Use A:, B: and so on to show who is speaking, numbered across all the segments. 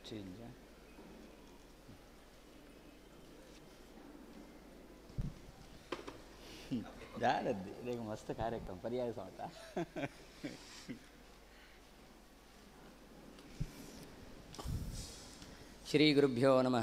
A: Change है जारद्दी देखो मस्त कार्यक्रम पर्याय सांगता
B: ಶ್ರೀ ಗುರುಭ್ಯೋ ನಮಃ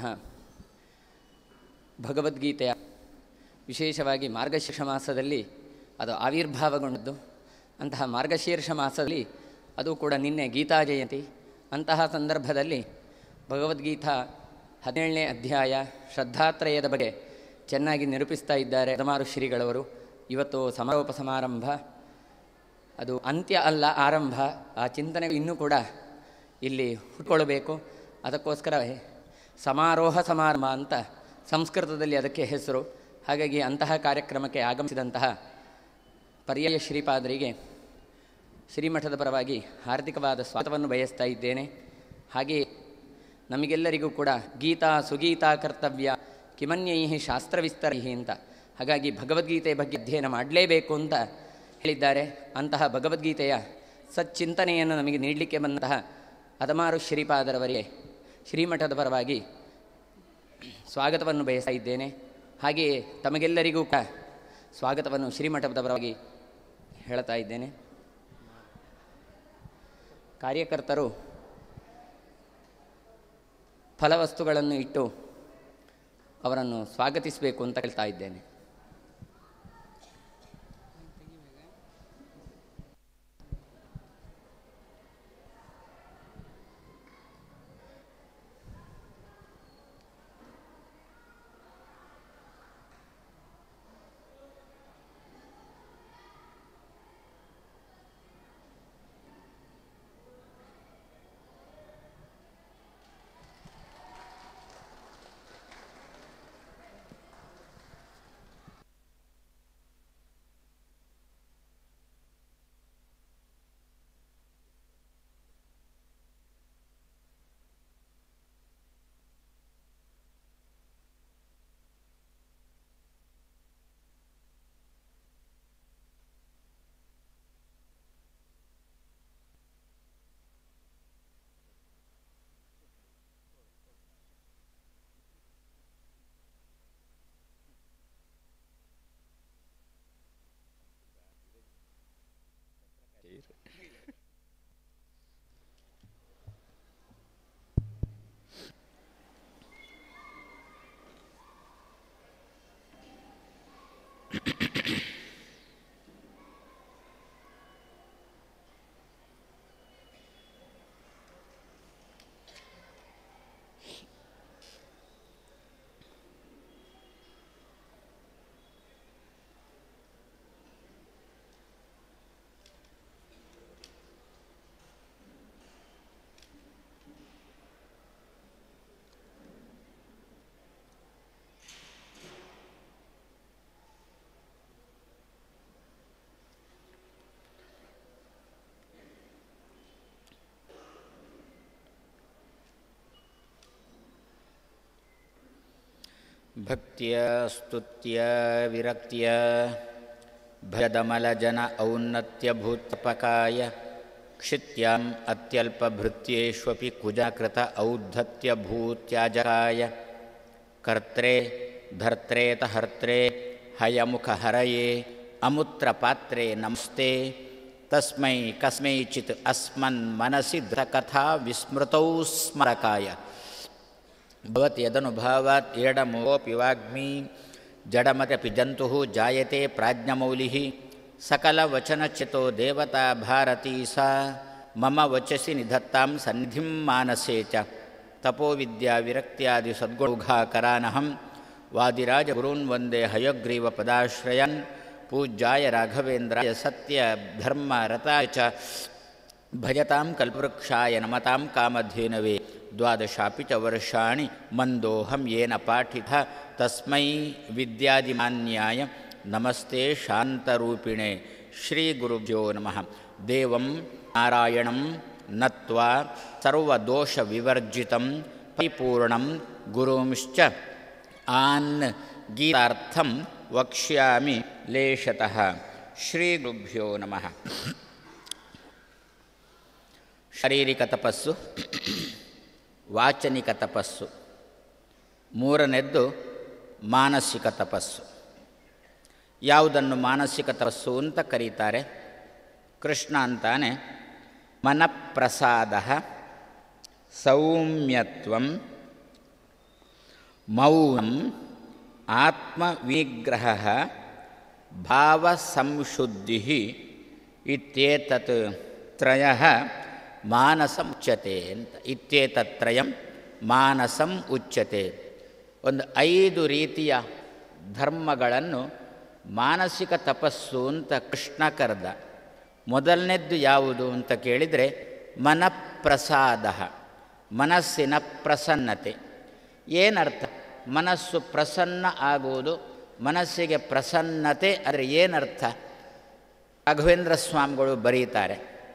B: ಭಗವದ್ಗೀತೆಯ ವಿಶೇಷವಾಗಿ ಮಾರ್ಗಶೀರ್ಷ ಮಾಸದಲ್ಲಿ ಅದು ಆವಿರ್ಭಾವಗೊಂಡದ್ದು ಅಂತಹ ಮಾರ್ಗಶೀರ್ಷ ಮಾಸದಲ್ಲಿ ಅದು ಕೂಡ ನಿನ್ನೆ ಗೀತಾ ಜಯಂತಿ ಅಂತಹ ಸಂದರ್ಭದಲ್ಲಿ ಭಗವದ್ಗೀತಾ ಹದಿನೇಳನೇ ಅಧ್ಯಾಯ ಶ್ರದ್ಧಾತ್ರಯದ ಬಗ್ಗೆ ಚೆನ್ನಾಗಿ ನಿರೂಪಿಸ್ತಾ ಇದ್ದಾರೆ ಪರಮಾರು ಶ್ರೀಗಳವರು ಇವತ್ತು ಸಮಾರೋಪ ಸಮಾರಂಭ ಅದು ಅಂತ್ಯ ಅಲ್ಲ ಆರಂಭ ಆ ಚಿಂತನೆ ಇನ್ನೂ ಕೂಡ ಇಲ್ಲಿ ಹುಟ್ಕೊಳ್ಬೇಕು ಅದಕ್ಕೋಸ್ಕರ ಸಮಾರೋಹ ಸಮಾರಂಭ ಅಂತ ಸಂಸ್ಕೃತದಲ್ಲಿ ಅದಕ್ಕೆ ಹೆಸರು ಹಾಗಾಗಿ ಅಂತಹ ಕಾರ್ಯಕ್ರಮಕ್ಕೆ ಆಗಮಿಸಿದಂತಹ ಪರ್ಯಾಯ ಶ್ರೀಪಾದರಿಗೆ ಶ್ರೀಮಠದ ಪರವಾಗಿ ಹಾರ್ದಿಕವಾದ ಸ್ವಾಗತವನ್ನು ಬಯಸ್ತಾ ಇದ್ದೇನೆ ಹಾಗೆಯೇ ನಮಗೆಲ್ಲರಿಗೂ ಕೂಡ ಗೀತಾ ಸುಗೀತಾ ಕರ್ತವ್ಯ ಕಿಮನ್ಯೈ ಶಾಸ್ತ್ರವಿಸ್ತರೈ ಅಂತ ಹಾಗಾಗಿ ಭಗವದ್ಗೀತೆಯ ಬಗ್ಗೆ ಅಧ್ಯಯನ ಮಾಡಲೇಬೇಕು ಅಂತ ಹೇಳಿದ್ದಾರೆ ಅಂತಹ ಭಗವದ್ಗೀತೆಯ ಸಚ್ಚಿಂತನೆಯನ್ನು ನಮಗೆ ನೀಡಲಿಕ್ಕೆ ಬಂದಂತಹ ಅದಮಾರು ಶ್ರೀಪಾದರವರಿಗೆ ಶ್ರೀಮಠದ ಪರವಾಗಿ ಸ್ವಾಗತವನ್ನು ಬಯಸ್ತಾ ಇದ್ದೇನೆ ಹಾಗೆಯೇ ತಮಗೆಲ್ಲರಿಗೂ ಕೂಡ ಸ್ವಾಗತವನ್ನು ಶ್ರೀಮಠದ ಪರವಾಗಿ ಹೇಳ್ತಾ ಇದ್ದೇನೆ ಕಾರ್ಯಕರ್ತರು ಫಲವಸ್ತುಗಳನ್ನು ಇಟ್ಟು ಅವರನ್ನು ಸ್ವಾಗತಿಸಬೇಕು ಅಂತ ಹೇಳ್ತಾ ಇದ್ದೇನೆ
C: ಭಕ್ತಿಯ ಸ್ತುತ್ಯ ವಿರಕ್ತಿಯ ಭಯದಮಲಜನ ಔನ್ನತ್ಯಭೂತಪಕಾಯ ಕ್ಷಿತ್ಯಾಂ ಅತ್ಯಲ್ಪಭೃತ್ಯೇಷ್ವಪಿ ಕುಜಕೃತ ಔದ್ಧತ್ಯಭೂತ್ಯಾಜಕಾಯ ಕರ್ತ್ರೇ ಧರ್ತ್ರೇತ ಹರ್ತ್ರೇ ಹಯಮುಖಹರಯೇ ಅಮುತ್ರಪಾತ್ರೇ ನಮಸ್ತೆ ತಸ್ಮೈ ಕಸ್ಮೈಚಿತ್ ಅಸ್ಮನ್ ಮನಸಿ ಧೃತಕಥಾ ವಿಸ್ಮೃತೌ ಸ್ಮರಕಾಯ ಭವತಿ ಯದನುಭಾವಾತ್ ಏಡಮೋಪಿ ವಾಗ್ಮಿ ಜಡಮತಪಿ ಜಂತು ಜಾಯತೆ ಪ್ರಾಜ್ಞಮೌಲಿ ಸಕಲವಚನಚಿತೋ ದೇವತಾ ಭಾರತೀ ಸಾ ಮಮ ವಚಸಿ ನಿಧತ್ತಾಂ ಸನ್ನಿಧಿಂ ಮಾನಸೇ ಚ ತಪೋವಿದ್ಯಾ ವಿರಕ್ತ್ಯಾದಿ ಸದ್ಗುಣೌಘಾಕರಾನಹಂ ವಾದಿರಾಜಗುರೂನ್ ವಂದೇ ಹಯಗ್ರೀವ ಪದಾಶ್ರಯನ್ ಪೂಜ್ಯಾಯ ರಾಘವೇಂದ್ರಾಯ ಸತ್ಯ ಧರ್ಮ ರತಾಯ ಚ ಭಜತಾಂ ಕಲ್ಪವೃಕ್ಷಾಯ ನಮತಾಂ ಕಾಮಧೇನವೇ ದ್ವಾದಶಾಪಿ ಚ ವರ್ಷಾಣಿ ಮಂದೋಹಂ ಯೇನ ಪಾಠಿತ ತಸ್ಮೈ ವಿದ್ಯಾದಿಮಾನ್ಯಾಯ ನಮಸ್ತೆ ಶಾಂತರೂಪಿಣೆ ಶ್ರೀಗುರುಭ್ಯೋ ನಮಃ ದೇವಂ ನಾರಾಯಣಂ ನತ್ವಾ ಸರ್ವದೋಷವಿವರ್ಜಿತಂ ಪರಿಪೂರ್ಣಂ ಗುರುಂಶ್ಚ ಆನ್ ಗೀತಾರ್ಥಂ ವಕ್ಷ್ಯಾಮಿ ಲೇಷತಃ ಶ್ರೀಗುರುಭ್ಯೋ ನಮಃ ಶಾರೀರಿಕ ತಪಸ್ಸು ವಾಚನಿಕ ತಪಸ್ಸು ಮೂರನೇದ್ದು ಮಾನಸಿಕ ತಪಸ್ಸು ಯಾವುದನ್ನು ಮಾನಸಿಕ ತಪಸ್ಸು ಅಂತ ಕರೀತಾರೆ ಕೃಷ್ಣ ಅಂತಾನೆ ಮನಪ್ರಸಾದ ಸೌಮ್ಯತ್ವಂ ಮೌನಂ ಆತ್ಮವಿಗ್ರಹ ಭಾವಸಂಶುದ್ಧಿ ಇತ್ಯೇತತ್ ತ್ರಯ ಮಾನಸಂ ಉಚ್ಯತೆ ಅಂತ ಇತ್ಯೇತತ್ರಯಂ ಮಾನಸಂ ಉಚ್ಯತೆ ಒಂದು ಐದು ರೀತಿಯ ಧರ್ಮಗಳನ್ನು ಮಾನಸಿಕ ತಪಸ್ಸು ಅಂತ ಕೃಷ್ಣ ಕರೆದ ಮೊದಲನೇದ್ದು ಯಾವುದು ಅಂತ ಕೇಳಿದರೆ ಮನಪ್ರಸಾದ ಮನಸ್ಸಿನ ಪ್ರಸನ್ನತೆ ಏನರ್ಥ ಮನಸ್ಸು ಪ್ರಸನ್ನ ಆಗುವುದು ಮನಸ್ಸಿಗೆ ಪ್ರಸನ್ನತೆ ಅಂದರೆ ಏನರ್ಥ ರಾಘವೇಂದ್ರ ಸ್ವಾಮಿಗಳು ಬರೀತಾರೆ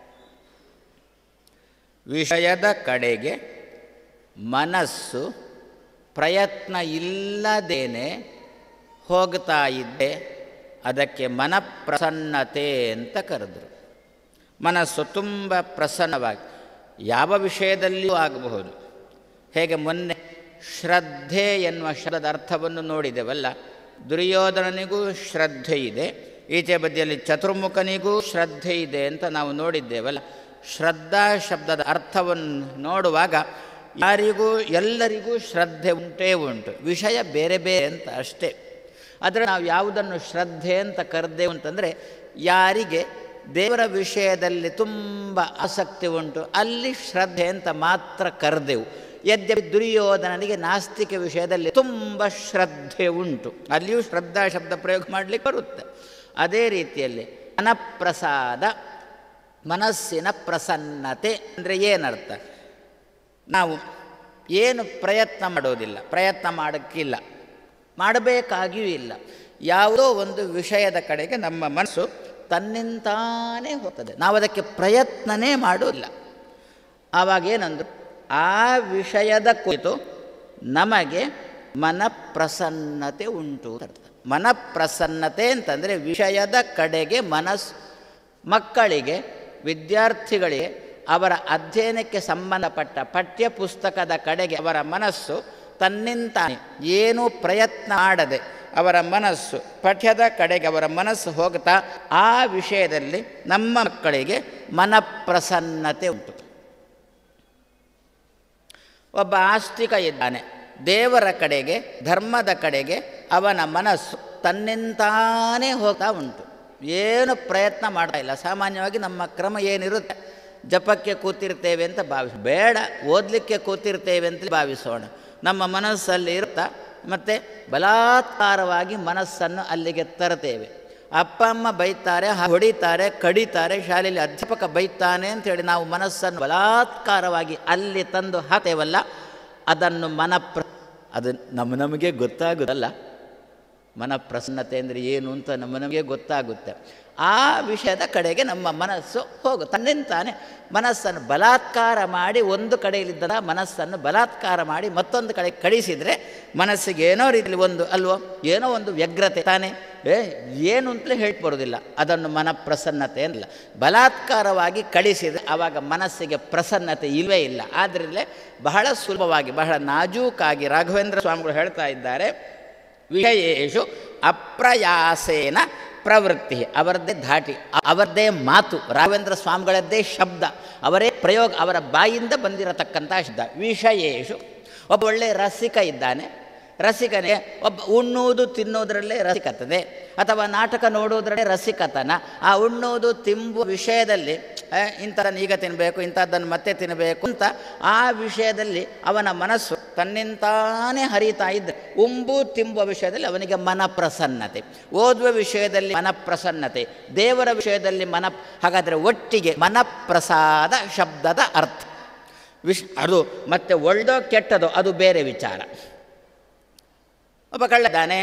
C: ವಿಷಯದ ಕಡೆಗೆ ಮನಸ್ಸು ಪ್ರಯತ್ನ ಇಲ್ಲದೇನೆ ಹೋಗ್ತಾ ಇದ್ದೆ ಅದಕ್ಕೆ ಮನಪ್ರಸನ್ನತೆ ಅಂತ ಕರೆದರು ಮನಸ್ಸು ತುಂಬ ಪ್ರಸನ್ನವಾಗಿ ಯಾವ ವಿಷಯದಲ್ಲಿಯೂ ಆಗಬಹುದು ಹೇಗೆ ಮೊನ್ನೆ ಶ್ರದ್ಧೆ ಎನ್ನುವ ಶಬ್ದದ ಅರ್ಥವನ್ನು ನೋಡಿದೆವಲ್ಲ ದುರ್ಯೋಧನನಿಗೂ ಶ್ರದ್ಧೆ ಇದೆ ಈಚೆ ಬದಿಯಲ್ಲಿ ಚತುರ್ಮುಖನಿಗೂ ಶ್ರದ್ಧೆ ಇದೆ ಅಂತ ನಾವು ನೋಡಿದ್ದೇವಲ್ಲ ಶ್ರದ್ಧಾ ಶಬ್ದದ ಅರ್ಥವನ್ನು ನೋಡುವಾಗ ಯಾರಿಗೂ ಎಲ್ಲರಿಗೂ ಶ್ರದ್ಧೆ ಉಂಟೇ ಉಂಟು ವಿಷಯ ಬೇರೆ ಬೇರೆ ಅಂತ ಅಷ್ಟೇ ಆದರೆ ನಾವು ಯಾವುದನ್ನು ಶ್ರದ್ಧೆ ಅಂತ ಕರೆದೇವು ಅಂತಂದರೆ ಯಾರಿಗೆ ದೇವರ ವಿಷಯದಲ್ಲಿ ತುಂಬ ಆಸಕ್ತಿ ಉಂಟು ಅಲ್ಲಿ ಶ್ರದ್ಧೆ ಅಂತ ಮಾತ್ರ ಕರೆದೆವು ಯದ್ಯಪಿ ದುರ್ಯೋಧನನಿಗೆ ನಾಸ್ತಿಕ ವಿಷಯದಲ್ಲಿ ತುಂಬ ಶ್ರದ್ಧೆ ಉಂಟು ಅಲ್ಲಿಯೂ ಶ್ರದ್ಧಾ ಶಬ್ದ ಪ್ರಯೋಗ ಮಾಡಲಿಕ್ಕೆ ಬರುತ್ತೆ ಅದೇ ರೀತಿಯಲ್ಲಿ ಮನಪ್ರಸಾದ ಮನಸ್ಸಿನ ಪ್ರಸನ್ನತೆ ಅಂದರೆ ಏನರ್ಥ ನಾವು ಏನು ಪ್ರಯತ್ನ ಮಾಡೋದಿಲ್ಲ ಪ್ರಯತ್ನ ಮಾಡೋಕ್ಕಿಲ್ಲ ಮಾಡಬೇಕಾಗಿಯೂ ಇಲ್ಲ ಯಾವುದೋ ಒಂದು ವಿಷಯದ ಕಡೆಗೆ ನಮ್ಮ ಮನಸ್ಸು ತನ್ನಿಂತಾನೇ ಹೋಗ್ತದೆ ನಾವು ಅದಕ್ಕೆ ಪ್ರಯತ್ನನೇ ಮಾಡೋದಿಲ್ಲ ಆವಾಗ ಏನಂದ್ರು ಆ ವಿಷಯದ ಕುರಿತು ನಮಗೆ ಮನಪ್ರಸನ್ನತೆ ಉಂಟು ಅಂತ ಅರ್ಥ ಮನಪ್ರಸನ್ನತೆ ಅಂತಂದರೆ ವಿಷಯದ ಕಡೆಗೆ ಮನಸ್ಸು ಮಕ್ಕಳಿಗೆ ವಿದ್ಯಾರ್ಥಿಗಳಿಗೆ ಅವರ ಅಧ್ಯಯನಕ್ಕೆ ಸಂಬಂಧಪಟ್ಟ ಪಠ್ಯ ಪುಸ್ತಕದ ಕಡೆಗೆ ಅವರ ಮನಸ್ಸು ತನ್ನಿಂತಾನೆ ಏನೂ ಪ್ರಯತ್ನ ಮಾಡದೆ ಅವರ ಮನಸ್ಸು ಪಠ್ಯದ ಕಡೆಗೆ ಅವರ ಮನಸ್ಸು ಹೋಗ್ತಾ ಆ ವಿಷಯದಲ್ಲಿ ನಮ್ಮ ಮಕ್ಕಳಿಗೆ ಮನಪ್ರಸನ್ನತೆ ಉಂಟು ಒಬ್ಬ ಆಸ್ತಿಕ ಇದ್ದಾನೆ ದೇವರ ಕಡೆಗೆ ಧರ್ಮದ ಕಡೆಗೆ ಅವನ ಮನಸ್ಸು ತನ್ನಿಂತಾನೇ ಹೋಗ್ತಾ ಉಂಟು ಏನು ಪ್ರಯತ್ನ ಮಾಡ್ತಾ ಇಲ್ಲ ಸಾಮಾನ್ಯವಾಗಿ ನಮ್ಮ ಕ್ರಮ ಏನಿರುತ್ತೆ ಜಪಕ್ಕೆ ಕೂತಿರ್ತೇವೆ ಅಂತ ಭಾವಿಸ ಬೇಡ ಓದಲಿಕ್ಕೆ ಕೂತಿರ್ತೇವೆ ಅಂತ ಭಾವಿಸೋಣ ನಮ್ಮ ಮನಸ್ಸಲ್ಲಿ ಇರುತ್ತಾ ಮತ್ತು ಬಲಾತ್ಕಾರವಾಗಿ ಮನಸ್ಸನ್ನು ಅಲ್ಲಿಗೆ ತರ್ತೇವೆ ಅಪ್ಪ ಅಮ್ಮ ಬೈತಾರೆ ಹೊಡಿತಾರೆ ಕಡಿತಾರೆ ಶಾಲೆಯಲ್ಲಿ ಅಧ್ಯಾಪಕ ಬೈತಾನೆ ಅಂತೇಳಿ ನಾವು ಮನಸ್ಸನ್ನು ಬಲಾತ್ಕಾರವಾಗಿ ಅಲ್ಲಿ ತಂದು ಹಾಕ್ತೇವಲ್ಲ ಅದನ್ನು ಮನಪ್ರ ಅದು ನಮ್ಮ ನಮಗೆ ಗೊತ್ತಾಗೋದಲ್ಲ ಮನಪ್ರಸನ್ನತೆ ಅಂದರೆ ಏನು ಅಂತ ನಮ್ಮ ನಮಗೆ ಗೊತ್ತಾಗುತ್ತೆ ಆ ವಿಷಯದ ಕಡೆಗೆ ನಮ್ಮ ಮನಸ್ಸು ಹೋಗು ತನ್ನಿಂತಾನೆ ಮನಸ್ಸನ್ನು ಬಲಾತ್ಕಾರ ಮಾಡಿ ಒಂದು ಕಡೆಯಲ್ಲಿದ್ದ ಮನಸ್ಸನ್ನು ಬಲಾತ್ಕಾರ ಮಾಡಿ ಮತ್ತೊಂದು ಕಡೆ ಕಳಿಸಿದರೆ ಮನಸ್ಸಿಗೆ ಏನೋ ರೀತಿಯಲ್ಲಿ ಒಂದು ಅಲ್ವೋ ಏನೋ ಒಂದು ವ್ಯಗ್ರತೆ ತಾನೇ ಏ ಏನು ಅಂತಲೇ ಹೇಳಿ ಬರೋದಿಲ್ಲ ಅದನ್ನು ಮನಪ್ರಸನ್ನತೆ ಅನ್ನಲ್ಲ ಬಲಾತ್ಕಾರವಾಗಿ ಕಳಿಸಿದರೆ ಆವಾಗ ಮನಸ್ಸಿಗೆ ಪ್ರಸನ್ನತೆ ಇಲ್ಲವೇ ಇಲ್ಲ ಆದ್ದರಿಂದಲೇ ಬಹಳ ಸುಲಭವಾಗಿ ಬಹಳ ನಾಜೂಕಾಗಿ ರಾಘವೇಂದ್ರ ಸ್ವಾಮಿಗಳು ಹೇಳ್ತಾ ಇದ್ದಾರೆ ವಿಷಯೇಶು ಅಪ್ರಯಾಸೇನ ಪ್ರವೃತ್ತಿ ಅವರದ್ದೇ ಧಾಟಿ ಅವರದ್ದೇ ಮಾತು ರಾಘವೇಂದ್ರ ಸ್ವಾಮಿಗಳದ್ದೇ ಶಬ್ದ ಅವರೇ ಪ್ರಯೋಗ ಅವರ ಬಾಯಿಂದ ಬಂದಿರತಕ್ಕಂಥ ಶಬ್ದ ವಿಷಯೇಶು ಒಬ್ಬ ಒಳ್ಳೆಯ ರಸಿಕ ಇದ್ದಾನೆ ರಸಿಕನಿಗೆ ಒಬ್ಬ ಉಣ್ಣುವುದು ತಿನ್ನುವುದರಲ್ಲೇ ರಸಿಕತ್ತದೆ ಅಥವಾ ನಾಟಕ ನೋಡುವುದರಲ್ಲೇ ರಸಿಕತನ ಆ ಉಣ್ಣುವುದು ತಿಂಬುವ ವಿಷಯದಲ್ಲಿ ಇಂಥದ್ದನ್ನು ಈಗ ತಿನ್ನಬೇಕು ಇಂಥದ್ದನ್ನು ಮತ್ತೆ ತಿನ್ನಬೇಕು ಅಂತ ಆ ವಿಷಯದಲ್ಲಿ ಅವನ ಮನಸ್ಸು ತನ್ನಿಂತಾನೇ ಹರಿತಾ ಇದ್ದರೆ ಉಂಬು ತಿಂಬುವ ವಿಷಯದಲ್ಲಿ ಅವನಿಗೆ ಮನಪ್ರಸನ್ನತೆ ಓದುವ ವಿಷಯದಲ್ಲಿ ಮನಪ್ರಸನ್ನತೆ ದೇವರ ವಿಷಯದಲ್ಲಿ ಮನ ಹಾಗಾದರೆ ಒಟ್ಟಿಗೆ ಮನಪ್ರಸಾದ ಶಬ್ದದ ಅರ್ಥ ವಿಶ್ ಅದು ಮತ್ತೆ ಒಳ್ಳೆದೋ ಕೆಟ್ಟದೋ ಅದು ಬೇರೆ ವಿಚಾರ ಒಬ್ಬ ಕಳ್ಳದಾನೆ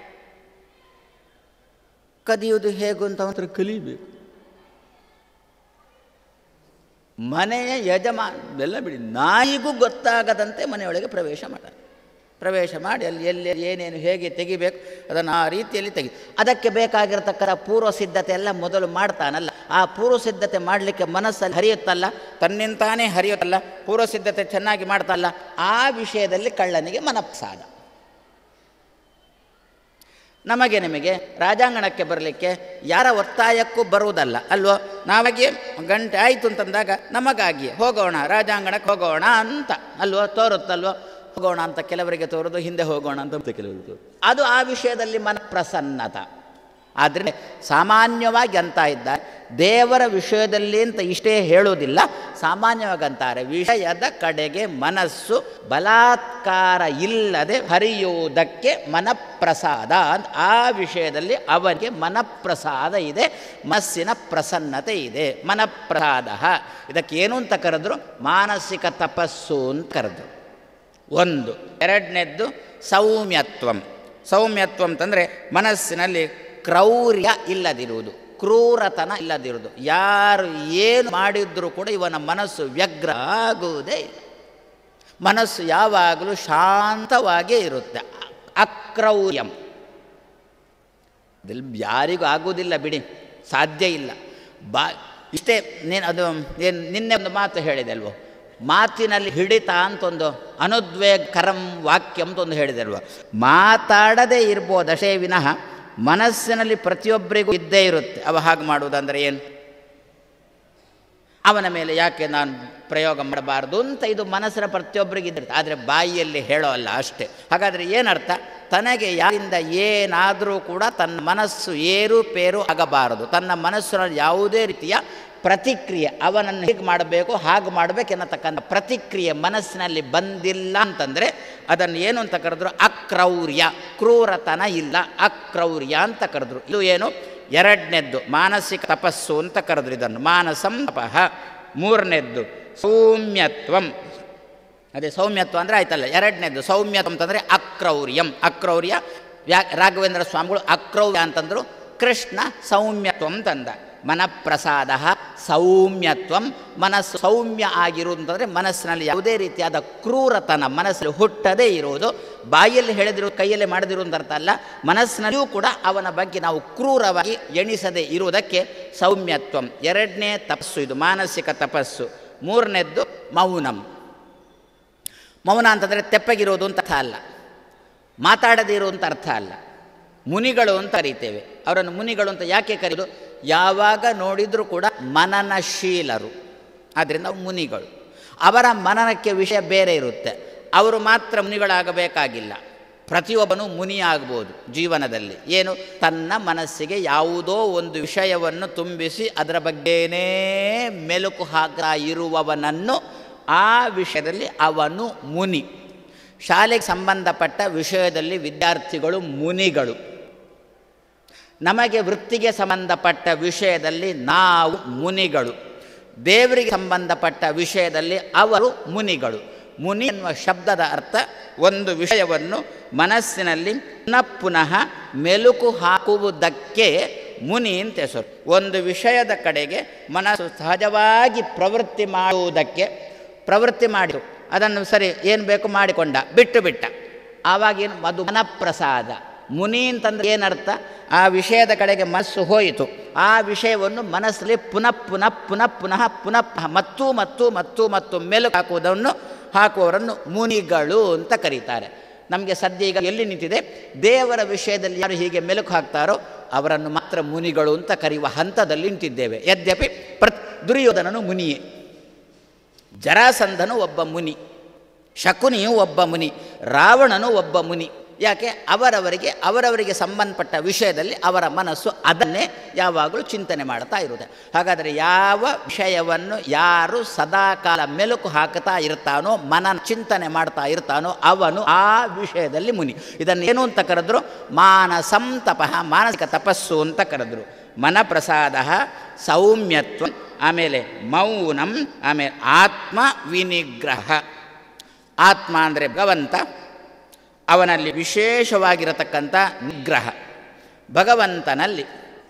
C: ಕದಿಯುವುದು ಹೇಗೂ ಅಂತ ಮಾತ್ರ ಕಲಿಬೇಕು ಮನೆಯ ಯಜಮಾನ ಎಲ್ಲ ಬಿಡಿ ನಾಯಿಗೂ ಗೊತ್ತಾಗದಂತೆ ಮನೆಯೊಳಗೆ ಪ್ರವೇಶ ಮಾಡ್ತಾರೆ ಪ್ರವೇಶ ಮಾಡಿ ಅಲ್ಲಿ ಎಲ್ಲಿ ಏನೇನು ಹೇಗೆ ತೆಗಿಬೇಕು ಅದನ್ನು ಆ ರೀತಿಯಲ್ಲಿ ತೆಗಿ ಅದಕ್ಕೆ ಬೇಕಾಗಿರತಕ್ಕಂಥ ಪೂರ್ವ ಸಿದ್ಧತೆ ಎಲ್ಲ ಮೊದಲು ಮಾಡ್ತಾನಲ್ಲ ಆ ಪೂರ್ವ ಸಿದ್ಧತೆ ಮಾಡಲಿಕ್ಕೆ ಮನಸ್ಸಲ್ಲಿ ಹರಿಯುತ್ತಲ್ಲ ತನ್ನಿಂತಾನೇ ಹರಿಯುತ್ತಲ್ಲ ಪೂರ್ವ ಸಿದ್ಧತೆ ಚೆನ್ನಾಗಿ ಮಾಡ್ತಲ್ಲ ಆ ವಿಷಯದಲ್ಲಿ ಕಳ್ಳನಿಗೆ ಮನಪ್ಸಾದ ನಮಗೆ ನಿಮಗೆ ರಾಜಾಂಗಣಕ್ಕೆ ಬರಲಿಕ್ಕೆ ಯಾರ ಒತ್ತಾಯಕ್ಕೂ ಬರುವುದಲ್ಲ ಅಲ್ವೋ ನಾವಾಗಿ ಗಂಟೆ ಆಯಿತು ಅಂತಂದಾಗ ನಮಗಾಗಿ ಹೋಗೋಣ ರಾಜಾಂಗಣಕ್ಕೆ ಹೋಗೋಣ ಅಂತ ಅಲ್ವೋ ತೋರುತ್ತಲ್ವೋ ಹೋಗೋಣ ಅಂತ ಕೆಲವರಿಗೆ ತೋರೋದು ಹಿಂದೆ ಹೋಗೋಣ ಅಂತ ಕೆಲವರಿಗೆ ತೋರು ಅದು ಆ ವಿಷಯದಲ್ಲಿ ಮನಪ್ರಸನ್ನತ ಆದ್ದರಿಂದ ಸಾಮಾನ್ಯವಾಗಿ ಅಂತ ಇದ್ದಾರೆ ದೇವರ ವಿಷಯದಲ್ಲಿ ಅಂತ ಇಷ್ಟೇ ಹೇಳುವುದಿಲ್ಲ ಸಾಮಾನ್ಯವಾಗಿ ಅಂತಾರೆ ವಿಷಯದ ಕಡೆಗೆ ಮನಸ್ಸು ಬಲಾತ್ಕಾರ ಇಲ್ಲದೆ ಹರಿಯುವುದಕ್ಕೆ ಮನಪ್ರಸಾದ ಅಂತ ಆ ವಿಷಯದಲ್ಲಿ ಅವನಿಗೆ ಮನಪ್ರಸಾದ ಇದೆ ಮನಸ್ಸಿನ ಪ್ರಸನ್ನತೆ ಇದೆ ಮನಪ್ರಸಾದ ಇದಕ್ಕೆ ಏನು ಅಂತ ಕರೆದ್ರು ಮಾನಸಿಕ ತಪಸ್ಸು ಅಂತ ಕರೆದ್ರು ಒಂದು ಎರಡನೇದ್ದು ಸೌಮ್ಯತ್ವಂ ಸೌಮ್ಯತ್ವ ಅಂತಂದರೆ ಮನಸ್ಸಿನಲ್ಲಿ ಕ್ರೌರ್ಯ ಇಲ್ಲದಿರುವುದು ಕ್ರೂರತನ ಇಲ್ಲದಿರುವುದು ಯಾರು ಏನು ಮಾಡಿದ್ರೂ ಕೂಡ ಇವನ ಮನಸ್ಸು ವ್ಯಗ್ರ ಆಗುವುದೇ ಇಲ್ಲ ಮನಸ್ಸು ಯಾವಾಗಲೂ ಶಾಂತವಾಗೇ ಇರುತ್ತೆ ಅಕ್ರೌರ್ಯಂ ಇದಿಲ್ ಯಾರಿಗೂ ಆಗುವುದಿಲ್ಲ ಬಿಡಿ ಸಾಧ್ಯ ಇಲ್ಲ ಬಾ ಇಷ್ಟೇ ನೀನು ಅದು ಏನು ನಿನ್ನೆ ಒಂದು ಮಾತು ಹೇಳಿದೆ ಅಲ್ವೋ ಮಾತಿನಲ್ಲಿ ಹಿಡಿತ ಅಂತ ಒಂದು ಅನುದ್ವೇಗಕರಂ ವಾಕ್ಯ ಅಂತ ಒಂದು ಹೇಳಿದೆ ಅಲ್ವ ಮಾತಾಡದೇ ಇರ್ಬೋದು ಅಷ್ಟೇ ವಿನಃ ಮನಸ್ಸಿನಲ್ಲಿ ಪ್ರತಿಯೊಬ್ಬರಿಗೂ ಇದ್ದೇ ಇರುತ್ತೆ ಅವ ಹಾಗೆ ಮಾಡುವುದಂದರೆ ಏನು ಅವನ ಮೇಲೆ ಯಾಕೆ ನಾನು ಪ್ರಯೋಗ ಮಾಡಬಾರ್ದು ಅಂತ ಇದು ಮನಸ್ಸಿನ ಪ್ರತಿಯೊಬ್ಬರಿಗೆ ಇದ್ದಿರುತ್ತೆ ಆದರೆ ಬಾಯಿಯಲ್ಲಿ ಹೇಳೋ ಅಲ್ಲ ಅಷ್ಟೇ ಹಾಗಾದರೆ ಏನರ್ಥ ತನಗೆ ಯಾರಿಂದ ಏನಾದರೂ ಕೂಡ ತನ್ನ ಮನಸ್ಸು ಏರುಪೇರು ಆಗಬಾರದು ತನ್ನ ಮನಸ್ಸಿನಲ್ಲಿ ಯಾವುದೇ ರೀತಿಯ ಪ್ರತಿಕ್ರಿಯೆ ಅವನನ್ನು ಹೇಗೆ ಮಾಡಬೇಕು ಹಾಗೆ ಮಾಡಬೇಕು ಎನ್ನತಕ್ಕಂಥ ಪ್ರತಿಕ್ರಿಯೆ ಮನಸ್ಸಿನಲ್ಲಿ ಬಂದಿಲ್ಲ ಅಂತಂದರೆ ಅದನ್ನು ಏನು ಅಂತ ಕರೆದ್ರು ಅಕ್ರೌರ್ಯ ಕ್ರೂರತನ ಇಲ್ಲ ಅಕ್ರೌರ್ಯ ಅಂತ ಕರೆದ್ರು ಇದು ಏನು ಎರಡನೇದ್ದು ಮಾನಸಿಕ ತಪಸ್ಸು ಅಂತ ಕರೆದ್ರು ಇದನ್ನು ಮಾನಸಂ ತಪಃ ಮೂರನೇದ್ದು ಸೌಮ್ಯತ್ವಂ ಅದೇ ಸೌಮ್ಯತ್ವ ಅಂದರೆ ಆಯ್ತಲ್ಲ ಎರಡನೇದ್ದು ಸೌಮ್ಯತ್ವ ಅಂತಂದರೆ ಅಕ್ರೌರ್ಯಂ ಅಕ್ರೌರ್ಯ ವ್ಯಾ ರಾಘವೇಂದ್ರ ಸ್ವಾಮಿಗಳು ಅಕ್ರೌರ್ಯ ಅಂತಂದರು ಕೃಷ್ಣ ಸೌಮ್ಯತ್ವಂ ತಂದ ಮನಪ್ರಸಾದ ಸೌಮ್ಯತ್ವಂ ಮನಸ್ಸು ಸೌಮ್ಯ ಆಗಿರುವುದಂತಂದರೆ ಮನಸ್ಸಿನಲ್ಲಿ ಯಾವುದೇ ರೀತಿಯಾದ ಕ್ರೂರತನ ಮನಸ್ಸಲ್ಲಿ ಹುಟ್ಟದೇ ಇರುವುದು ಬಾಯಲ್ಲಿ ಹೇಳಿದಿರೋ ಕೈಯಲ್ಲೇ ಮಾಡದಿರುವಂತ ಅರ್ಥ ಅಲ್ಲ ಮನಸ್ಸಿನಲ್ಲಿಯೂ ಕೂಡ ಅವನ ಬಗ್ಗೆ ನಾವು ಕ್ರೂರವಾಗಿ ಎಣಿಸದೇ ಇರುವುದಕ್ಕೆ ಸೌಮ್ಯತ್ವಂ ಎರಡನೇ ತಪಸ್ಸು ಇದು ಮಾನಸಿಕ ತಪಸ್ಸು ಮೂರನೇದ್ದು ಮೌನಂ ಮೌನ ಅಂತಂದರೆ ತೆಪ್ಪಗಿರೋದು ಅಂತ ಅರ್ಥ ಅಲ್ಲ ಮಾತಾಡದೇ ಇರುವಂಥ ಅರ್ಥ ಅಲ್ಲ ಮುನಿಗಳು ಅಂತ ಕರೀತೇವೆ ಅವರನ್ನು ಮುನಿಗಳು ಅಂತ ಯಾಕೆ ಕರೆಯೋದು ಯಾವಾಗ ನೋಡಿದರೂ ಕೂಡ ಮನನಶೀಲರು ಆದ್ದರಿಂದ ಅವ್ರು ಮುನಿಗಳು ಅವರ ಮನನಕ್ಕೆ ವಿಷಯ ಬೇರೆ ಇರುತ್ತೆ ಅವರು ಮಾತ್ರ ಮುನಿಗಳಾಗಬೇಕಾಗಿಲ್ಲ ಪ್ರತಿಯೊಬ್ಬನು ಮುನಿ ಆಗ್ಬೋದು ಜೀವನದಲ್ಲಿ ಏನು ತನ್ನ ಮನಸ್ಸಿಗೆ ಯಾವುದೋ ಒಂದು ವಿಷಯವನ್ನು ತುಂಬಿಸಿ ಅದರ ಬಗ್ಗೆನೇ ಮೆಲುಕು ಹಾಕ್ತಾ ಇರುವವನನ್ನು ಆ ವಿಷಯದಲ್ಲಿ ಅವನು ಮುನಿ ಶಾಲೆಗೆ ಸಂಬಂಧಪಟ್ಟ ವಿಷಯದಲ್ಲಿ ವಿದ್ಯಾರ್ಥಿಗಳು ಮುನಿಗಳು ನಮಗೆ ವೃತ್ತಿಗೆ ಸಂಬಂಧಪಟ್ಟ ವಿಷಯದಲ್ಲಿ ನಾವು ಮುನಿಗಳು ದೇವರಿಗೆ ಸಂಬಂಧಪಟ್ಟ ವಿಷಯದಲ್ಲಿ ಅವರು ಮುನಿಗಳು ಮುನಿ ಎನ್ನುವ ಶಬ್ದದ ಅರ್ಥ ಒಂದು ವಿಷಯವನ್ನು ಮನಸ್ಸಿನಲ್ಲಿ ಪುನಃ ಪುನಃ ಮೆಲುಕು ಹಾಕುವುದಕ್ಕೆ ಮುನಿ ಅಂತ ಹೆಸರು ಒಂದು ವಿಷಯದ ಕಡೆಗೆ ಮನಸ್ಸು ಸಹಜವಾಗಿ ಪ್ರವೃತ್ತಿ ಮಾಡುವುದಕ್ಕೆ ಪ್ರವೃತ್ತಿ ಮಾಡಿರು ಅದನ್ನು ಸರಿ ಏನು ಬೇಕು ಮಾಡಿಕೊಂಡ ಬಿಟ್ಟು ಬಿಟ್ಟ ಆವಾಗೇನು ಮಧು ಮನಪ್ರಸಾದ ಮುನಿ ಅಂತಂದ್ರೆ ಏನರ್ಥ ಆ ವಿಷಯದ ಕಡೆಗೆ ಮನಸ್ಸು ಹೋಯಿತು ಆ ವಿಷಯವನ್ನು ಮನಸ್ಸಲ್ಲಿ ಪುನಃ ಪುನಃ ಪುನಃ ಪುನಃ ಪುನಃ ಮತ್ತು ಮತ್ತು ಮತ್ತು ಮತ್ತು ಮೆಲುಕು ಹಾಕುವುದನ್ನು ಹಾಕುವವರನ್ನು ಮುನಿಗಳು ಅಂತ ಕರೀತಾರೆ ನಮಗೆ ಸದ್ಯ ಈಗ ಎಲ್ಲಿ ನಿಂತಿದೆ ದೇವರ ವಿಷಯದಲ್ಲಿ ಯಾರು ಹೀಗೆ ಮೆಲುಕು ಹಾಕ್ತಾರೋ ಅವರನ್ನು ಮಾತ್ರ ಮುನಿಗಳು ಅಂತ ಕರೆಯುವ ಹಂತದಲ್ಲಿ ನಿಂತಿದ್ದೇವೆ ಯದ್ಯಪಿ ಪ್ರತ್ ದುರ್ಯೋಧನನು ಮುನಿಯೇ ಜರಾಸಂಧನು ಒಬ್ಬ ಮುನಿ ಶಕುನಿಯು ಒಬ್ಬ ಮುನಿ ರಾವಣನು ಒಬ್ಬ ಮುನಿ ಯಾಕೆ ಅವರವರಿಗೆ ಅವರವರಿಗೆ ಸಂಬಂಧಪಟ್ಟ ವಿಷಯದಲ್ಲಿ ಅವರ ಮನಸ್ಸು ಅದನ್ನೇ ಯಾವಾಗಲೂ ಚಿಂತನೆ ಮಾಡ್ತಾ ಇರುತ್ತೆ ಹಾಗಾದರೆ ಯಾವ ವಿಷಯವನ್ನು ಯಾರು ಸದಾಕಾಲ ಮೆಲುಕು ಹಾಕ್ತಾ ಇರ್ತಾನೋ ಮನ ಚಿಂತನೆ ಮಾಡ್ತಾ ಇರ್ತಾನೋ ಅವನು ಆ ವಿಷಯದಲ್ಲಿ ಮುನಿ ಇದನ್ನು ಏನು ಅಂತ ಕರೆದ್ರು ಮಾನಸಂ ತಪಃ ಮಾನಸಿಕ ತಪಸ್ಸು ಅಂತ ಕರೆದ್ರು ಮನಪ್ರಸಾದ ಸೌಮ್ಯತ್ವ ಆಮೇಲೆ ಮೌನಂ ಆಮೇಲೆ ಆತ್ಮ ವಿನಿಗ್ರಹ ಆತ್ಮ ಅಂದರೆ ಭಗವಂತ ಅವನಲ್ಲಿ ವಿಶೇಷವಾಗಿರತಕ್ಕಂಥ ನಿಗ್ರಹ ಭಗವಂತನಲ್ಲಿ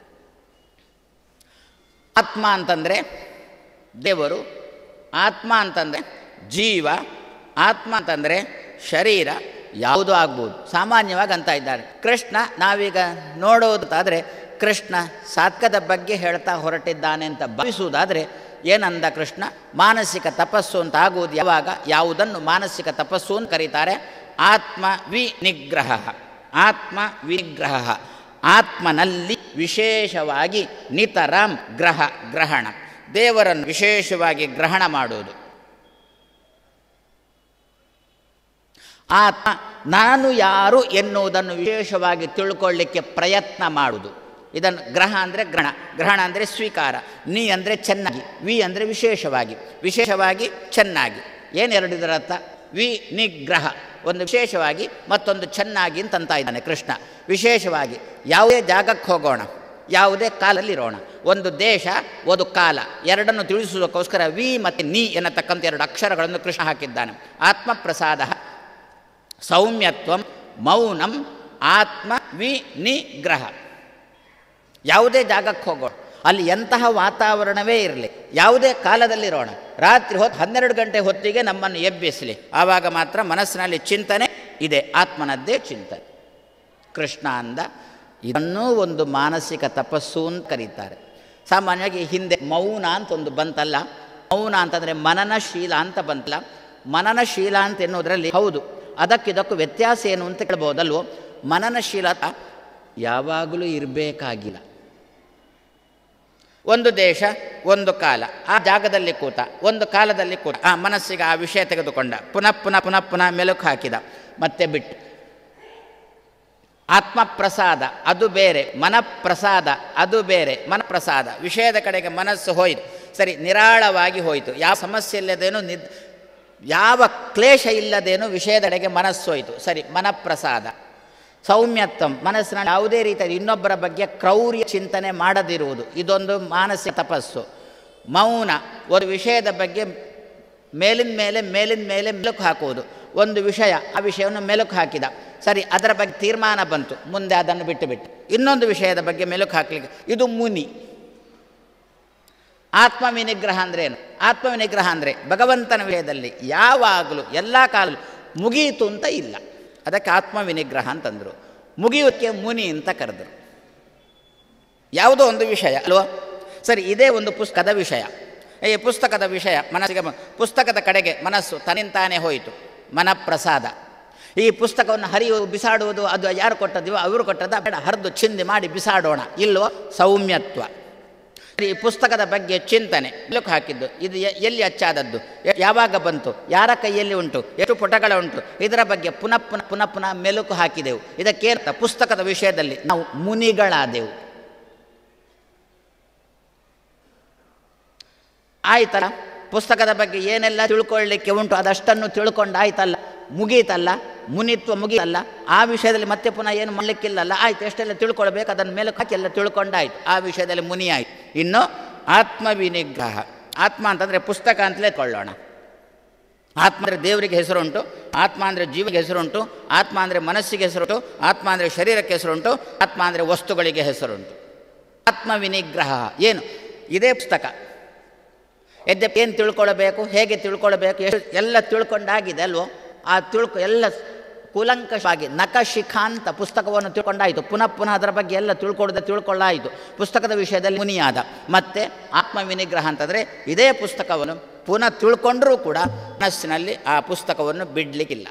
C: ಆತ್ಮ ಅಂತಂದರೆ ದೇವರು ಆತ್ಮ ಅಂತಂದರೆ ಜೀವ ಆತ್ಮ ಅಂತಂದರೆ ಶರೀರ ಯಾವುದೂ ಆಗ್ಬೋದು ಸಾಮಾನ್ಯವಾಗಿ ಅಂತ ಇದ್ದಾರೆ ಕೃಷ್ಣ ನಾವೀಗ ನೋಡೋದಾದರೆ ಕೃಷ್ಣ ಸಾತ್ಕದ ಬಗ್ಗೆ ಹೇಳ್ತಾ ಹೊರಟಿದ್ದಾನೆ ಅಂತ ಭಾವಿಸುವುದಾದರೆ ಏನಂದ ಕೃಷ್ಣ ಮಾನಸಿಕ ತಪಸ್ಸು ಅಂತ ಆಗುವುದು ಯಾವಾಗ ಯಾವುದನ್ನು ಮಾನಸಿಕ ತಪಸ್ಸು ಅಂತ ಕರೀತಾರೆ ಆತ್ಮ ವಿನಿಗ್ರಹ ಆತ್ಮ ವಿನಿಗ್ರಹ ಆತ್ಮನಲ್ಲಿ ವಿಶೇಷವಾಗಿ ನಿತರಾಂ ಗ್ರಹ ಗ್ರಹಣ ದೇವರನ್ನು ವಿಶೇಷವಾಗಿ ಗ್ರಹಣ ಮಾಡುವುದು ಆತ್ಮ ನಾನು ಯಾರು ಎನ್ನುವುದನ್ನು ವಿಶೇಷವಾಗಿ ತಿಳ್ಕೊಳ್ಳಿಕ್ಕೆ ಪ್ರಯತ್ನ ಮಾಡುವುದು ಇದನ್ನು ಗ್ರಹ ಅಂದರೆ ಗ್ರಹಣ ಗ್ರಹಣ ಅಂದರೆ ಸ್ವೀಕಾರ ನೀ ಅಂದರೆ ಚೆನ್ನಾಗಿ ವಿ ಅಂದರೆ ವಿಶೇಷವಾಗಿ ವಿಶೇಷವಾಗಿ ಚೆನ್ನಾಗಿ ಏನು ಎರಡು ಇದರ ಅರ್ಥ ವಿ ನಿಗ್ರಹ ಒಂದು ವಿಶೇಷವಾಗಿ ಮತ್ತೊಂದು ಚೆನ್ನಾಗಿ ಅಂತಂತ ಇದ್ದಾನೆ ಕೃಷ್ಣ ವಿಶೇಷವಾಗಿ ಯಾವುದೇ ಜಾಗಕ್ಕೆ ಹೋಗೋಣ ಯಾವುದೇ ಕಾಲಲ್ಲಿರೋಣ ಒಂದು ದೇಶ ಒಂದು ಕಾಲ ಎರಡನ್ನು ತಿಳಿಸುವುದಕ್ಕೋಸ್ಕರ ವಿ ಮತ್ತು ನೀ ಎನ್ನತಕ್ಕಂಥ ಎರಡು ಅಕ್ಷರಗಳನ್ನು ಕೃಷ್ಣ ಹಾಕಿದ್ದಾನೆ ಆತ್ಮಪ್ರಸಾದ ಸೌಮ್ಯತ್ವಂ ಮೌನಂ ಆತ್ಮ ವಿ ನಿಗ್ರಹ ಯಾವುದೇ ಜಾಗಕ್ಕೆ ಹೋಗೋಣ ಅಲ್ಲಿ ಎಂತಹ ವಾತಾವರಣವೇ ಇರಲಿ ಯಾವುದೇ ಕಾಲದಲ್ಲಿರೋಣ ರಾತ್ರಿ ಹೊತ್ತು ಹನ್ನೆರಡು ಗಂಟೆ ಹೊತ್ತಿಗೆ ನಮ್ಮನ್ನು ಎಬ್ಬಿಸಲಿ ಆವಾಗ ಮಾತ್ರ ಮನಸ್ಸಿನಲ್ಲಿ ಚಿಂತನೆ ಇದೆ ಆತ್ಮನದ್ದೇ ಚಿಂತನೆ ಕೃಷ್ಣ ಅಂದ ಇದನ್ನೂ ಒಂದು ಮಾನಸಿಕ ತಪಸ್ಸು ಅಂತ ಕರೀತಾರೆ ಸಾಮಾನ್ಯವಾಗಿ ಹಿಂದೆ ಮೌನ ಅಂತ ಒಂದು ಬಂತಲ್ಲ ಮೌನ ಅಂತಂದರೆ ಮನನಶೀಲ ಅಂತ ಬಂತಲ್ಲ ಮನನಶೀಲ ಅಂತ ಎನ್ನುವುದರಲ್ಲಿ ಹೌದು ಅದಕ್ಕಿದಕ್ಕೂ ವ್ಯತ್ಯಾಸ ಏನು ಅಂತ ಕೇಳ್ಬೋದಲ್ವೋ ಮನನಶೀಲತ ಯಾವಾಗಲೂ ಇರಬೇಕಾಗಿಲ್ಲ ಒಂದು ದೇಶ ಒಂದು ಕಾಲ ಆ ಜಾಗದಲ್ಲಿ ಕೂತ ಒಂದು ಕಾಲದಲ್ಲಿ ಕೂತ ಆ ಮನಸ್ಸಿಗೆ ಆ ವಿಷಯ ತೆಗೆದುಕೊಂಡ ಪುನಃ ಪುನಃ ಪುನಃ ಪುನಃ ಮೆಲುಕು ಹಾಕಿದ ಮತ್ತೆ ಬಿಟ್ಟು ಆತ್ಮಪ್ರಸಾದ ಅದು ಬೇರೆ ಮನಪ್ರಸಾದ ಅದು ಬೇರೆ ಮನಪ್ರಸಾದ ವಿಷಯದ ಕಡೆಗೆ ಮನಸ್ಸು ಹೋಯಿತು ಸರಿ ನಿರಾಳವಾಗಿ ಹೋಯಿತು ಯಾವ ಸಮಸ್ಯೆ ಇಲ್ಲದೇನು ನಿದ್ ಯಾವ ಕ್ಲೇಶ ಇಲ್ಲದೇನು ವಿಷಯದೆಡೆಗೆ ಮನಸ್ಸು ಹೋಯಿತು ಸರಿ ಮನಪ್ರಸಾದ ಸೌಮ್ಯತ್ವಂ ಮನಸ್ಸಿನ ಯಾವುದೇ ರೀತಿಯ ಇನ್ನೊಬ್ಬರ ಬಗ್ಗೆ ಕ್ರೌರ್ಯ ಚಿಂತನೆ ಮಾಡದಿರುವುದು ಇದೊಂದು ಮಾನಸಿಕ ತಪಸ್ಸು ಮೌನ ಒಂದು ವಿಷಯದ ಬಗ್ಗೆ ಮೇಲಿನ ಮೇಲೆ ಮೇಲಿನ ಮೇಲೆ ಮೆಲುಕು ಹಾಕುವುದು ಒಂದು ವಿಷಯ ಆ ವಿಷಯವನ್ನು ಮೆಲುಕು ಹಾಕಿದ ಸರಿ ಅದರ ಬಗ್ಗೆ ತೀರ್ಮಾನ ಬಂತು ಮುಂದೆ ಅದನ್ನು ಬಿಟ್ಟು ಬಿಟ್ಟು ಇನ್ನೊಂದು ವಿಷಯದ ಬಗ್ಗೆ ಮೆಲುಕು ಹಾಕಲಿಕ್ಕೆ ಇದು ಮುನಿ ಆತ್ಮವಿನಿಗ್ರಹ ಅಂದರೆ ಏನು ಆತ್ಮವಿನಿಗ್ರಹ ಅಂದರೆ ಭಗವಂತನ ವಿಷಯದಲ್ಲಿ ಯಾವಾಗಲೂ ಎಲ್ಲ ಕಾಲಲ್ಲೂ ಮುಗಿಯಿತು ಅಂತ ಇಲ್ಲ ಅದಕ್ಕೆ ಆತ್ಮವಿನಿಗ್ರಹ ಅಂತಂದರು ಮುಗಿಯೋಕ್ಕೆ ಮುನಿ ಅಂತ ಕರೆದರು ಯಾವುದೋ ಒಂದು ವಿಷಯ ಅಲ್ವಾ ಸರಿ ಇದೇ ಒಂದು ಪುಸ್ತಕದ ವಿಷಯ ಈ ಪುಸ್ತಕದ ವಿಷಯ ಮನಸ್ಸಿಗೆ ಬ- ಪುಸ್ತಕದ ಕಡೆಗೆ ಮನಸ್ಸು ತನ್ನಿಂತಾನೇ ಹೋಯಿತು ಮನಪ್ರಸಾದ ಈ ಪುಸ್ತಕವನ್ನು ಹರಿಯುವುದು ಬಿಸಾಡುವುದು ಅದು ಯಾರು ಕೊಟ್ಟದಿವೋ ಅವರು ಕೊಟ್ಟದ ಬೇಡ ಹರಿದು ಚಿಂದಿ ಮಾಡಿ ಬಿಸಾಡೋಣ ಇಲ್ವೋ ಸೌಮ್ಯತ್ವ ಈ ಪುಸ್ತಕದ ಬಗ್ಗೆ ಚಿಂತನೆ ಮೆಲುಕು ಹಾಕಿದ್ದು ಇದು ಎ- ಎಲ್ಲಿ ಅಚ್ಚಾದದ್ದು ಎ- ಯಾವಾಗ ಬಂತು ಯಾರ ಕೈಯಲ್ಲಿ ಉಂಟು ಎಷ್ಟು ಪುಟಗಳ ಉಂಟು ಇದರ ಬಗ್ಗೆ ಪುನಃ ಪುನಃ ಪುನಃ ಪುನಃ ಮೆಲುಕು ಹಾಕಿದೆವು ಇದಕ್ಕೇರ್ಥ ಪುಸ್ತಕದ ವಿಷಯದಲ್ಲಿ ನಾವು ಮುನಿಗಳಾದೆವು ಆಯ್ತಲ್ಲ ಪುಸ್ತಕದ ಬಗ್ಗೆ ಏನೆಲ್ಲ ತಿಳ್ಕೊಳ್ಳಿಕ್ಕೆ ಉಂಟು ಅದಷ್ಟನ್ನು ತಿಳ್ಕೊಂಡಾಯ್ತಲ್ಲ ಮುಗೀತಲ್ಲ ಮುನಿತ್ವ ಮುಗಿಯಲ್ಲ ಆ ವಿಷಯದಲ್ಲಿ ಮತ್ತೆ ಪುನಃ ಏನು ಮಾಡಲಿಕ್ಕಿಲ್ಲಲ್ಲ ಆಯ್ತು ಎಷ್ಟೆಲ್ಲ ತಿಳ್ಕೊಳ್ಬೇಕು ಅದನ್ನು ಮೇಲೆ ಹಾಕಿ ಎಲ್ಲ ತಿಳ್ಕೊಂಡಾಯ್ತು ಆ ವಿಷಯದಲ್ಲಿ ಮುನಿ ಆಯಿತು ಇನ್ನು ಆತ್ಮವಿನಿಗ್ರಹ ಆತ್ಮ ಅಂತಂದರೆ ಪುಸ್ತಕ ಅಂತಲೇ ಕೊಳ್ಳೋಣ ಆತ್ಮ ಅಂದರೆ ದೇವರಿಗೆ ಹೆಸರುಂಟು ಆತ್ಮ ಅಂದರೆ ಜೀವಿಗೆ ಹೆಸರುಂಟು ಆತ್ಮ ಅಂದರೆ ಮನಸ್ಸಿಗೆ ಹೆಸರುಂಟು ಆತ್ಮ ಅಂದರೆ ಶರೀರಕ್ಕೆ ಹೆಸರುಂಟು ಆತ್ಮ ಅಂದರೆ ವಸ್ತುಗಳಿಗೆ ಹೆಸರುಂಟು ಆತ್ಮವಿನಿಗ್ರಹ ಏನು ಇದೇ ಪುಸ್ತಕ ಎದ್ದೆ ಏನು ತಿಳ್ಕೊಳ್ಬೇಕು ಹೇಗೆ ತಿಳ್ಕೊಳ್ಬೇಕು ಎಷ್ಟು ಎಲ್ಲ ತಿಳ್ಕೊಂಡಾಗಿದೆ ಅಲ್ವೋ ಆ ತಿಳ್ಕೊ ಎಲ್ಲ ಕೂಲಂಕಷವಾಗಿ ನಖಶಿಖಾಂತ ಪುಸ್ತಕವನ್ನು ತಿಳ್ಕೊಂಡಾಯಿತು ಪುನಃ ಪುನಃ ಅದರ ಬಗ್ಗೆ ಎಲ್ಲ ತಿಳ್ಕೊಳ್ಳದೆ ತಿಳ್ಕೊಳ್ಳಾಯಿತು ಪುಸ್ತಕದ ವಿಷಯದಲ್ಲಿ ಮುನಿಯಾದ ಮತ್ತು ಆತ್ಮವಿನಿಗ್ರಹ ಅಂತಂದರೆ ಇದೇ ಪುಸ್ತಕವನ್ನು ಪುನಃ ತಿಳ್ಕೊಂಡರೂ ಕೂಡ ಮನಸ್ಸಿನಲ್ಲಿ ಆ ಪುಸ್ತಕವನ್ನು ಬಿಡಲಿಕ್ಕಿಲ್ಲ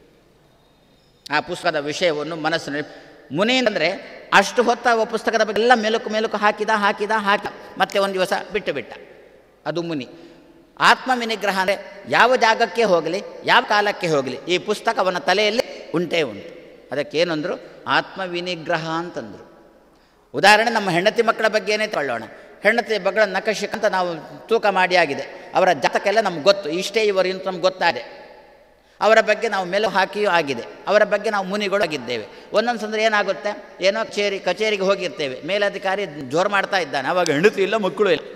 C: ಆ ಪುಸ್ತಕದ ವಿಷಯವನ್ನು ಮನಸ್ಸಿನಲ್ಲಿ ಮುನಿ ಅಂದರೆ ಅಷ್ಟು ಹೊತ್ತ ಆ ಪುಸ್ತಕದ ಬಗ್ಗೆ ಎಲ್ಲ ಮೆಲುಕು ಮೆಲುಕು ಹಾಕಿದ ಹಾಕಿದ ಹಾಕಿ ಮತ್ತೆ ಒಂದು ದಿವಸ ಬಿಟ್ಟು ಬಿಟ್ಟ ಅದು ಮುನಿ ಆತ್ಮವಿನಿಗ್ರಹ ಅಂದರೆ ಯಾವ ಜಾಗಕ್ಕೆ ಹೋಗಲಿ ಯಾವ ಕಾಲಕ್ಕೆ ಹೋಗಲಿ ಈ ಪುಸ್ತಕವನ್ನ ತಲೆಯಲ್ಲಿ ಉಂಟೇ ಉಂಟು ಅದಕ್ಕೇನಂದರು ಆತ್ಮವಿನಿಗ್ರಹ ಅಂತಂದರು ಉದಾಹರಣೆ ನಮ್ಮ ಹೆಂಡತಿ ಮಕ್ಕಳ ಬಗ್ಗೆನೇ ತಗೊಳ್ಳೋಣ ಹೆಂಡತಿ ಮಕ್ಕಳ ನಕಶಿಕ್ ಅಂತ ನಾವು ತೂಕ ಮಾಡಿ ಆಗಿದೆ ಅವರ ಜಾತಕ್ಕೆಲ್ಲ ನಮ್ಗೆ ಗೊತ್ತು ಇಷ್ಟೇ ಇವರು ಅಂತ ನಮ್ಗೆ ಗೊತ್ತಾದೆ ಅವರ ಬಗ್ಗೆ ನಾವು ಮೆಲು ಹಾಕಿಯೂ ಆಗಿದೆ ಅವರ ಬಗ್ಗೆ ನಾವು ಮುನಿಗಳು ಆಗಿದ್ದೇವೆ ಒಂದೊಂದು ಸಂದ್ರೆ ಏನಾಗುತ್ತೆ ಏನೋ ಕಚೇರಿ ಕಚೇರಿಗೆ ಹೋಗಿರ್ತೇವೆ ಮೇಲಧಿಕಾರಿ ಜೋರು ಮಾಡ್ತಾ ಇದ್ದಾನೆ ಅವಾಗ ಹೆಂಡತಿ ಇಲ್ಲ ಮಕ್ಕಳು ಇಲ್ಲ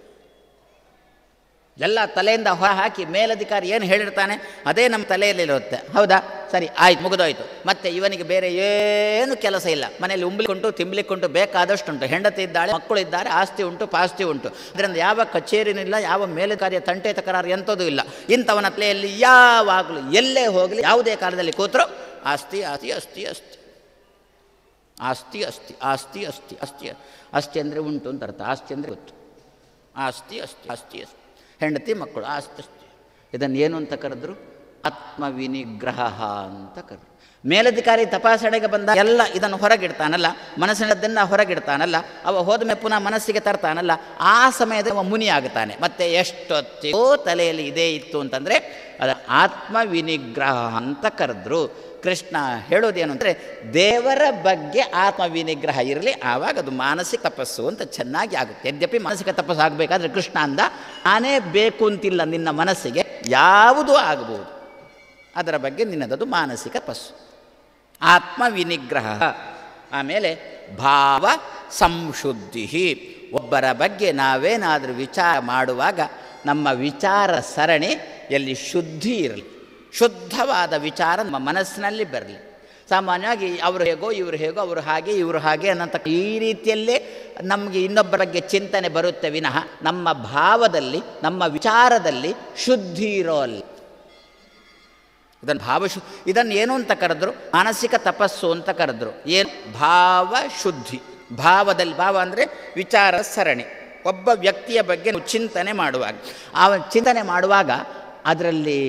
C: ಎಲ್ಲ ತಲೆಯಿಂದ ಹೊರ ಹಾಕಿ ಮೇಲಧಿಕಾರಿ ಏನು ಹೇಳಿರ್ತಾನೆ ಅದೇ ನಮ್ಮ ತಲೆಯಲ್ಲಿರುತ್ತೆ ಹೌದಾ ಸರಿ ಆಯ್ತು ಮುಗಿದೋಯ್ತು ಮತ್ತೆ ಇವನಿಗೆ ಬೇರೆ ಏನು ಕೆಲಸ ಇಲ್ಲ ಮನೆಯಲ್ಲಿ ಉಂಬ್ಲಿಕ್ಕುಂಟು ತಿಂಬ್ಲಿಕ್ಕುಂಟು ಬೇಕಾದಷ್ಟುಂಟು ಹೆಂಡತಿ ಇದ್ದಾಳೆ ಮಕ್ಕಳು ಇದ್ದಾರೆ ಆಸ್ತಿ ಉಂಟು ಪಾಸ್ತಿ ಉಂಟು ಅದರಿಂದ ಯಾವ ಕಚೇರಿನಿಲ್ಲ ಯಾವ ಮೇಲಧಿಕಾರಿಯ ತಂಟೆ ತಕರಾರು ಎಂಥದೂ ಇಲ್ಲ ಇಂಥವನ ತಲೆಯಲ್ಲಿ ಯಾವಾಗಲೂ ಎಲ್ಲೇ ಹೋಗಲಿ ಯಾವುದೇ ಕಾಲದಲ್ಲಿ ಕೂತರು ಆಸ್ತಿ ಆಸ್ತಿ ಅಸ್ತಿ ಅಸ್ತಿ ಆಸ್ತಿ ಅಸ್ತಿ ಆಸ್ತಿ ಅಸ್ತಿ ಅಸ್ತಿ ಅಸ್ತಿ ಅಂದರೆ ಉಂಟು ಅಂತ ಅರ್ಥ ಆಸ್ತಿ ಅಂದರೆ ಗೊತ್ತು ಆಸ್ತಿ ಅಸ್ತಿ ಆಸ್ತಿ ಅಸ್ತಿ ಹೆಂಡತಿ ಮಕ್ಕಳು ಆಸ್ತಿ ಅಸ್ತಿ ಇದನ್ನು ಏನು ಅಂತ ಕರೆದ್ರು ಆತ್ಮವಿನಿಗ್ರಹ ಅಂತ ಕರೆದ್ರು ಮೇಲಧಿಕಾರಿ ತಪಾಸಣೆಗೆ ಬಂದ ಎಲ್ಲ ಇದನ್ನು ಹೊರಗಿಡ್ತಾನಲ್ಲ ಮನಸ್ಸಿನದ್ದನ್ನು ಹೊರಗಿಡ್ತಾನಲ್ಲ ಅವ ಹೋದ್ಮೇಲೆ ಪುನಃ ಮನಸ್ಸಿಗೆ ತರ್ತಾನಲ್ಲ ಆ ಸಮಯದಲ್ಲಿ ಅವ ಮುನಿ ಆಗ್ತಾನೆ ಮತ್ತೆ ಎಷ್ಟೊತ್ತಿಗೋ ತಲೆಯಲ್ಲಿ ಇದೇ ಇತ್ತು ಅಂತಂದರೆ ಅದು ಆತ್ಮವಿನಿಗ್ರಹ ಅಂತ ಕರೆದ್ರು ಕೃಷ್ಣ ಹೇಳೋದೇನು ಅಂದರೆ ದೇವರ ಬಗ್ಗೆ ಆತ್ಮವಿನಿಗ್ರಹ ಇರಲಿ ಆವಾಗ ಅದು ಮಾನಸಿಕ ತಪಸ್ಸು ಅಂತ ಚೆನ್ನಾಗಿ ಆಗುತ್ತೆ ಯದ್ಯಪಿ ಮಾನಸಿಕ ತಪಸ್ಸು ಆಗಬೇಕಾದ್ರೆ ಕೃಷ್ಣ ಅಂದ ನಾನೇ ಬೇಕು ಅಂತಿಲ್ಲ ನಿನ್ನ ಮನಸ್ಸಿಗೆ ಯಾವುದೂ ಆಗಬಹುದು ಅದರ ಬಗ್ಗೆ ನಿನ್ನದದು ಮಾನಸಿಕ ತಪಸ್ಸು ಆತ್ಮವಿನಿಗ್ರಹ ಆಮೇಲೆ ಭಾವ ಸಂಶುದ್ಧಿ ಒಬ್ಬರ ಬಗ್ಗೆ ನಾವೇನಾದರೂ ವಿಚಾರ ಮಾಡುವಾಗ ನಮ್ಮ ವಿಚಾರ ಸರಣಿ ಎಲ್ಲಿ ಶುದ್ಧಿ ಇರಲಿ ಶುದ್ಧವಾದ ವಿಚಾರ ನಮ್ಮ ಮನಸ್ಸಿನಲ್ಲಿ ಬರಲಿ ಸಾಮಾನ್ಯವಾಗಿ ಅವರು ಹೇಗೋ ಇವರು ಹೇಗೋ ಅವರು ಹಾಗೆ ಇವರು ಹಾಗೆ ಅನ್ನೋಂಥ ಈ ರೀತಿಯಲ್ಲೇ ನಮಗೆ ಇನ್ನೊಬ್ಬರ ಬಗ್ಗೆ ಚಿಂತನೆ ಬರುತ್ತೆ ವಿನಃ ನಮ್ಮ ಭಾವದಲ್ಲಿ ನಮ್ಮ ವಿಚಾರದಲ್ಲಿ ಶುದ್ಧಿ ಇರೋಲ್ಲ ಇದನ್ನು ಭಾವಶು ಇದನ್ನು ಏನು ಅಂತ ಕರೆದ್ರು ಮಾನಸಿಕ ತಪಸ್ಸು ಅಂತ ಕರೆದ್ರು ಏನು ಭಾವ ಶುದ್ಧಿ ಭಾವದಲ್ಲಿ ಭಾವ ಅಂದರೆ ವಿಚಾರ ಸರಣಿ ಒಬ್ಬ ವ್ಯಕ್ತಿಯ ಬಗ್ಗೆ ನಾವು ಚಿಂತನೆ ಮಾಡುವಾಗ ಆ ಚಿಂತನೆ ಮಾಡುವಾಗ ಅದರಲ್ಲಿ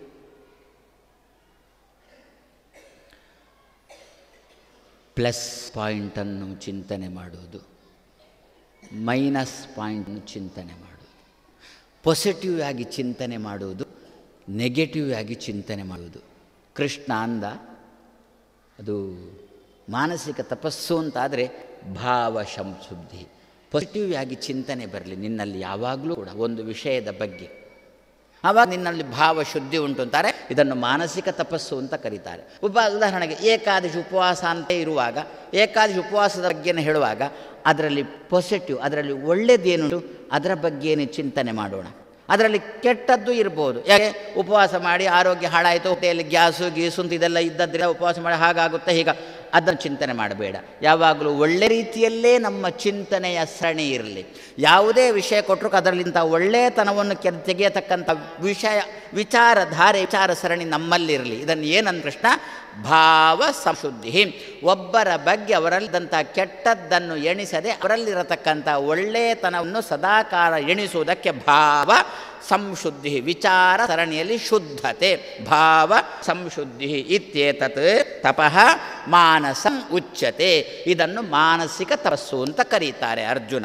C: ಪ್ಲಸ್ ಪಾಯಿಂಟನ್ನು ಚಿಂತನೆ ಮಾಡುವುದು ಮೈನಸ್ ಪಾಯಿಂಟನ್ನು ಚಿಂತನೆ ಮಾಡುವುದು ಪಾಸಿಟಿವ್ ಆಗಿ ಚಿಂತನೆ ಮಾಡುವುದು ನೆಗೆಟಿವ್ ಆಗಿ ಚಿಂತನೆ ಮಾಡುವುದು ಕೃಷ್ಣ ಅಂದ ಅದು ಮಾನಸಿಕ ತಪಸ್ಸು ಅಂತಾದರೆ ಭಾವ ಸಂಶುದ್ಧಿ ಪಾಸಿಟಿವ್ ಆಗಿ ಚಿಂತನೆ ಬರಲಿ ನಿನ್ನಲ್ಲಿ ಯಾವಾಗಲೂ ಕೂಡ ಒಂದು ವಿಷಯದ ಬಗ್ಗೆ ಆವಾಗ ನಿನ್ನಲ್ಲಿ ಭಾವ ಶುದ್ಧಿ ಉಂಟು ಅಂತಾರೆ ಇದನ್ನು ಮಾನಸಿಕ ತಪಸ್ಸು ಅಂತ ಕರೀತಾರೆ ಒಬ್ಬ ಉದಾಹರಣೆಗೆ ಏಕಾದಶಿ ಉಪವಾಸ ಅಂತ ಇರುವಾಗ ಏಕಾದಶಿ ಉಪವಾಸದ ಬಗ್ಗೆನೇ ಹೇಳುವಾಗ ಅದರಲ್ಲಿ ಪಾಸಿಟಿವ್ ಅದರಲ್ಲಿ ಒಳ್ಳೆಯದೇನುಂಟು ಅದರ ಬಗ್ಗೆನೇ ಚಿಂತನೆ ಮಾಡೋಣ ಅದರಲ್ಲಿ ಕೆಟ್ಟದ್ದು ಇರ್ಬೋದು ಯಾಕೆ ಉಪವಾಸ ಮಾಡಿ ಆರೋಗ್ಯ ಹಾಳಾಯಿತು ಹೊಟ್ಟೆಯಲ್ಲಿ ಗ್ಯಾಸು ಗೀಸು ಅಂತ ಇದೆಲ್ಲ ಇದ್ದದ್ರೆ ಉಪವಾಸ ಮಾಡಿ ಹಾಗಾಗುತ್ತೆ ಹೀಗ ಅದನ್ನು ಚಿಂತನೆ ಮಾಡಬೇಡ ಯಾವಾಗಲೂ ಒಳ್ಳೆ ರೀತಿಯಲ್ಲೇ ನಮ್ಮ ಚಿಂತನೆಯ ಸರಣಿ ಇರಲಿ ಯಾವುದೇ ವಿಷಯ ಕೊಟ್ಟರು ಅದರಲ್ಲಿಂಥ ಒಳ್ಳೆಯತನವನ್ನು ಕೆ ತೆಗೆಯತಕ್ಕಂಥ ವಿಷಯ ವಿಚಾರಧಾರೆ ವಿಚಾರ ಸರಣಿ ನಮ್ಮಲ್ಲಿರಲಿ ಇದನ್ನು ಏನಂದ ಕೃಷ್ಣ ಭಾವ ಸಂಶುದ್ಧಿ ಒಬ್ಬರ ಬಗ್ಗೆ ಅವರಲ್ಲಿದ್ದಂಥ ಕೆಟ್ಟದ್ದನ್ನು ಎಣಿಸದೆ ಅವರಲ್ಲಿರತಕ್ಕಂಥ ಒಳ್ಳೆಯತನವನ್ನು ಸದಾಕಾಲ ಎಣಿಸುವುದಕ್ಕೆ ಭಾವ ಸಂಶುದ್ಧಿ ವಿಚಾರ ಸರಣಿಯಲ್ಲಿ ಶುದ್ಧತೆ ಭಾವ ಸಂಶುದ್ಧಿ ಇತ್ಯೇತತ್ ತಪಃ ಮಾನಸಂ ಉಚ್ಯತೆ ಇದನ್ನು ಮಾನಸಿಕ ತಪಸ್ಸು ಅಂತ ಕರೀತಾರೆ ಅರ್ಜುನ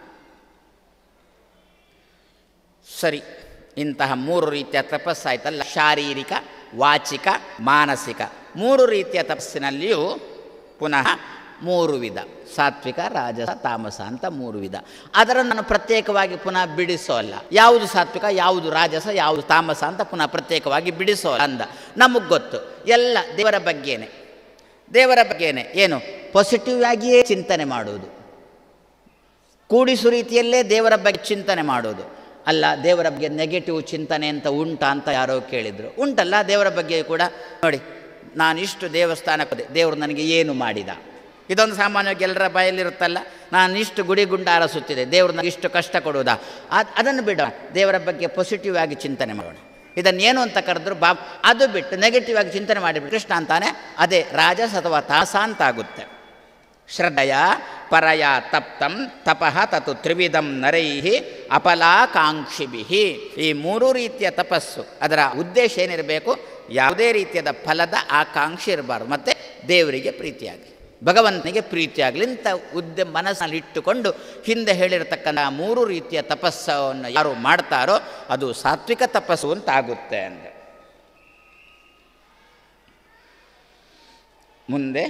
C: ಸರಿ ಇಂತಹ ಮೂರು ರೀತಿಯ ತಪಸ್ಸಾಯ್ತಲ್ಲ ಶಾರೀರಿಕ ವಾಚಿಕ ಮಾನಸಿಕ ಮೂರು ರೀತಿಯ ತಪಸ್ಸಿನಲ್ಲಿಯೂ ಪುನಃ ಮೂರು ವಿಧ ಸಾತ್ವಿಕ ರಾಜಸ ತಾಮಸ ಅಂತ ಮೂರು ವಿಧ ಅದನ್ನು ನಾನು ಪ್ರತ್ಯೇಕವಾಗಿ ಪುನಃ ಬಿಡಿಸೋಲ್ಲ ಯಾವುದು ಸಾತ್ವಿಕ ಯಾವುದು ರಾಜಸ ಯಾವುದು ತಾಮಸ ಅಂತ ಪುನಃ ಪ್ರತ್ಯೇಕವಾಗಿ ಬಿಡಿಸೋಲ್ಲ ಅಂದ ನಮಗೆ ಗೊತ್ತು ಎಲ್ಲ ದೇವರ ಬಗ್ಗೆನೇ ದೇವರ ಬಗ್ಗೆನೇ ಏನು ಪಾಸಿಟಿವ್ ಆಗಿಯೇ ಚಿಂತನೆ ಮಾಡುವುದು ಕೂಡಿಸು ರೀತಿಯಲ್ಲೇ ದೇವರ ಬಗ್ಗೆ ಚಿಂತನೆ ಮಾಡೋದು ಅಲ್ಲ ದೇವರ ಬಗ್ಗೆ ನೆಗೆಟಿವ್ ಚಿಂತನೆ ಅಂತ ಉಂಟಾ ಅಂತ ಯಾರೋ ಕೇಳಿದರು ಉಂಟಲ್ಲ ದೇವರ ಬಗ್ಗೆ ಕೂಡ ನೋಡಿ ನಾನಿಷ್ಟು ದೇವಸ್ಥಾನಕ್ಕೆ ಹೋದೆ ದೇವರು ನನಗೆ ಏನು ಮಾಡಿದ ಇದೊಂದು ಸಾಮಾನ್ಯವಾಗಿ ಎಲ್ಲರ ಬಾಯಲ್ಲಿರುತ್ತಲ್ಲ ನಾನು ಇಷ್ಟು ಗುಡಿ ಗುಂಡಾರ ಸುತ್ತಿದೆ ದೇವರು ನನಗೆ ಇಷ್ಟು ಕಷ್ಟ ಕೊಡುವುದಾ ಅದು ಅದನ್ನು ಬಿಡೋಣ ದೇವರ ಬಗ್ಗೆ ಪಾಸಿಟಿವ್ ಆಗಿ ಚಿಂತನೆ ಮಾಡೋಣ ಇದನ್ನು ಏನು ಅಂತ ಕರೆದ್ರು ಬಾ ಅದು ಬಿಟ್ಟು ನೆಗೆಟಿವ್ ಆಗಿ ಚಿಂತನೆ ಮಾಡಿಬಿಟ್ಟು ಕೃಷ್ಣ ಅಂತಾನೆ ಅದೇ ರಾಜಸ್ ಅಥವಾ ತಾಸ ಅಂತಾಗುತ್ತೆ ಶ್ರದ್ಧೆಯ ಪರಯ ತಪ್ತಂ ತಪಃ ತತು ತ್ರಿವಿಧಂ ನರೈ ಅಪಲಾಕಾಂಕ್ಷಿಭಿ ಈ ಮೂರು ರೀತಿಯ ತಪಸ್ಸು ಅದರ ಉದ್ದೇಶ ಏನಿರಬೇಕು ಯಾವುದೇ ರೀತಿಯಾದ ಫಲದ ಆಕಾಂಕ್ಷೆ ಇರಬಾರ್ದು ಮತ್ತು ದೇವರಿಗೆ ಪ್ರೀತಿಯಾಗಲಿ ಭಗವಂತನಿಗೆ ಪ್ರೀತಿಯಾಗಲಿ ಇಂಥ ಉದ್ದ ಮನಸ್ಸಿನಲ್ಲಿ ಇಟ್ಟುಕೊಂಡು ಹಿಂದೆ ಹೇಳಿರತಕ್ಕಂಥ ಮೂರು ರೀತಿಯ ತಪಸ್ಸನ್ನು ಯಾರು ಮಾಡ್ತಾರೋ ಅದು ಸಾತ್ವಿಕ ತಪಸ್ಸು ಅಂತ ಆಗುತ್ತೆ ಅಂದೆ ಮುಂದೆ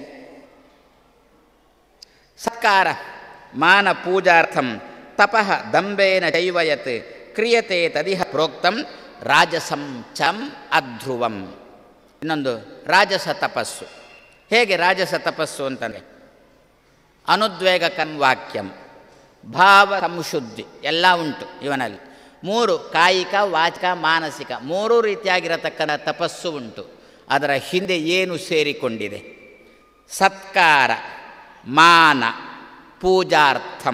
C: ಸತ್ಕಾರ ಮಾನ ಪೂಜಾರ್ಥಂ ತಪಃ ದಂಬೇನ ಚೈವಯತ್ ಕ್ರಿಯತೆ ತದಿಹ ಪ್ರೋಕ್ತಂ ರಾಜಸಂ ಚಂ ಅಧ್ರುವಂ ಇನ್ನೊಂದು ರಾಜಸ ತಪಸ್ಸು ಹೇಗೆ ರಾಜಸ ತಪಸ್ಸು ಅಂತಂದರೆ ಅನುದ್ವೇಗ ವಾಕ್ಯಂ ಭಾವ ಸಂಶುದ್ಧಿ ಎಲ್ಲ ಉಂಟು ಇವನಲ್ಲಿ ಮೂರು ಕಾಯಿಕ ವಾಚಿಕ ಮಾನಸಿಕ ಮೂರು ರೀತಿಯಾಗಿರತಕ್ಕಂಥ ತಪಸ್ಸು ಉಂಟು ಅದರ ಹಿಂದೆ ಏನು ಸೇರಿಕೊಂಡಿದೆ ಸತ್ಕಾರ ಮಾನ ಪೂಜಾರ್ಥಂ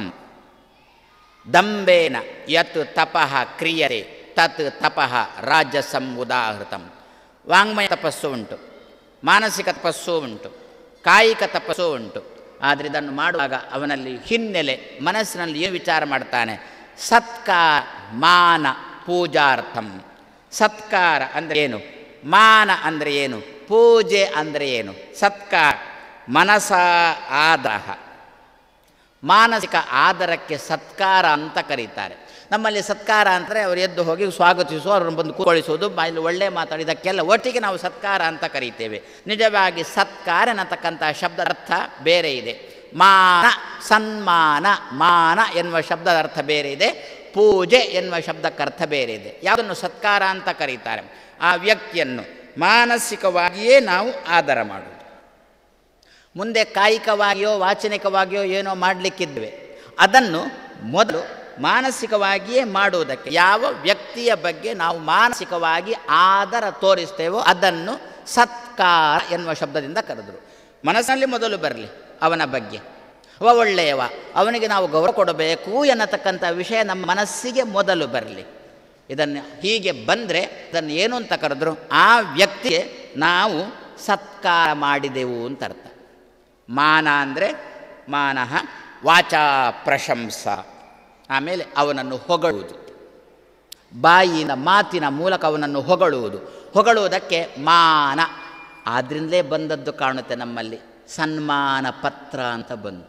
C: ದಂಬೇನ ಯತ್ ತಪಃ ಕ್ರಿಯತೆ ತತ್ ತಪಃ ರಾಜಸಂ ಉದಾಹೃತಂ ವಾಂಗ್ಮಯ ತಪಸ್ಸು ಉಂಟು ಮಾನಸಿಕ ತಪಸ್ಸು ಉಂಟು ಕಾಯಿಕ ತಪಸ್ಸು ಉಂಟು ಆದರೆ ಇದನ್ನು ಮಾಡುವಾಗ ಅವನಲ್ಲಿ ಹಿನ್ನೆಲೆ ಮನಸ್ಸಿನಲ್ಲಿ ಏನು ವಿಚಾರ ಮಾಡ್ತಾನೆ ಸತ್ಕಾರ ಮಾನ ಪೂಜಾರ್ಥಂ ಸತ್ಕಾರ ಅಂದರೆ ಏನು ಮಾನ ಅಂದರೆ ಏನು ಪೂಜೆ ಅಂದರೆ ಏನು ಸತ್ಕಾರ ಮನಸ ಆದಹ ಮಾನಸಿಕ ಆದರಕ್ಕೆ ಸತ್ಕಾರ ಅಂತ ಕರೀತಾರೆ ನಮ್ಮಲ್ಲಿ ಸತ್ಕಾರ ಅಂದರೆ ಅವರು ಎದ್ದು ಹೋಗಿ ಸ್ವಾಗತಿಸುವ ಅವ್ರನ್ನ ಬಂದು ಕೂತ್ಕೊಳಿಸುವುದು ಬಾಯಲ್ಲಿ ಒಳ್ಳೆ ಮಾತಾಡಿದಕ್ಕೆಲ್ಲ ಒಟ್ಟಿಗೆ ನಾವು ಸತ್ಕಾರ ಅಂತ ಕರೀತೇವೆ ನಿಜವಾಗಿ ಸತ್ಕಾರ ಅನ್ನತಕ್ಕಂಥ ಶಬ್ದದ ಅರ್ಥ ಬೇರೆ ಇದೆ ಮಾನ ಸನ್ಮಾನ ಮಾನ ಎನ್ನುವ ಶಬ್ದದ ಅರ್ಥ ಬೇರೆ ಇದೆ ಪೂಜೆ ಎನ್ನುವ ಶಬ್ದಕ್ಕೆ ಅರ್ಥ ಬೇರೆ ಇದೆ ಯಾವುದನ್ನು ಸತ್ಕಾರ ಅಂತ ಕರೀತಾರೆ ಆ ವ್ಯಕ್ತಿಯನ್ನು ಮಾನಸಿಕವಾಗಿಯೇ ನಾವು ಆದರ ಮಾಡುವುದು ಮುಂದೆ ಕಾಯಿಕವಾಗಿಯೋ ವಾಚನಿಕವಾಗಿಯೋ ಏನೋ ಮಾಡಲಿಕ್ಕಿದ್ವಿ ಅದನ್ನು ಮೊದಲು ಮಾನಸಿಕವಾಗಿಯೇ ಮಾಡುವುದಕ್ಕೆ ಯಾವ ವ್ಯಕ್ತಿಯ ಬಗ್ಗೆ ನಾವು ಮಾನಸಿಕವಾಗಿ ಆದರ ತೋರಿಸ್ತೇವೋ ಅದನ್ನು ಸತ್ಕಾರ ಎನ್ನುವ ಶಬ್ದದಿಂದ ಕರೆದರು ಮನಸ್ಸಿನಲ್ಲಿ ಮೊದಲು ಬರಲಿ ಅವನ ಬಗ್ಗೆ ಅವ ಒಳ್ಳೆಯವ ಅವನಿಗೆ ನಾವು ಗೌರವ ಕೊಡಬೇಕು ಎನ್ನತಕ್ಕಂಥ ವಿಷಯ ನಮ್ಮ ಮನಸ್ಸಿಗೆ ಮೊದಲು ಬರಲಿ ಇದನ್ನು ಹೀಗೆ ಬಂದರೆ ಇದನ್ನು ಏನು ಅಂತ ಕರೆದ್ರು ಆ ವ್ಯಕ್ತಿಗೆ ನಾವು ಸತ್ಕಾರ ಮಾಡಿದೆವು ಅಂತ ಅರ್ಥ ಮಾನ ಅಂದರೆ ಮಾನಃ ವಾಚಾ ಪ್ರಶಂಸ ಆಮೇಲೆ ಅವನನ್ನು ಹೊಗಳುವುದು ಬಾಯಿನ ಮಾತಿನ ಮೂಲಕ ಅವನನ್ನು ಹೊಗಳುವುದು ಹೊಗಳುವುದಕ್ಕೆ ಮಾನ ಆದ್ರಿಂದಲೇ ಬಂದದ್ದು ಕಾಣುತ್ತೆ ನಮ್ಮಲ್ಲಿ ಸನ್ಮಾನ ಪತ್ರ ಅಂತ ಬಂತು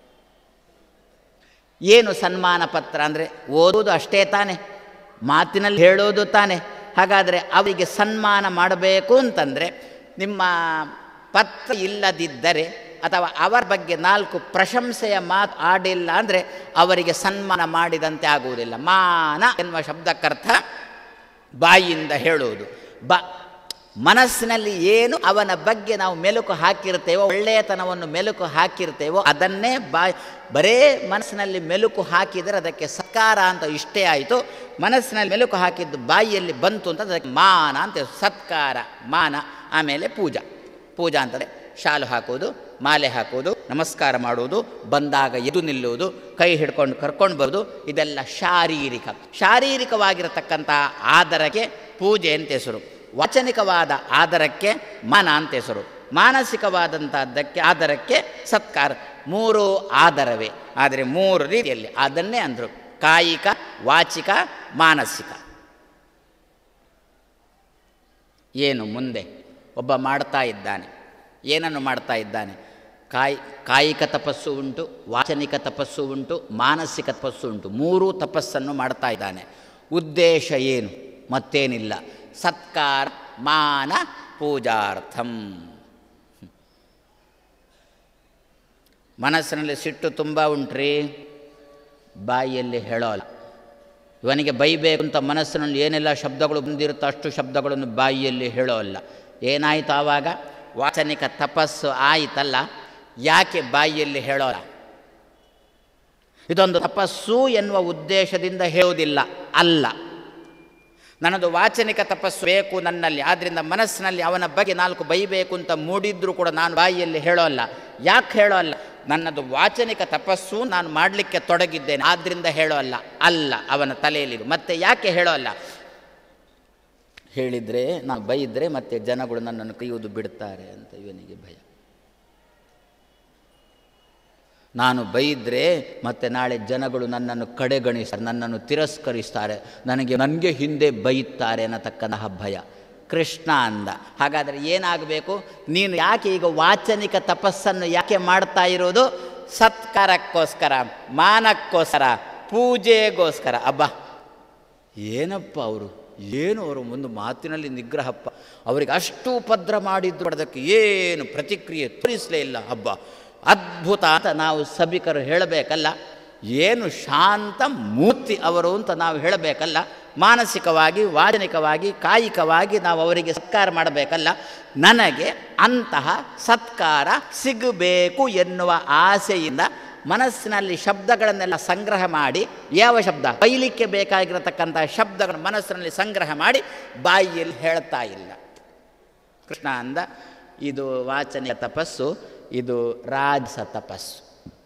C: ಏನು ಸನ್ಮಾನ ಪತ್ರ ಅಂದರೆ ಓದುವುದು ಅಷ್ಟೇ ತಾನೆ ಮಾತಿನಲ್ಲಿ ಹೇಳೋದು ತಾನೆ ಹಾಗಾದರೆ ಅವರಿಗೆ ಸನ್ಮಾನ ಮಾಡಬೇಕು ಅಂತಂದರೆ ನಿಮ್ಮ ಪತ್ರ ಇಲ್ಲದಿದ್ದರೆ ಅಥವಾ ಅವರ ಬಗ್ಗೆ ನಾಲ್ಕು ಪ್ರಶಂಸೆಯ ಮಾತು ಆಡಿಲ್ಲ ಅಂದರೆ ಅವರಿಗೆ ಸನ್ಮಾನ ಮಾಡಿದಂತೆ ಆಗುವುದಿಲ್ಲ ಮಾನ ಎನ್ನುವ ಶಬ್ದಕ್ಕರ್ಥ ಬಾಯಿಯಿಂದ ಹೇಳುವುದು ಬ ಮನಸ್ಸಿನಲ್ಲಿ ಏನು ಅವನ ಬಗ್ಗೆ ನಾವು ಮೆಲುಕು ಹಾಕಿರ್ತೇವೋ ಒಳ್ಳೆಯತನವನ್ನು ಮೆಲುಕು ಹಾಕಿರ್ತೇವೋ ಅದನ್ನೇ ಬಾಯ್ ಬರೇ ಮನಸ್ಸಿನಲ್ಲಿ ಮೆಲುಕು ಹಾಕಿದರೆ ಅದಕ್ಕೆ ಸತ್ಕಾರ ಅಂತ ಇಷ್ಟೇ ಆಯಿತು ಮನಸ್ಸಿನಲ್ಲಿ ಮೆಲುಕು ಹಾಕಿದ್ದು ಬಾಯಿಯಲ್ಲಿ ಬಂತು ಅಂತ ಅದಕ್ಕೆ ಮಾನ ಅಂತ ಸತ್ಕಾರ ಮಾನ ಆಮೇಲೆ ಪೂಜಾ ಪೂಜಾ ಅಂತಂದರೆ ಶಾಲು ಹಾಕುವುದು ಮಾಲೆ ಹಾಕುವುದು ನಮಸ್ಕಾರ ಮಾಡುವುದು ಬಂದಾಗ ಎದು ನಿಲ್ಲುವುದು ಕೈ ಹಿಡ್ಕೊಂಡು ಕರ್ಕೊಂಡು ಬರೋದು ಇದೆಲ್ಲ ಶಾರೀರಿಕ ಶಾರೀರಿಕವಾಗಿರತಕ್ಕಂಥ ಆದರಕ್ಕೆ ಪೂಜೆ ಅಂತ ಹೆಸರು ವಚನಿಕವಾದ ಆದರಕ್ಕೆ ಮಾನ ಅಂತ ಹೆಸರು ಮಾನಸಿಕವಾದಂಥದ್ದಕ್ಕೆ ಆದರಕ್ಕೆ ಸತ್ಕಾರ ಮೂರು ಆದರವೇ ಆದರೆ ಮೂರು ರೀತಿಯಲ್ಲಿ ಅದನ್ನೇ ಅಂದರು ಕಾಯಿಕ ವಾಚಿಕ ಮಾನಸಿಕ ಏನು ಮುಂದೆ ಒಬ್ಬ ಮಾಡ್ತಾ ಇದ್ದಾನೆ ಏನನ್ನು ಮಾಡ್ತಾ ಇದ್ದಾನೆ ಕಾಯಿ ಕಾಯಿಕ ತಪಸ್ಸು ಉಂಟು ವಾಚನಿಕ ತಪಸ್ಸು ಉಂಟು ಮಾನಸಿಕ ತಪಸ್ಸು ಉಂಟು ಮೂರೂ ತಪಸ್ಸನ್ನು ಮಾಡ್ತಾ ಇದ್ದಾನೆ ಉದ್ದೇಶ ಏನು ಮತ್ತೇನಿಲ್ಲ ಸತ್ಕಾರ ಮಾನ ಪೂಜಾರ್ಥಂ ಮನಸ್ಸಿನಲ್ಲಿ ಸಿಟ್ಟು ತುಂಬ ಉಂಟ್ರಿ ಬಾಯಿಯಲ್ಲಿ ಹೇಳೋಲ್ಲ ಇವನಿಗೆ ಬೈಬೇಕು ಅಂತ ಮನಸ್ಸಿನಲ್ಲಿ ಏನೆಲ್ಲ ಶಬ್ದಗಳು ಬಂದಿರುತ್ತೋ ಅಷ್ಟು ಶಬ್ದಗಳನ್ನು ಬಾಯಿಯಲ್ಲಿ ಹೇಳೋಲ್ಲ ಏನಾಯಿತು ಆವಾಗ ವಾಚನಿಕ ತಪಸ್ಸು ಆಯಿತಲ್ಲ ಯಾಕೆ ಬಾಯಿಯಲ್ಲಿ ಹೇಳೋಲ್ಲ ಇದೊಂದು ತಪಸ್ಸು ಎನ್ನುವ ಉದ್ದೇಶದಿಂದ ಹೇಳುವುದಿಲ್ಲ ಅಲ್ಲ ನನ್ನದು ವಾಚನಿಕ ತಪಸ್ಸು ಬೇಕು ನನ್ನಲ್ಲಿ ಆದ್ದರಿಂದ ಮನಸ್ಸಿನಲ್ಲಿ ಅವನ ಬಗ್ಗೆ ನಾಲ್ಕು ಬೈಬೇಕು ಅಂತ ಮೂಡಿದ್ರೂ ಕೂಡ ನಾನು ಬಾಯಿಯಲ್ಲಿ ಹೇಳೋಲ್ಲ ಯಾಕೆ ಹೇಳೋಲ್ಲ ನನ್ನದು ವಾಚನಿಕ ತಪಸ್ಸು ನಾನು ಮಾಡಲಿಕ್ಕೆ ತೊಡಗಿದ್ದೇನೆ ಆದ್ದರಿಂದ ಹೇಳೋಲ್ಲ ಅಲ್ಲ ಅವನ ತಲೆಯಲ್ಲಿ ಮತ್ತೆ ಯಾಕೆ ಹೇಳೋಲ್ಲ ಹೇಳಿದರೆ ನಾನು ಬೈದರೆ ಮತ್ತೆ ಜನಗಳು ನನ್ನನ್ನು ಕೈಯುವುದು ಬಿಡ್ತಾರೆ ಅಂತ ಇವನಿಗೆ ಭಯ ನಾನು ಬೈದರೆ ಮತ್ತೆ ನಾಳೆ ಜನಗಳು ನನ್ನನ್ನು ಕಡೆಗಣಿಸ್ತಾರೆ ನನ್ನನ್ನು ತಿರಸ್ಕರಿಸ್ತಾರೆ ನನಗೆ ನನಗೆ ಹಿಂದೆ ಬೈತಾರೆ ಅನ್ನತಕ್ಕಂತಹ ಭಯ ಕೃಷ್ಣ ಅಂದ ಹಾಗಾದರೆ ಏನಾಗಬೇಕು ನೀನು ಯಾಕೆ ಈಗ ವಾಚನಿಕ ತಪಸ್ಸನ್ನು ಯಾಕೆ ಮಾಡ್ತಾ ಇರೋದು ಸತ್ಕಾರಕ್ಕೋಸ್ಕರ ಮಾನಕ್ಕೋಸ್ಕರ ಪೂಜೆಗೋಸ್ಕರ ಅಬ್ಬಾ ಏನಪ್ಪ ಅವರು ಏನು ಅವರು ಒಂದು ಮಾತಿನಲ್ಲಿ ನಿಗ್ರಹಪ್ಪ ಅವರಿಗೆ ಅಷ್ಟು ಉಪದ್ರ ಮಾಡಿದ್ರು ಅದಕ್ಕೆ ಏನು ಪ್ರತಿಕ್ರಿಯೆ ತೋರಿಸಲೇ ಇಲ್ಲ ಹಬ್ಬ ಅದ್ಭುತ ಅಂತ ನಾವು ಸಭಿಕರು ಹೇಳಬೇಕಲ್ಲ ಏನು ಶಾಂತ ಮೂರ್ತಿ ಅವರು ಅಂತ ನಾವು ಹೇಳಬೇಕಲ್ಲ ಮಾನಸಿಕವಾಗಿ ವಾಚನಿಕವಾಗಿ ಕಾಯಿಕವಾಗಿ ನಾವು ಅವರಿಗೆ ಸತ್ಕಾರ ಮಾಡಬೇಕಲ್ಲ ನನಗೆ ಅಂತಹ ಸತ್ಕಾರ ಸಿಗಬೇಕು ಎನ್ನುವ ಆಸೆಯಿಂದ ಮನಸ್ಸಿನಲ್ಲಿ ಶಬ್ದಗಳನ್ನೆಲ್ಲ ಸಂಗ್ರಹ ಮಾಡಿ ಯಾವ ಶಬ್ದ ಬೈಲಿಕ್ಕೆ ಬೇಕಾಗಿರತಕ್ಕಂಥ ಶಬ್ದಗಳನ್ನು ಮನಸ್ಸಿನಲ್ಲಿ ಸಂಗ್ರಹ ಮಾಡಿ ಬಾಯಿಯಲ್ಲಿ ಹೇಳ್ತಾ ಇಲ್ಲ ಕೃಷ್ಣ ಅಂದ ಇದು ವಾಚನಿಕ ತಪಸ್ಸು ಇದು ರಾಜಸ ತಪಸ್ಸು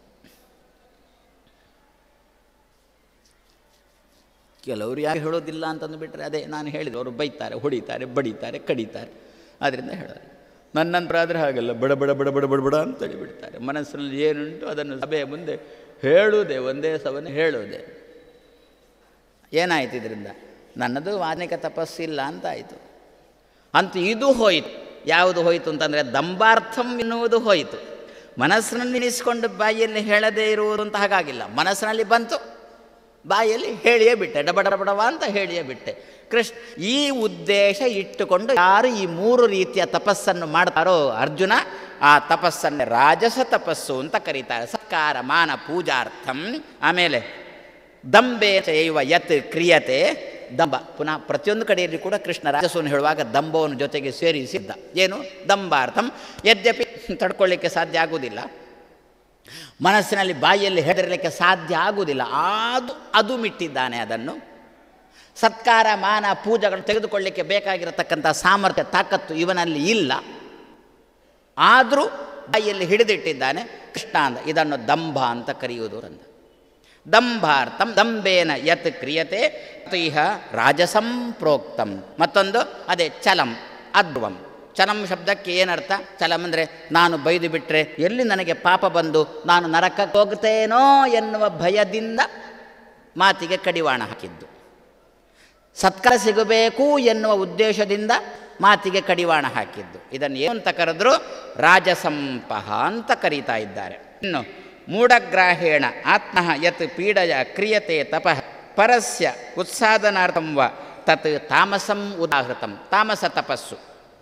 C: ಕೆಲವರು ಯಾಕೆ ಹೇಳೋದಿಲ್ಲ ಅಂತಂದು ಬಿಟ್ಟರೆ ಅದೇ ನಾನು ಹೇಳಿದೆ ಅವರು ಬೈತಾರೆ ಹೊಡಿತಾರೆ ಬಡಿತಾರೆ ಕಡಿತಾರೆ ಆದ್ದರಿಂದ ಹೇಳೋದು ನನ್ನ ನಂತರ ಆದರೆ ಹಾಗಲ್ಲ ಬಡ ಬಡ ಬಡ ಬಡ ಬಡ ಬಡ ಅಂತ ಹೇಳಿಬಿಡ್ತಾರೆ ಮನಸ್ಸಿನಲ್ಲಿ ಏನುಂಟು ಅದನ್ನು ಸಭೆಯ ಮುಂದೆ ಹೇಳುವುದೇ ಒಂದೇ ಸವನೆ ಹೇಳುವುದೇ ಏನಾಯ್ತು ಇದರಿಂದ ನನ್ನದು ವಾನಿಕ ತಪಸ್ಸಿಲ್ಲ ಅಂತ ಆಯಿತು ಅಂತೂ ಇದು ಹೋಯಿತು ಯಾವುದು ಹೋಯಿತು ಅಂತಂದರೆ ದಂಬಾರ್ಥಂ ಎನ್ನುವುದು ಹೋಯಿತು ಮನಸ್ಸಿನಲ್ಲಿ ನಿಲ್ಲಿಸಿಕೊಂಡು ಬಾಯಿಯಲ್ಲಿ ಹೇಳದೇ ಇರುವುದು ಅಂತ ಹಾಗಾಗಿಲ್ಲ ಮನಸ್ಸಿನಲ್ಲಿ ಬಂತು ಬಾಯಲ್ಲಿ ಹೇಳಿಯೇ ಬಿಟ್ಟೆ ಡಬ ಡಬ ಡಬ ಅಂತ ಹೇಳಿಯೇ ಬಿಟ್ಟೆ ಕೃಷ್ಣ ಈ ಉದ್ದೇಶ ಇಟ್ಟುಕೊಂಡು ಯಾರು ಈ ಮೂರು ರೀತಿಯ ತಪಸ್ಸನ್ನು ಮಾಡ್ತಾರೋ ಅರ್ಜುನ ಆ ತಪಸ್ಸನ್ನೇ ರಾಜಸ ತಪಸ್ಸು ಅಂತ ಕರೀತಾರೆ ಸತ್ಕಾರ ಮಾನ ಪೂಜಾರ್ಥಂ ಆಮೇಲೆ ದಂಬೆ ಚೈವ ಯತ್ ಕ್ರಿಯತೆ ದಂಬ ಪುನಃ ಪ್ರತಿಯೊಂದು ಕಡೆಯಲ್ಲಿ ಕೂಡ ಕೃಷ್ಣ ರಾಜಸವನ್ನು ಹೇಳುವಾಗ ದಂಬವನ್ನು ಜೊತೆಗೆ ಸೇರಿಸಿದ್ದ ಏನು ದಂಬಾರ್ಥಂ ಯದ್ಯಪಿ ತಡ್ಕೊಳ್ಳಿಕ್ಕೆ ಸಾಧ್ಯ ಆಗುವುದಿಲ್ಲ ಮನಸ್ಸಿನಲ್ಲಿ ಬಾಯಿಯಲ್ಲಿ ಹೇಳಿರಲಿಕ್ಕೆ ಸಾಧ್ಯ ಆಗುವುದಿಲ್ಲ ಅದು ಅದು ಮಿಟ್ಟಿದ್ದಾನೆ ಅದನ್ನು ಸತ್ಕಾರ ಮಾನ ಪೂಜೆಗಳನ್ನು ತೆಗೆದುಕೊಳ್ಳಿಕ್ಕೆ ಬೇಕಾಗಿರತಕ್ಕಂಥ ಸಾಮರ್ಥ್ಯ ತಾಕತ್ತು ಇವನಲ್ಲಿ ಇಲ್ಲ ಆದರೂ ಬಾಯಿಯಲ್ಲಿ ಹಿಡಿದಿಟ್ಟಿದ್ದಾನೆ ಕೃಷ್ಣ ಅಂತ ಇದನ್ನು ದಂಭ ಅಂತ ಕರೆಯುವುದು ಅಂತ ದಂಭಾರ್ಥಂ ದಂಬೇನ ಯತ್ ಕ್ರಿಯತೆ ಇಹ ರಾಜಸಂ ಪ್ರೋಕ್ತಂ ಮತ್ತೊಂದು ಅದೇ ಚಲಂ ಅಧ್ವಂ ಚಲಂ ಶಬ್ದಕ್ಕೆ ಏನರ್ಥ ಚಲಂ ಅಂದರೆ ನಾನು ಬೈದು ಬಿಟ್ಟರೆ ಎಲ್ಲಿ ನನಗೆ ಪಾಪ ಬಂದು ನಾನು ನರಕಕ್ಕೆ ಹೋಗ್ತೇನೋ ಎನ್ನುವ ಭಯದಿಂದ ಮಾತಿಗೆ ಕಡಿವಾಣ ಹಾಕಿದ್ದು ಸತ್ಕಾರ ಸಿಗಬೇಕು ಎನ್ನುವ ಉದ್ದೇಶದಿಂದ ಮಾತಿಗೆ ಕಡಿವಾಣ ಹಾಕಿದ್ದು ಇದನ್ನು ಏನು ಅಂತ ಕರೆದ್ರು ರಾಜಸಂಪಹ ಅಂತ ಕರೀತಾ ಇದ್ದಾರೆ ಇನ್ನು ಮೂಢಗ್ರಾಹೇಣ ಆತ್ಮ ಯತ್ ಪೀಡಯ ಕ್ರಿಯತೆ ತಪಃ ಪರಸ್ಯ ಉತ್ಸಾದನಾರ್ಥಂ ವ ತತ್ ತಾಮಸಂ ಉದಾಹೃತಂ ತಾಮಸ ತಪಸ್ಸು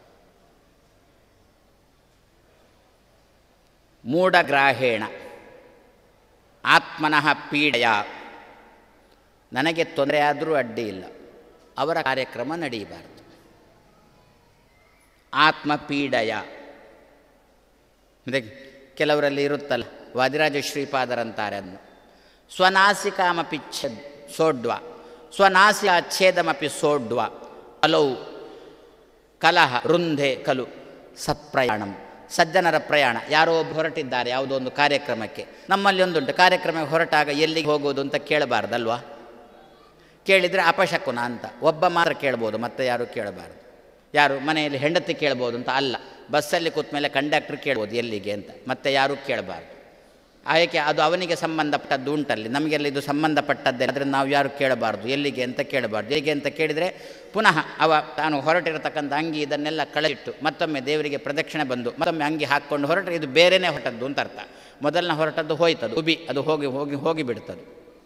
C: ಮೂಢಗ್ರಾಹೇಣ ಆತ್ಮನಃ ಪೀಡೆಯ ನನಗೆ ತೊಂದರೆ ಆದರೂ ಅಡ್ಡಿ ಇಲ್ಲ ಅವರ ಕಾರ್ಯಕ್ರಮ ನಡೆಯಬಾರದು ಆತ್ಮ ಪೀಡಯ ಅಂದರೆ ಕೆಲವರಲ್ಲಿ ಇರುತ್ತಲ್ಲ ವಾದಿರಾಜ ಶ್ರೀಪಾದರಂತಾರೆ ಅದನ್ನು ಸ್ವನಾಸಿಕಾಮಪಿ ಛ ಸೋಡ್ವ ಸ್ವನಾಸಿಕ ಛೇದಮಪಿ ಸೋಡ್ವ ಅಲೌ ಕಲಹ ವೃಂಧೆ ಕಲು ಸತ್ಪ್ರಯಾಣಂ ಸಜ್ಜನರ ಪ್ರಯಾಣ ಯಾರೋ ಒಬ್ಬ ಹೊರಟಿದ್ದಾರೆ ಯಾವುದೋ ಒಂದು ಕಾರ್ಯಕ್ರಮಕ್ಕೆ ನಮ್ಮಲ್ಲಿ ಒಂದುಂಟು ಕಾರ್ಯಕ್ರಮಕ್ಕೆ ಹೊರಟಾಗ ಎಲ್ಲಿಗೆ ಹೋಗೋದು ಅಂತ ಕೇಳಬಾರ್ದಲ್ವಾ ಕೇಳಿದರೆ ಅಪಶಕುನ ಅಂತ ಒಬ್ಬ ಮಾತ್ರ ಕೇಳ್ಬೋದು ಮತ್ತೆ ಯಾರು ಕೇಳಬಾರ್ದು ಯಾರು ಮನೆಯಲ್ಲಿ ಹೆಂಡತಿ ಕೇಳ್ಬೋದು ಅಂತ ಅಲ್ಲ ಬಸ್ಸಲ್ಲಿ ಕೂತ ಮೇಲೆ ಕಂಡಕ್ಟ್ರ್ ಕೇಳ್ಬೋದು ಎಲ್ಲಿಗೆ ಅಂತ ಮತ್ತೆ ಯಾರೂ ಕೇಳಬಾರ್ದು ಆಯಕೆ ಅದು ಅವನಿಗೆ ಸಂಬಂಧಪಟ್ಟದ್ದು ಉಂಟಲ್ಲಿ ನಮಗೆಲ್ಲ ಇದು ಸಂಬಂಧಪಟ್ಟದ್ದೇ ಆದರೆ ನಾವು ಯಾರು ಕೇಳಬಾರ್ದು ಎಲ್ಲಿಗೆ ಅಂತ ಕೇಳಬಾರ್ದು ಹೇಗೆ ಅಂತ ಕೇಳಿದರೆ ಪುನಃ ಅವ ತಾನು ಹೊರಟಿರತಕ್ಕಂಥ ಅಂಗಿ ಇದನ್ನೆಲ್ಲ ಕಳೆಯಿಟ್ಟು ಮತ್ತೊಮ್ಮೆ ದೇವರಿಗೆ ಪ್ರದಕ್ಷಿಣೆ ಬಂದು ಮತ್ತೊಮ್ಮೆ ಅಂಗಿ ಹಾಕ್ಕೊಂಡು ಹೊರಟ್ರೆ ಇದು ಬೇರೆನೇ ಹೊರಟದ್ದು ಅಂತ ಅರ್ಥ ಮೊದಲನ ಹೊರಟದ್ದು ಹೋಯ್ತದು ಉಬಿ ಅದು ಹೋಗಿ ಹೋಗಿ ಹೋಗಿ ಬಿಡ್ತದೆ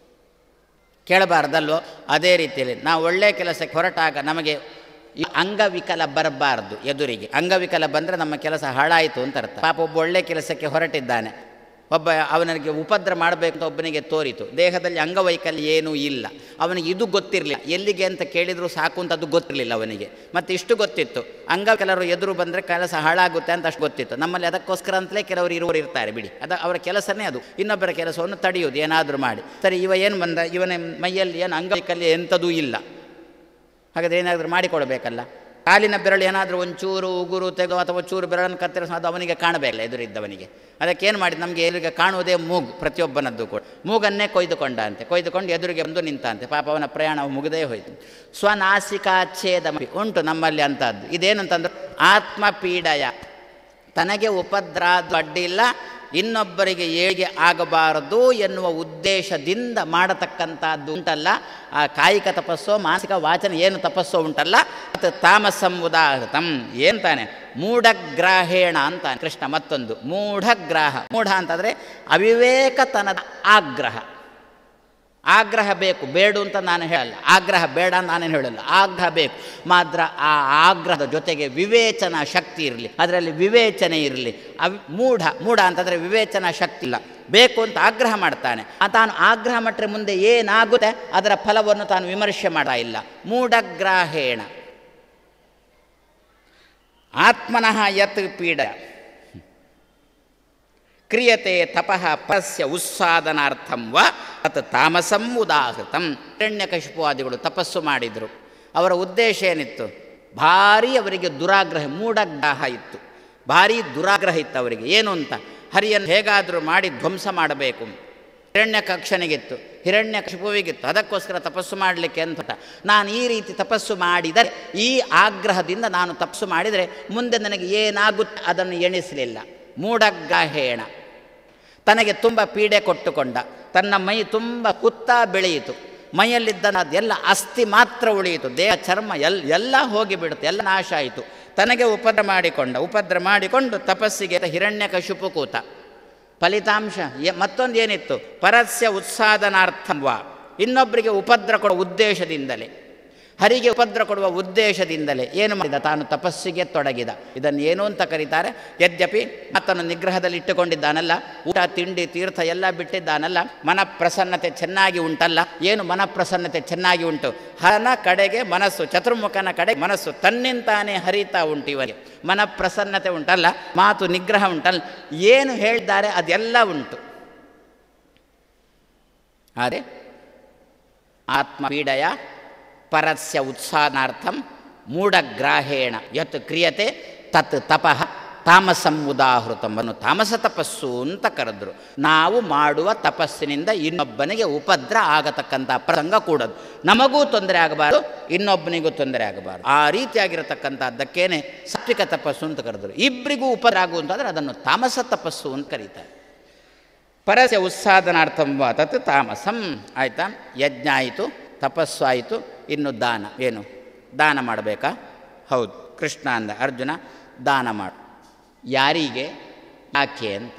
C: ಕೇಳಬಾರ್ದಲ್ವೋ ಅದೇ ರೀತಿಯಲ್ಲಿ ನಾವು ಒಳ್ಳೆಯ ಕೆಲಸಕ್ಕೆ ಹೊರಟಾಗ ನಮಗೆ ಈ ಅಂಗವಿಕಲ ಬರಬಾರ್ದು ಎದುರಿಗೆ ಅಂಗವಿಕಲ ಬಂದರೆ ನಮ್ಮ ಕೆಲಸ ಹಾಳಾಯಿತು ಅಂತ ಅರ್ಥ ಪಾಪ ಒಬ್ಬ ಒಳ್ಳೆ ಕೆಲಸಕ್ಕೆ ಹೊರಟಿದ್ದಾನೆ ಒಬ್ಬ ಅವನಿಗೆ ಉಪದ್ರ ಮಾಡಬೇಕು ಅಂತ ಒಬ್ಬನಿಗೆ ತೋರಿತು ದೇಹದಲ್ಲಿ ಅಂಗವೈಕಲ್ಯ ಏನೂ ಇಲ್ಲ ಅವನಿಗೆ ಇದು ಗೊತ್ತಿರಲಿಲ್ಲ ಎಲ್ಲಿಗೆ ಅಂತ ಕೇಳಿದರೂ ಸಾಕು ಅಂತ ಅದು ಗೊತ್ತಿರಲಿಲ್ಲ ಅವನಿಗೆ ಮತ್ತು ಇಷ್ಟು ಗೊತ್ತಿತ್ತು ಅಂಗವಿಕಲರು ಎದುರು ಬಂದರೆ ಕೆಲಸ ಹಾಳಾಗುತ್ತೆ ಅಂತ ಅಷ್ಟು ಗೊತ್ತಿತ್ತು ನಮ್ಮಲ್ಲಿ ಅದಕ್ಕೋಸ್ಕರ ಅಂತಲೇ ಕೆಲವರು ಇರುವರು ಇರ್ತಾರೆ ಬಿಡಿ ಅದು ಅವರ ಕೆಲಸನೇ ಅದು ಇನ್ನೊಬ್ಬರ ಕೆಲಸವನ್ನು ತಡೆಯುವುದು ಏನಾದರೂ ಮಾಡಿ ಸರಿ ಇವ ಏನು ಬಂದ ಇವನ ಮೈಯಲ್ಲಿ ಏನು ಅಂಗವೈಕಲ್ಯ ಎಂಥದೂ ಇಲ್ಲ ಹಾಗಾದರೆ ಏನಾದರೂ ಮಾಡಿಕೊಡ್ಬೇಕಲ್ಲ ಕಾಲಿನ ಬೆರಳು ಏನಾದರೂ ಒಂಚೂರು ಉಗುರು ತೆಗೋ ಅಥವಾ ಚೂರು ಬೆರಳನ್ನು ಕತ್ತರಿಸೋ ಅದು ಅವನಿಗೆ ಕಾಣಬೇಕಲ್ಲ ಎದುರಿದ್ದವನಿಗೆ ಅದಕ್ಕೆ ಏನು ಮಾಡಿದ್ದು ನಮಗೆ ಎದುರಿಗೆ ಕಾಣುವುದೇ ಮೂಗು ಪ್ರತಿಯೊಬ್ಬನದ್ದು ಕೂಡ ಮೂಗನ್ನೇ ಕೊಯ್ದುಕೊಂಡ ಅಂತೆ ಕೊಯ್ದುಕೊಂಡು ಎದುರಿಗೆ ಬಂದು ನಿಂತಂತೆ ಪಾಪ ಅವನ ಪ್ರಯಾಣ ಮುಗಿದೇ ಹೋಯಿತು ಸ್ವನಾಸಿಕಾಚ್ಛೇದ ಉಂಟು ನಮ್ಮಲ್ಲಿ ಅಂಥದ್ದು ಇದೇನಂತಂದ್ರೆ ಆತ್ಮಪೀಡಯ ತನಗೆ ಉಪದ್ರಾದು ಅಡ್ಡಿಲ್ಲ ಇನ್ನೊಬ್ಬರಿಗೆ ಏಳಿಗೆ ಆಗಬಾರದು ಎನ್ನುವ ಉದ್ದೇಶದಿಂದ ಮಾಡತಕ್ಕಂಥದ್ದು ಉಂಟಲ್ಲ ಆ ಕಾಯಿಕ ತಪಸ್ಸೋ ಮಾನಸಿಕ ವಾಚನ ಏನು ತಪಸ್ಸೋ ಉಂಟಲ್ಲ ಅದು ತಾಮಸಂ ಉದಾಹೃತಂ ಏನು ತಾನೆ ಮೂಢಗ್ರಾಹೇಣ ಅಂತ ಕೃಷ್ಣ ಮತ್ತೊಂದು ಮೂಢಗ್ರಾಹ ಮೂಢ ಅಂತಂದರೆ ಅವಿವೇಕತನದ ಆಗ್ರಹ ಆಗ್ರಹ ಬೇಕು ಬೇಡು ಅಂತ ನಾನು ಹೇಳಲ್ಲ ಆಗ್ರಹ ಬೇಡ ಅಂತ ನಾನೇನು ಹೇಳಲ್ಲ ಆಗ್ರಹ ಬೇಕು ಮಾತ್ರ ಆ ಆಗ್ರಹದ ಜೊತೆಗೆ ವಿವೇಚನಾ ಶಕ್ತಿ ಇರಲಿ ಅದರಲ್ಲಿ ವಿವೇಚನೆ ಇರಲಿ ಅವ್ ಮೂಢ ಮೂಢ ಅಂತಂದರೆ ವಿವೇಚನಾ ಶಕ್ತಿ ಇಲ್ಲ ಬೇಕು ಅಂತ ಆಗ್ರಹ ಮಾಡ್ತಾನೆ ಆ ತಾನು ಆಗ್ರಹ ಮಟ್ಟರೆ ಮುಂದೆ ಏನಾಗುತ್ತೆ ಅದರ ಫಲವನ್ನು ತಾನು ವಿಮರ್ಶೆ ಮಾಡ್ತಾ ಇಲ್ಲ ಮೂಢಗ್ರಾಹೇಣ ಆತ್ಮನಃ ಯತ್ ಪೀಡ ಕ್ರಿಯತೆ ತಪಃ ಪರಸ್ಯ ಉತ್ಸಾದನಾರ್ಥಂ ವ ತತ್ ತಾಮಸಂ ಉದಾಹೃತಂ ಹಿರಣ್ಯಕಶಿಪುವಾದಿಗಳು ತಪಸ್ಸು ಮಾಡಿದರು ಅವರ ಉದ್ದೇಶ ಏನಿತ್ತು ಭಾರಿ ಅವರಿಗೆ ದುರಾಗ್ರಹ ಮೂಢಗ್ರಹ ಇತ್ತು ಭಾರಿ ದುರಾಗ್ರಹ ಇತ್ತು ಅವರಿಗೆ ಏನು ಅಂತ ಹರಿಯನ್ನು ಹೇಗಾದರೂ ಮಾಡಿ ಧ್ವಂಸ ಮಾಡಬೇಕು ಹಿರಣ್ಯಕಕ್ಷನಿಗಿತ್ತು ಹಿರಣ್ಯ ಕಶಿಪುವಿಗಿತ್ತು ಅದಕ್ಕೋಸ್ಕರ ತಪಸ್ಸು ಮಾಡಲಿಕ್ಕೆ ಅಂತ ಹೊರಟ. ನಾನು ಈ ರೀತಿ ತಪಸ್ಸು ಮಾಡಿದರೆ ಈ ಆಗ್ರಹದಿಂದ ನಾನು ತಪಸ್ಸು ಮಾಡಿದರೆ ಮುಂದೆ ನನಗೆ ಏನಾಗುತ್ತೆ ಅದನ್ನು ಎಣಿಸಲಿಲ್ಲ ಮೂಢಗ್ರಾಹೇಣ ತನಗೆ ತುಂಬ ಪೀಡೆ ಕೊಟ್ಟುಕೊಂಡ ತನ್ನ ಮೈ ತುಂಬ ಕುತ್ತಾ ಬೆಳೆಯಿತು ಮೈಯಲ್ಲಿದ್ದ ಅದೆಲ್ಲ ಅಸ್ಥಿ ಮಾತ್ರ ಉಳಿಯಿತು ದೇಹ ಚರ್ಮ ಎಲ್ ಎಲ್ಲ ಹೋಗಿಬಿಡುತ್ತೆ ಎಲ್ಲ ನಾಶ ಆಯಿತು ತನಗೆ ಉಪದ್ರ ಮಾಡಿಕೊಂಡ ಉಪದ್ರ ಮಾಡಿಕೊಂಡು ತಪಸ್ಸಿಗೆ ಹಿರಣ್ಯ ಕಶುಪು ಕೂತ ಫಲಿತಾಂಶ ಎ- ಮತ್ತೊಂದು ಏನಿತ್ತು ಪರಸ್ಯ ಉತ್ಸಾದನಾರ್ಥಂ ವಾ ಇನ್ನೊಬ್ಬರಿಗೆ ಉಪದ್ರ ಕೊಡುವ ಉದ್ದೇಶದಿಂದಲೇ ಹರಿಗೆ ಉಪದ್ರ ಕೊಡುವ ಉದ್ದೇಶದಿಂದಲೇ ಏನು ಮಾಡಿದ ತಾನು ತಪಸ್ಸಿಗೆ ತೊಡಗಿದ ಇದನ್ನು ಏನು ಅಂತ ಕರೀತಾರೆ ಯದ್ಯಪಿ ಆತನು ನಿಗ್ರಹದಲ್ಲಿ ಇಟ್ಟುಕೊಂಡಿದ್ದಾನಲ್ಲ ಊಟ ತಿಂಡಿ ತೀರ್ಥ ಎಲ್ಲ ಬಿಟ್ಟಿದ್ದಾನಲ್ಲ ಮನಪ್ರಸನ್ನತೆ ಚೆನ್ನಾಗಿ ಉಂಟಲ್ಲ ಏನು ಮನಪ್ರಸನ್ನತೆ ಚೆನ್ನಾಗಿ ಉಂಟು ಹನ ಕಡೆಗೆ ಮನಸ್ಸು ಚತುರ್ಮುಖನ ಕಡೆ ಮನಸ್ಸು ತನ್ನಿಂತಾನೇ ಹರಿತಾ ಉಂಟು ಇವರಿಗೆ ಮನಪ್ರಸನ್ನತೆ ಉಂಟಲ್ಲ ಮಾತು ನಿಗ್ರಹ ಉಂಟಲ್ಲ ಏನು ಹೇಳಿದ್ದಾರೆ ಅದೆಲ್ಲ ಉಂಟು ಆದರೆ ಆತ್ಮಪೀಡೆಯ ಪರಸ್ಯ ಉತ್ಸಾಹಾರ್ಥಂ ಮೂಢಗ್ರಾಹೇಣ ಯತ್ ಕ್ರಿಯತೆ ತತ್ ತಪಃ ತಾಮಸಂ ಉದಾಹೃತಂ ಅನ್ನು ತಾಮಸ ತಪಸ್ಸು ಅಂತ ಕರೆದ್ರು ನಾವು ಮಾಡುವ ತಪಸ್ಸಿನಿಂದ ಇನ್ನೊಬ್ಬನಿಗೆ ಉಪದ್ರ ಆಗತಕ್ಕಂಥ ಪ್ರಸಂಗ ಕೂಡದು ನಮಗೂ ತೊಂದರೆ ಆಗಬಾರದು ಇನ್ನೊಬ್ಬನಿಗೂ ತೊಂದರೆ ಆಗಬಾರದು ಆ ರೀತಿಯಾಗಿರತಕ್ಕಂಥದ್ದಕ್ಕೇನೆ ಸಾತ್ವಿಕ ತಪಸ್ಸು ಅಂತ ಕರೆದ್ರು ಇಬ್ಬರಿಗೂ ಉಪದ್ರ ಆಗುವಂತಾದ್ರೆ ಅದನ್ನು ತಾಮಸ ತಪಸ್ಸು ಅಂತ ಕರೀತಾರೆ ಪರಸ್ಯ ಉತ್ಸಾದನಾರ್ಥಂ ವಾ ತತ್ ತಾಮಸಂ ಆಯಿತಾ ಯಜ್ಞ ಆಯಿತು ತಪಸ್ಸು ಆಯಿತು ಇನ್ನು ದಾನ ಏನು ದಾನ ಮಾಡಬೇಕಾ ಹೌದು ಕೃಷ್ಣ ಅಂದ ಅರ್ಜುನ ದಾನ ಮಾಡು ಯಾರಿಗೆ ಯಾಕೆ ಅಂತ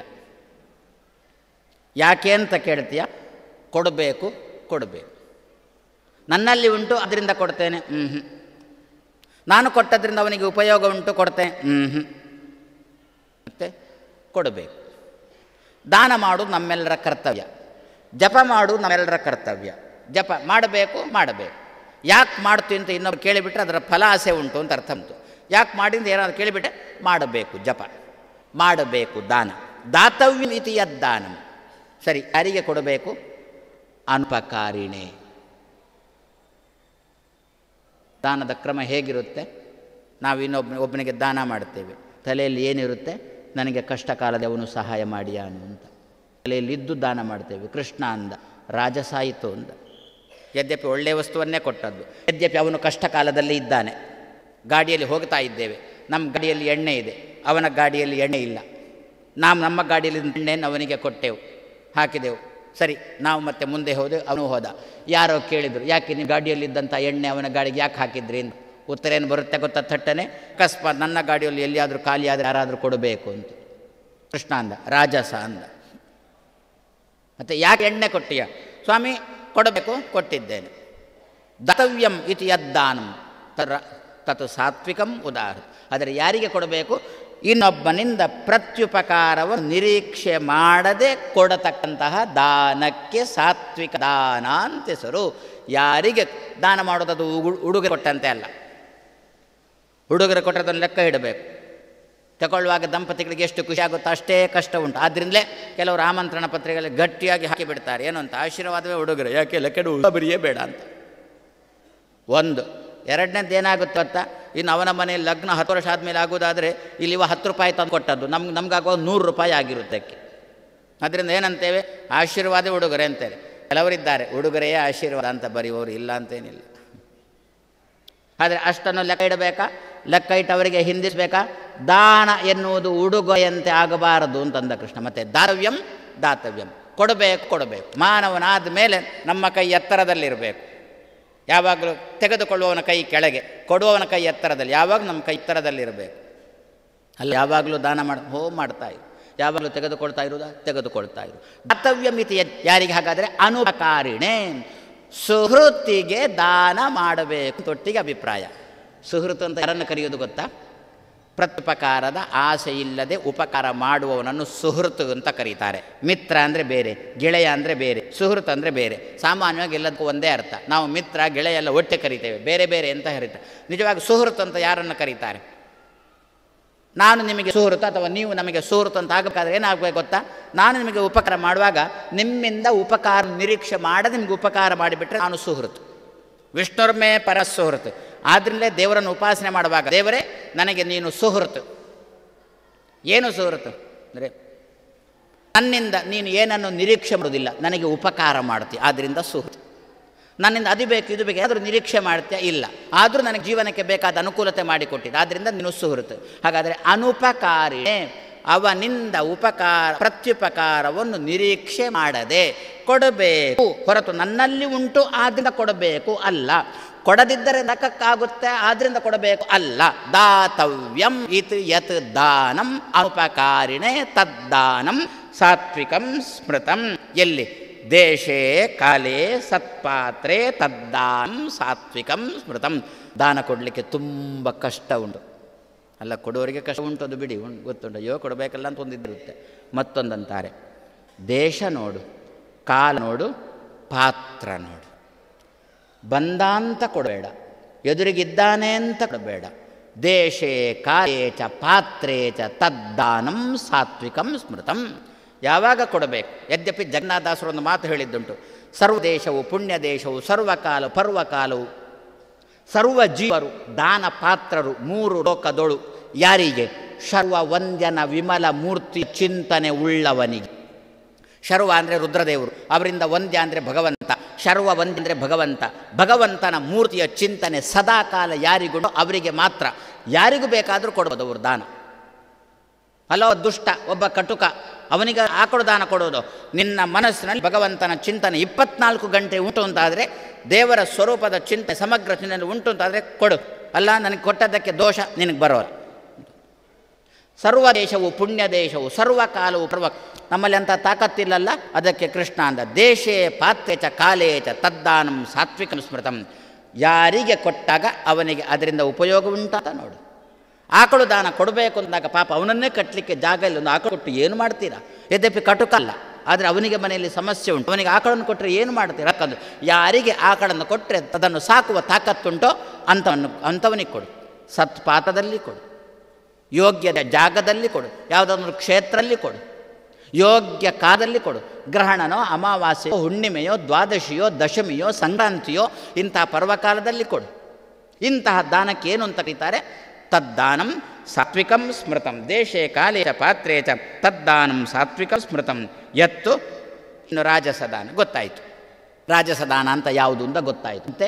C: ಯಾಕೆ ಅಂತ ಕೇಳ್ತೀಯ ಕೊಡಬೇಕು ಕೊಡಬೇಕು ನನ್ನಲ್ಲಿ ಉಂಟು ಅದರಿಂದ ಕೊಡ್ತೇನೆ ಹ್ಞೂ ಹ್ಞೂ ನಾನು ಕೊಟ್ಟದ್ರಿಂದ ಅವನಿಗೆ ಉಪಯೋಗ ಉಂಟು ಕೊಡ್ತೇನೆ ಹ್ಞೂ ಹ್ಞೂ ಮತ್ತು ಕೊಡಬೇಕು ದಾನ ಮಾಡೋದು ನಮ್ಮೆಲ್ಲರ ಕರ್ತವ್ಯ ಜಪ ಮಾಡೋದು ನಮ್ಮೆಲ್ಲರ ಕರ್ತವ್ಯ ಜಪ ಮಾಡಬೇಕು ಮಾಡಬೇಕು ಯಾಕೆ ಮಾಡ್ತೀವಿ ಅಂತ ಇನ್ನೊಬ್ರು ಕೇಳಿಬಿಟ್ರೆ ಅದರ ಫಲ ಆಸೆ ಉಂಟು ಅಂತ ಅರ್ಥ ಉಂಟು ಯಾಕೆ ಮಾಡಿಂದ ಏನಾದ್ರು ಕೇಳಿಬಿಟ್ರೆ ಮಾಡಬೇಕು ಜಪ ಮಾಡಬೇಕು ದಾನ ದಾತವ್ಯ ಇತಿ ಯದ್ದಾನ ಸರಿ ಯಾರಿಗೆ ಕೊಡಬೇಕು ಅನುಪಕಾರಿಣೆ ದಾನದ ಕ್ರಮ ಹೇಗಿರುತ್ತೆ ನಾವು ಇನ್ನೊಬ್ಬ ಒಬ್ಬನಿಗೆ ದಾನ ಮಾಡ್ತೇವೆ ತಲೆಯಲ್ಲಿ ಏನಿರುತ್ತೆ ನನಗೆ ಕಷ್ಟ ಕಾಲದ ಅವನು ಸಹಾಯ ಮಾಡಿಯಾನು ಅಂತ ತಲೆಯಲ್ಲಿದ್ದು ದಾನ ಮಾಡ್ತೇವೆ ಕೃಷ್ಣ ಅಂದ ರಾಜಸಾಯಿತು ಅಂದ ಯದ್ಯಪಿ ಒಳ್ಳೆಯ ವಸ್ತುವನ್ನೇ ಕೊಟ್ಟದ್ದು ಯದ್ಯಪಿ ಅವನು ಕಷ್ಟ ಕಾಲದಲ್ಲಿ ಇದ್ದಾನೆ ಗಾಡಿಯಲ್ಲಿ ಹೋಗ್ತಾ ಇದ್ದೇವೆ ನಮ್ಮ ಗಾಡಿಯಲ್ಲಿ ಎಣ್ಣೆ ಇದೆ ಅವನ ಗಾಡಿಯಲ್ಲಿ ಎಣ್ಣೆ ಇಲ್ಲ ನಾವು ನಮ್ಮ ಗಾಡಿಯಲ್ಲಿ ಎಣ್ಣೆಯನ್ನು ಅವನಿಗೆ ಕೊಟ್ಟೆವು ಹಾಕಿದೆವು ಸರಿ ನಾವು ಮತ್ತೆ ಮುಂದೆ ಹೋದೆವು ಅವನು ಹೋದ ಯಾರೋ ಕೇಳಿದರು ಯಾಕೆ ನೀವು ಗಾಡಿಯಲ್ಲಿದ್ದಂಥ ಎಣ್ಣೆ ಅವನ ಗಾಡಿಗೆ ಯಾಕೆ ಹಾಕಿದ್ರಿ ಅಂತ ಉತ್ತರ ಏನು ಬರುತ್ತೆ ಗೊತ್ತಾ ಥಟ್ಟನೆ ಅಕಸ್ಮಾತ್ ನನ್ನ ಗಾಡಿಯಲ್ಲಿ ಎಲ್ಲಿಯಾದರೂ ಖಾಲಿ ಆದರೆ ಯಾರಾದರೂ ಕೊಡಬೇಕು ಅಂತ ಕೃಷ್ಣ ಅಂದ ರಾಜಸ ಅಂದ ಮತ್ತು ಯಾಕೆ ಎಣ್ಣೆ ಕೊಟ್ಟಿಯ ಸ್ವಾಮಿ ಕೊಡಬೇಕು ಕೊಟ್ಟಿದ್ದೇನೆ ದತವ್ಯಂ ಇತಿ ಯದ್ದಾನಂ ತರ ತತ್ ಸಾತ್ವಿಕಂ ಉದಾಹರ ಆದರೆ ಯಾರಿಗೆ ಕೊಡಬೇಕು ಇನ್ನೊಬ್ಬನಿಂದ ಪ್ರತ್ಯುಪಕಾರವನ್ನು ನಿರೀಕ್ಷೆ ಮಾಡದೆ ಕೊಡತಕ್ಕಂತಹ ದಾನಕ್ಕೆ ಸಾತ್ವಿಕ ದಾನ ಅಂತ ಹೆಸರು ಯಾರಿಗೆ ದಾನ ಮಾಡೋದದು ಉಗು- ಉಡುಗೊರೆ ಕೊಟ್ಟಂತೆ ಅಲ್ಲ ಹುಡುಗರು ಕೊಟ್ಟದನ್ನು ಲೆಕ್ಕ ಇಡಬೇಕು ತಗೊಳ್ಳುವಾಗ ದಂಪತಿಗಳಿಗೆ ಎಷ್ಟು ಖುಷಿ ಆಗುತ್ತೋ ಅಷ್ಟೇ ಕಷ್ಟ ಉಂಟು ಆದ್ದರಿಂದಲೇ ಕೆಲವರು ಆಮಂತ್ರಣ ಪತ್ರಿಕೆಯಲ್ಲಿ ಗಟ್ಟಿಯಾಗಿ ಹಾಕಿಬಿಡ್ತಾರೆ ಏನು ಅಂತ ಆಶೀರ್ವಾದವೇ ಉಡುಗೊರೆ ಯಾಕೆ ಲೆಕ್ಕ ಬರಿಯೇ ಬೇಡ ಅಂತ ಒಂದು ಎರಡನೇದು ಏನಾಗುತ್ತೆ ಅಂತ ಇನ್ನು ಅವನ ಮನೆಯಲ್ಲಿ ಲಗ್ನ ಹತ್ತು ವರ್ಷ ಆದಮೇಲೆ ಆಗೋದಾದರೆ ಇಲ್ಲಿ ಇವ ಹತ್ತು ರೂಪಾಯಿ ತಂದು ಕೊಟ್ಟದ್ದು ನಮ್ಗೆ ನಮಗಾಗೋ ನೂರು ರೂಪಾಯಿ ಆಗಿರುತ್ತೆ ಅದಕ್ಕೆ ಅದರಿಂದ ಏನಂತೇವೆ ಆಶೀರ್ವಾದ ಉಡುಗೊರೆ ಅಂತೇವೆ ಕೆಲವರಿದ್ದಾರೆ ಉಡುಗೊರೆಯೇ ಆಶೀರ್ವಾದ ಅಂತ ಬರೆಯುವವರು ಇಲ್ಲ ಅಂತೇನಿಲ್ಲ ಆದರೆ ಅಷ್ಟನ್ನು ಲೆಕ್ಕ ಇಡಬೇಕಾ ಲೆಕ್ಕ ಇಟ್ಟು ಅವರಿಗೆ ಹಿಂದಿಸಬೇಕಾ ದಾನ ಎನ್ನುವುದು ಉಡುಗೊರೆಯಂತೆ ಆಗಬಾರದು ಅಂತಂದ ಕೃಷ್ಣ ಮತ್ತೆ ದಾತವ್ಯಂ ದಾತವ್ಯಂ ಕೊಡಬೇಕು ಕೊಡಬೇಕು ಮಾನವನಾದ ಮೇಲೆ ನಮ್ಮ ಕೈ ಎತ್ತರದಲ್ಲಿರಬೇಕು ಯಾವಾಗಲೂ ತೆಗೆದುಕೊಳ್ಳುವವನ ಕೈ ಕೆಳಗೆ ಕೊಡುವವನ ಕೈ ಎತ್ತರದಲ್ಲಿ ಯಾವಾಗ ನಮ್ಮ ಕೈ ಎತ್ತರದಲ್ಲಿರಬೇಕು ಅಲ್ಲ ಯಾವಾಗಲೂ ದಾನ ಮಾಡ ಹೋ ಮಾಡ್ತಾ ಇರು ಯಾವಾಗಲೂ ತೆಗೆದುಕೊಳ್ತಾ ಇರುವುದಾ ತೆಗೆದುಕೊಳ್ತಾ ಇರು ದಾತವ್ಯ ಮಿತಿ ಯಾರಿಗೆ ಹಾಗಾದರೆ ಅನುಪಕಾರಿಣೆ ಸುಹೃತ್ತಿಗೆ ದಾನ ಮಾಡಬೇಕು ತೊಟ್ಟಿಗೆ ಅಭಿಪ್ರಾಯ ಸುಹೃತ್ ಅಂತ ಯಾರನ್ನು ಕರೆಯೋದು ಗೊತ್ತಾ ಪ್ರತ್ಯುಪಕಾರದ ಆಸೆ ಇಲ್ಲದೆ ಉಪಕಾರ ಮಾಡುವವನನ್ನು ಸುಹೃತ್ ಅಂತ ಕರೀತಾರೆ ಮಿತ್ರ ಅಂದರೆ ಬೇರೆ ಗೆಳೆಯ ಅಂದರೆ ಬೇರೆ ಸುಹೃತ್ ಅಂದರೆ ಬೇರೆ ಸಾಮಾನ್ಯವಾಗಿ ಎಲ್ಲದಕ್ಕೂ ಒಂದೇ ಅರ್ಥ ನಾವು ಮಿತ್ರ ಗೆಳೆಯ ಎಲ್ಲ ಒಟ್ಟೆ ಕರಿತೇವೆ ಬೇರೆ ಬೇರೆ ಅಂತ ಕರೀತಾರೆ ನಿಜವಾಗಿ ಸುಹೃತ್ ಅಂತ ಯಾರನ್ನು ಕರೀತಾರೆ ನಾನು ನಿಮಗೆ ಸುಹೃತ್ ಅಥವಾ ನೀವು ನಮಗೆ ಸುಹೃತ್ ಅಂತ ಆಗಬೇಕಾದ್ರೆ ಏನಾಗಬೇಕು ಗೊತ್ತಾ ನಾನು ನಿಮಗೆ ಉಪಕಾರ ಮಾಡುವಾಗ ನಿಮ್ಮಿಂದ ಉಪಕಾರ ನಿರೀಕ್ಷೆ ಮಾಡದೆ ನಿಮಗೆ ಉಪಕಾರ ಮಾಡಿಬಿಟ್ರೆ ನಾನು ಸುಹೃತ್ ವಿಷ್ಣುರ್ಮೇ ಪರ ಸುಹೃತ್ ಆದ್ರಿಂದಲೇ ದೇವರನ್ನು ಉಪಾಸನೆ ಮಾಡುವಾಗ ದೇವರೇ ನನಗೆ ನೀನು ಸುಹೃತ್ ಏನು ಸುಹೃತ್ ಅಂದರೆ ನನ್ನಿಂದ ನೀನು ಏನನ್ನು ನಿರೀಕ್ಷೆ ಮಾಡೋದಿಲ್ಲ ನನಗೆ ಉಪಕಾರ ಮಾಡ್ತೀಯ ಆದ್ದರಿಂದ ಸುಹೃತ್ ನನ್ನಿಂದ ಅದು ಬೇಕು ಇದು ಬೇಕು ಆದರೂ ನಿರೀಕ್ಷೆ ಮಾಡ್ತೀಯ ಇಲ್ಲ ಆದರೂ ನನಗೆ ಜೀವನಕ್ಕೆ ಬೇಕಾದ ಅನುಕೂಲತೆ ಮಾಡಿಕೊಟ್ಟಿದ್ದ ಆದ್ದರಿಂದ ನೀನು ಸುಹೃತ್ ಹಾಗಾದರೆ ಅನುಪಕಾರಿಣೆ ಅವನಿಂದ ಉಪಕಾರ ಪ್ರತ್ಯುಪಕಾರವನ್ನು ನಿರೀಕ್ಷೆ ಮಾಡದೆ ಕೊಡಬೇಕು ಹೊರತು ನನ್ನಲ್ಲಿ ಉಂಟು ಆದ್ದರಿಂದ ಕೊಡಬೇಕು ಅಲ್ಲ ಕೊಡದಿದ್ದರೆ ನಕಕ್ಕಾಗುತ್ತೆ ಆದ್ರಿಂದ ಕೊಡಬೇಕು ಅಲ್ಲ ದಾತವ್ಯಂ ಇತ್ ಯತ್ ದಾನಂ ಅನುಪಕಾರಿಣೆ ತದ್ದಾನಂ ಸಾತ್ವಿಕಂ ಸ್ಮೃತಂ ಎಲ್ಲಿ ದೇಶೇ ಕಾಲೇ ಸತ್ಪಾತ್ರೆ ತದ್ದಾನಂ ಸಾತ್ವಿಕಂ ಸ್ಮೃತಂ ದಾನ ಕೊಡಲಿಕ್ಕೆ ತುಂಬ ಕಷ್ಟ ಉಂಟು ಅಲ್ಲ ಕೊಡೋರಿಗೆ ಕಷ್ಟ ಉಂಟು ಅದು ಬಿಡಿ ಉಂಟು ಗೊತ್ತುಂಟು ಅಯ್ಯೋ ಕೊಡಬೇಕಲ್ಲ ಅಂತ ಒಂದಿರುತ್ತೆ ಮತ್ತೊಂದಂತಾರೆ ದೇಶ ನೋಡು ಕಾಲ ನೋಡು ಪಾತ್ರ ನೋಡು ಬಂದ ಅಂತ ಕೊಡಬೇಡ ಎದುರಿಗಿದ್ದಾನೆ ಅಂತ ಕೊಡಬೇಡ ದೇಶೇ ಕಾಲೇ ಚ ಪಾತ್ರೇ ಚ ತದ್ದಾನಂ ಸಾತ್ವಿಕಂ ಸ್ಮೃತಂ ಯಾವಾಗ ಕೊಡಬೇಕು ಯದ್ಯಪಿ ಜಗನ್ನಾಥದಾಸರು ಒಂದು ಮಾತು ಹೇಳಿದ್ದುಂಟು ಸರ್ವ ದೇಶವು ಪುಣ್ಯ ದೇಶವು ಸರ್ವಕಾಲ ಪರ್ವಕಾಲವು ಸರ್ವ ಜೀವರು ದಾನ ಪಾತ್ರರು ಮೂರು ಲೋಕದೊಳು ಯಾರಿಗೆ ಶರ್ವ ವಂದ್ಯನ ವಿಮಲ ಮೂರ್ತಿ ಚಿಂತನೆ ಉಳ್ಳವನಿಗೆ ಶರ್ವ ಅಂದರೆ ರುದ್ರದೇವರು ಅವರಿಂದ ವಂದ್ಯ ಅಂದರೆ ಭಗವಂತ ಶರ್ವ ವಂದ್ಯ ಅಂದರೆ ಭಗವಂತ ಭಗವಂತನ ಮೂರ್ತಿಯ ಚಿಂತನೆ ಸದಾಕಾಲ ಯಾರಿಗುಂಟು ಅವರಿಗೆ ಮಾತ್ರ ಯಾರಿಗೂ ಬೇಕಾದರೂ ಕೊಡ್ಬೋದು ಅವರು ದಾನ ಅಲ್ಲ ಒಬ್ಬ ದುಷ್ಟ ಒಬ್ಬ ಕಟುಕ ಅವನಿಗೆ ಆಕಳು ದಾನ ಕೊಡೋದು ನಿನ್ನ ಮನಸ್ಸಿನಲ್ಲಿ ಭಗವಂತನ ಚಿಂತನೆ ಇಪ್ಪತ್ನಾಲ್ಕು ಗಂಟೆ ಉಂಟು ಅಂತಾದರೆ ದೇವರ ಸ್ವರೂಪದ ಚಿಂತೆ ಸಮಗ್ರ ಚಿಂತನೆ ಉಂಟು ಅಂತಾದರೆ ಕೊಡು ಅಲ್ಲ ನನಗೆ ಕೊಟ್ಟದ್ದಕ್ಕೆ ದೋಷ ನಿನಗೆ ಬರೋಲ್ಲ ಸರ್ವ ದೇಶವು ಪುಣ್ಯ ದೇಶವು ಸರ್ವಕಾಲವು ಪರ್ವ ನಮ್ಮಲ್ಲಿ ಅಂತ ತಾಕತ್ತಿಲ್ಲಲ್ಲ ಅದಕ್ಕೆ ಕೃಷ್ಣ ಅಂದ ದೇಶೇ ಪಾತ್ರೆ ಚ ಕಾಲೇ ಚ ತದ್ದಾನಂ ಸಾತ್ವಿಕಂ ಸ್ಮೃತಂ ಯಾರಿಗೆ ಕೊಟ್ಟಾಗ ಅವನಿಗೆ ಅದರಿಂದ ಉಪಯೋಗ ಉಂಟಾತ ನೋಡು ಆಕಳು ದಾನ ಕೊಡಬೇಕು ಅಂದಾಗ ಪಾಪ ಅವನನ್ನೇ ಕಟ್ಟಲಿಕ್ಕೆ ಜಾಗ ಇಲ್ಲ ಒಂದು ಆಕಳು ಕೊಟ್ಟು ಏನು ಮಾಡ್ತೀರಾ ಯದ್ಯಪಿ ಕಟುಕಲ್ಲ ಆದರೆ ಅವನಿಗೆ ಮನೆಯಲ್ಲಿ ಸಮಸ್ಯೆ ಉಂಟು ಅವನಿಗೆ ಆಕಳನ್ನು ಕೊಟ್ಟರೆ ಏನು ಮಾಡ್ತೀರಾ ಯಾಕಂದ್ರೆ ಯಾರಿಗೆ ಆಕಳನ್ನು ಕೊಟ್ಟರೆ ಅದನ್ನು ಸಾಕುವ ತಾಕತ್ತುಂಟೋ ಅಂಥವನ್ನು ಅಂಥವನಿಗೆ ಕೊಡು ಸತ್ಪಾತದಲ್ಲಿ ಕೊಡು ಯೋಗ್ಯದ ಜಾಗದಲ್ಲಿ ಕೊಡು ಯಾವುದಾದ್ರೂ ಕ್ಷೇತ್ರದಲ್ಲಿ ಕೊಡು ಯೋಗ್ಯ ಕಾಲದಲ್ಲಿ ಕೊಡು ಗ್ರಹಣನೋ ಅಮಾವಾಸ್ಯೆಯೋ ಹುಣ್ಣಿಮೆಯೋ ದ್ವಾದಶಿಯೋ ದಶಮಿಯೋ ಸಂಕ್ರಾಂತಿಯೋ ಇಂತಹ ಪರ್ವಕಾಲದಲ್ಲಿ ಕೊಡು ಇಂತಹ ದಾನಕ್ಕೆ ಏನು ಅಂತ ಕರೀತಾರೆ ತದ್ದಾನಂ ಸಾತ್ವಿಕಂ ಸ್ಮೃತಂ ದೇಶೇ ಕಾಲೇ ಚ ಪಾತ್ರೇ ಚ ತದ್ದಾನಂ ಸಾತ್ವಿಕಂ ಸ್ಮೃತಂ ಎತ್ತು ಇನ್ನು ರಾಜಸದಾನ ಗೊತ್ತಾಯಿತು ರಾಜಸದಾನ ಅಂತ ಯಾವುದು ಅಂತ ಗೊತ್ತಾಯಿತು ಮತ್ತೆ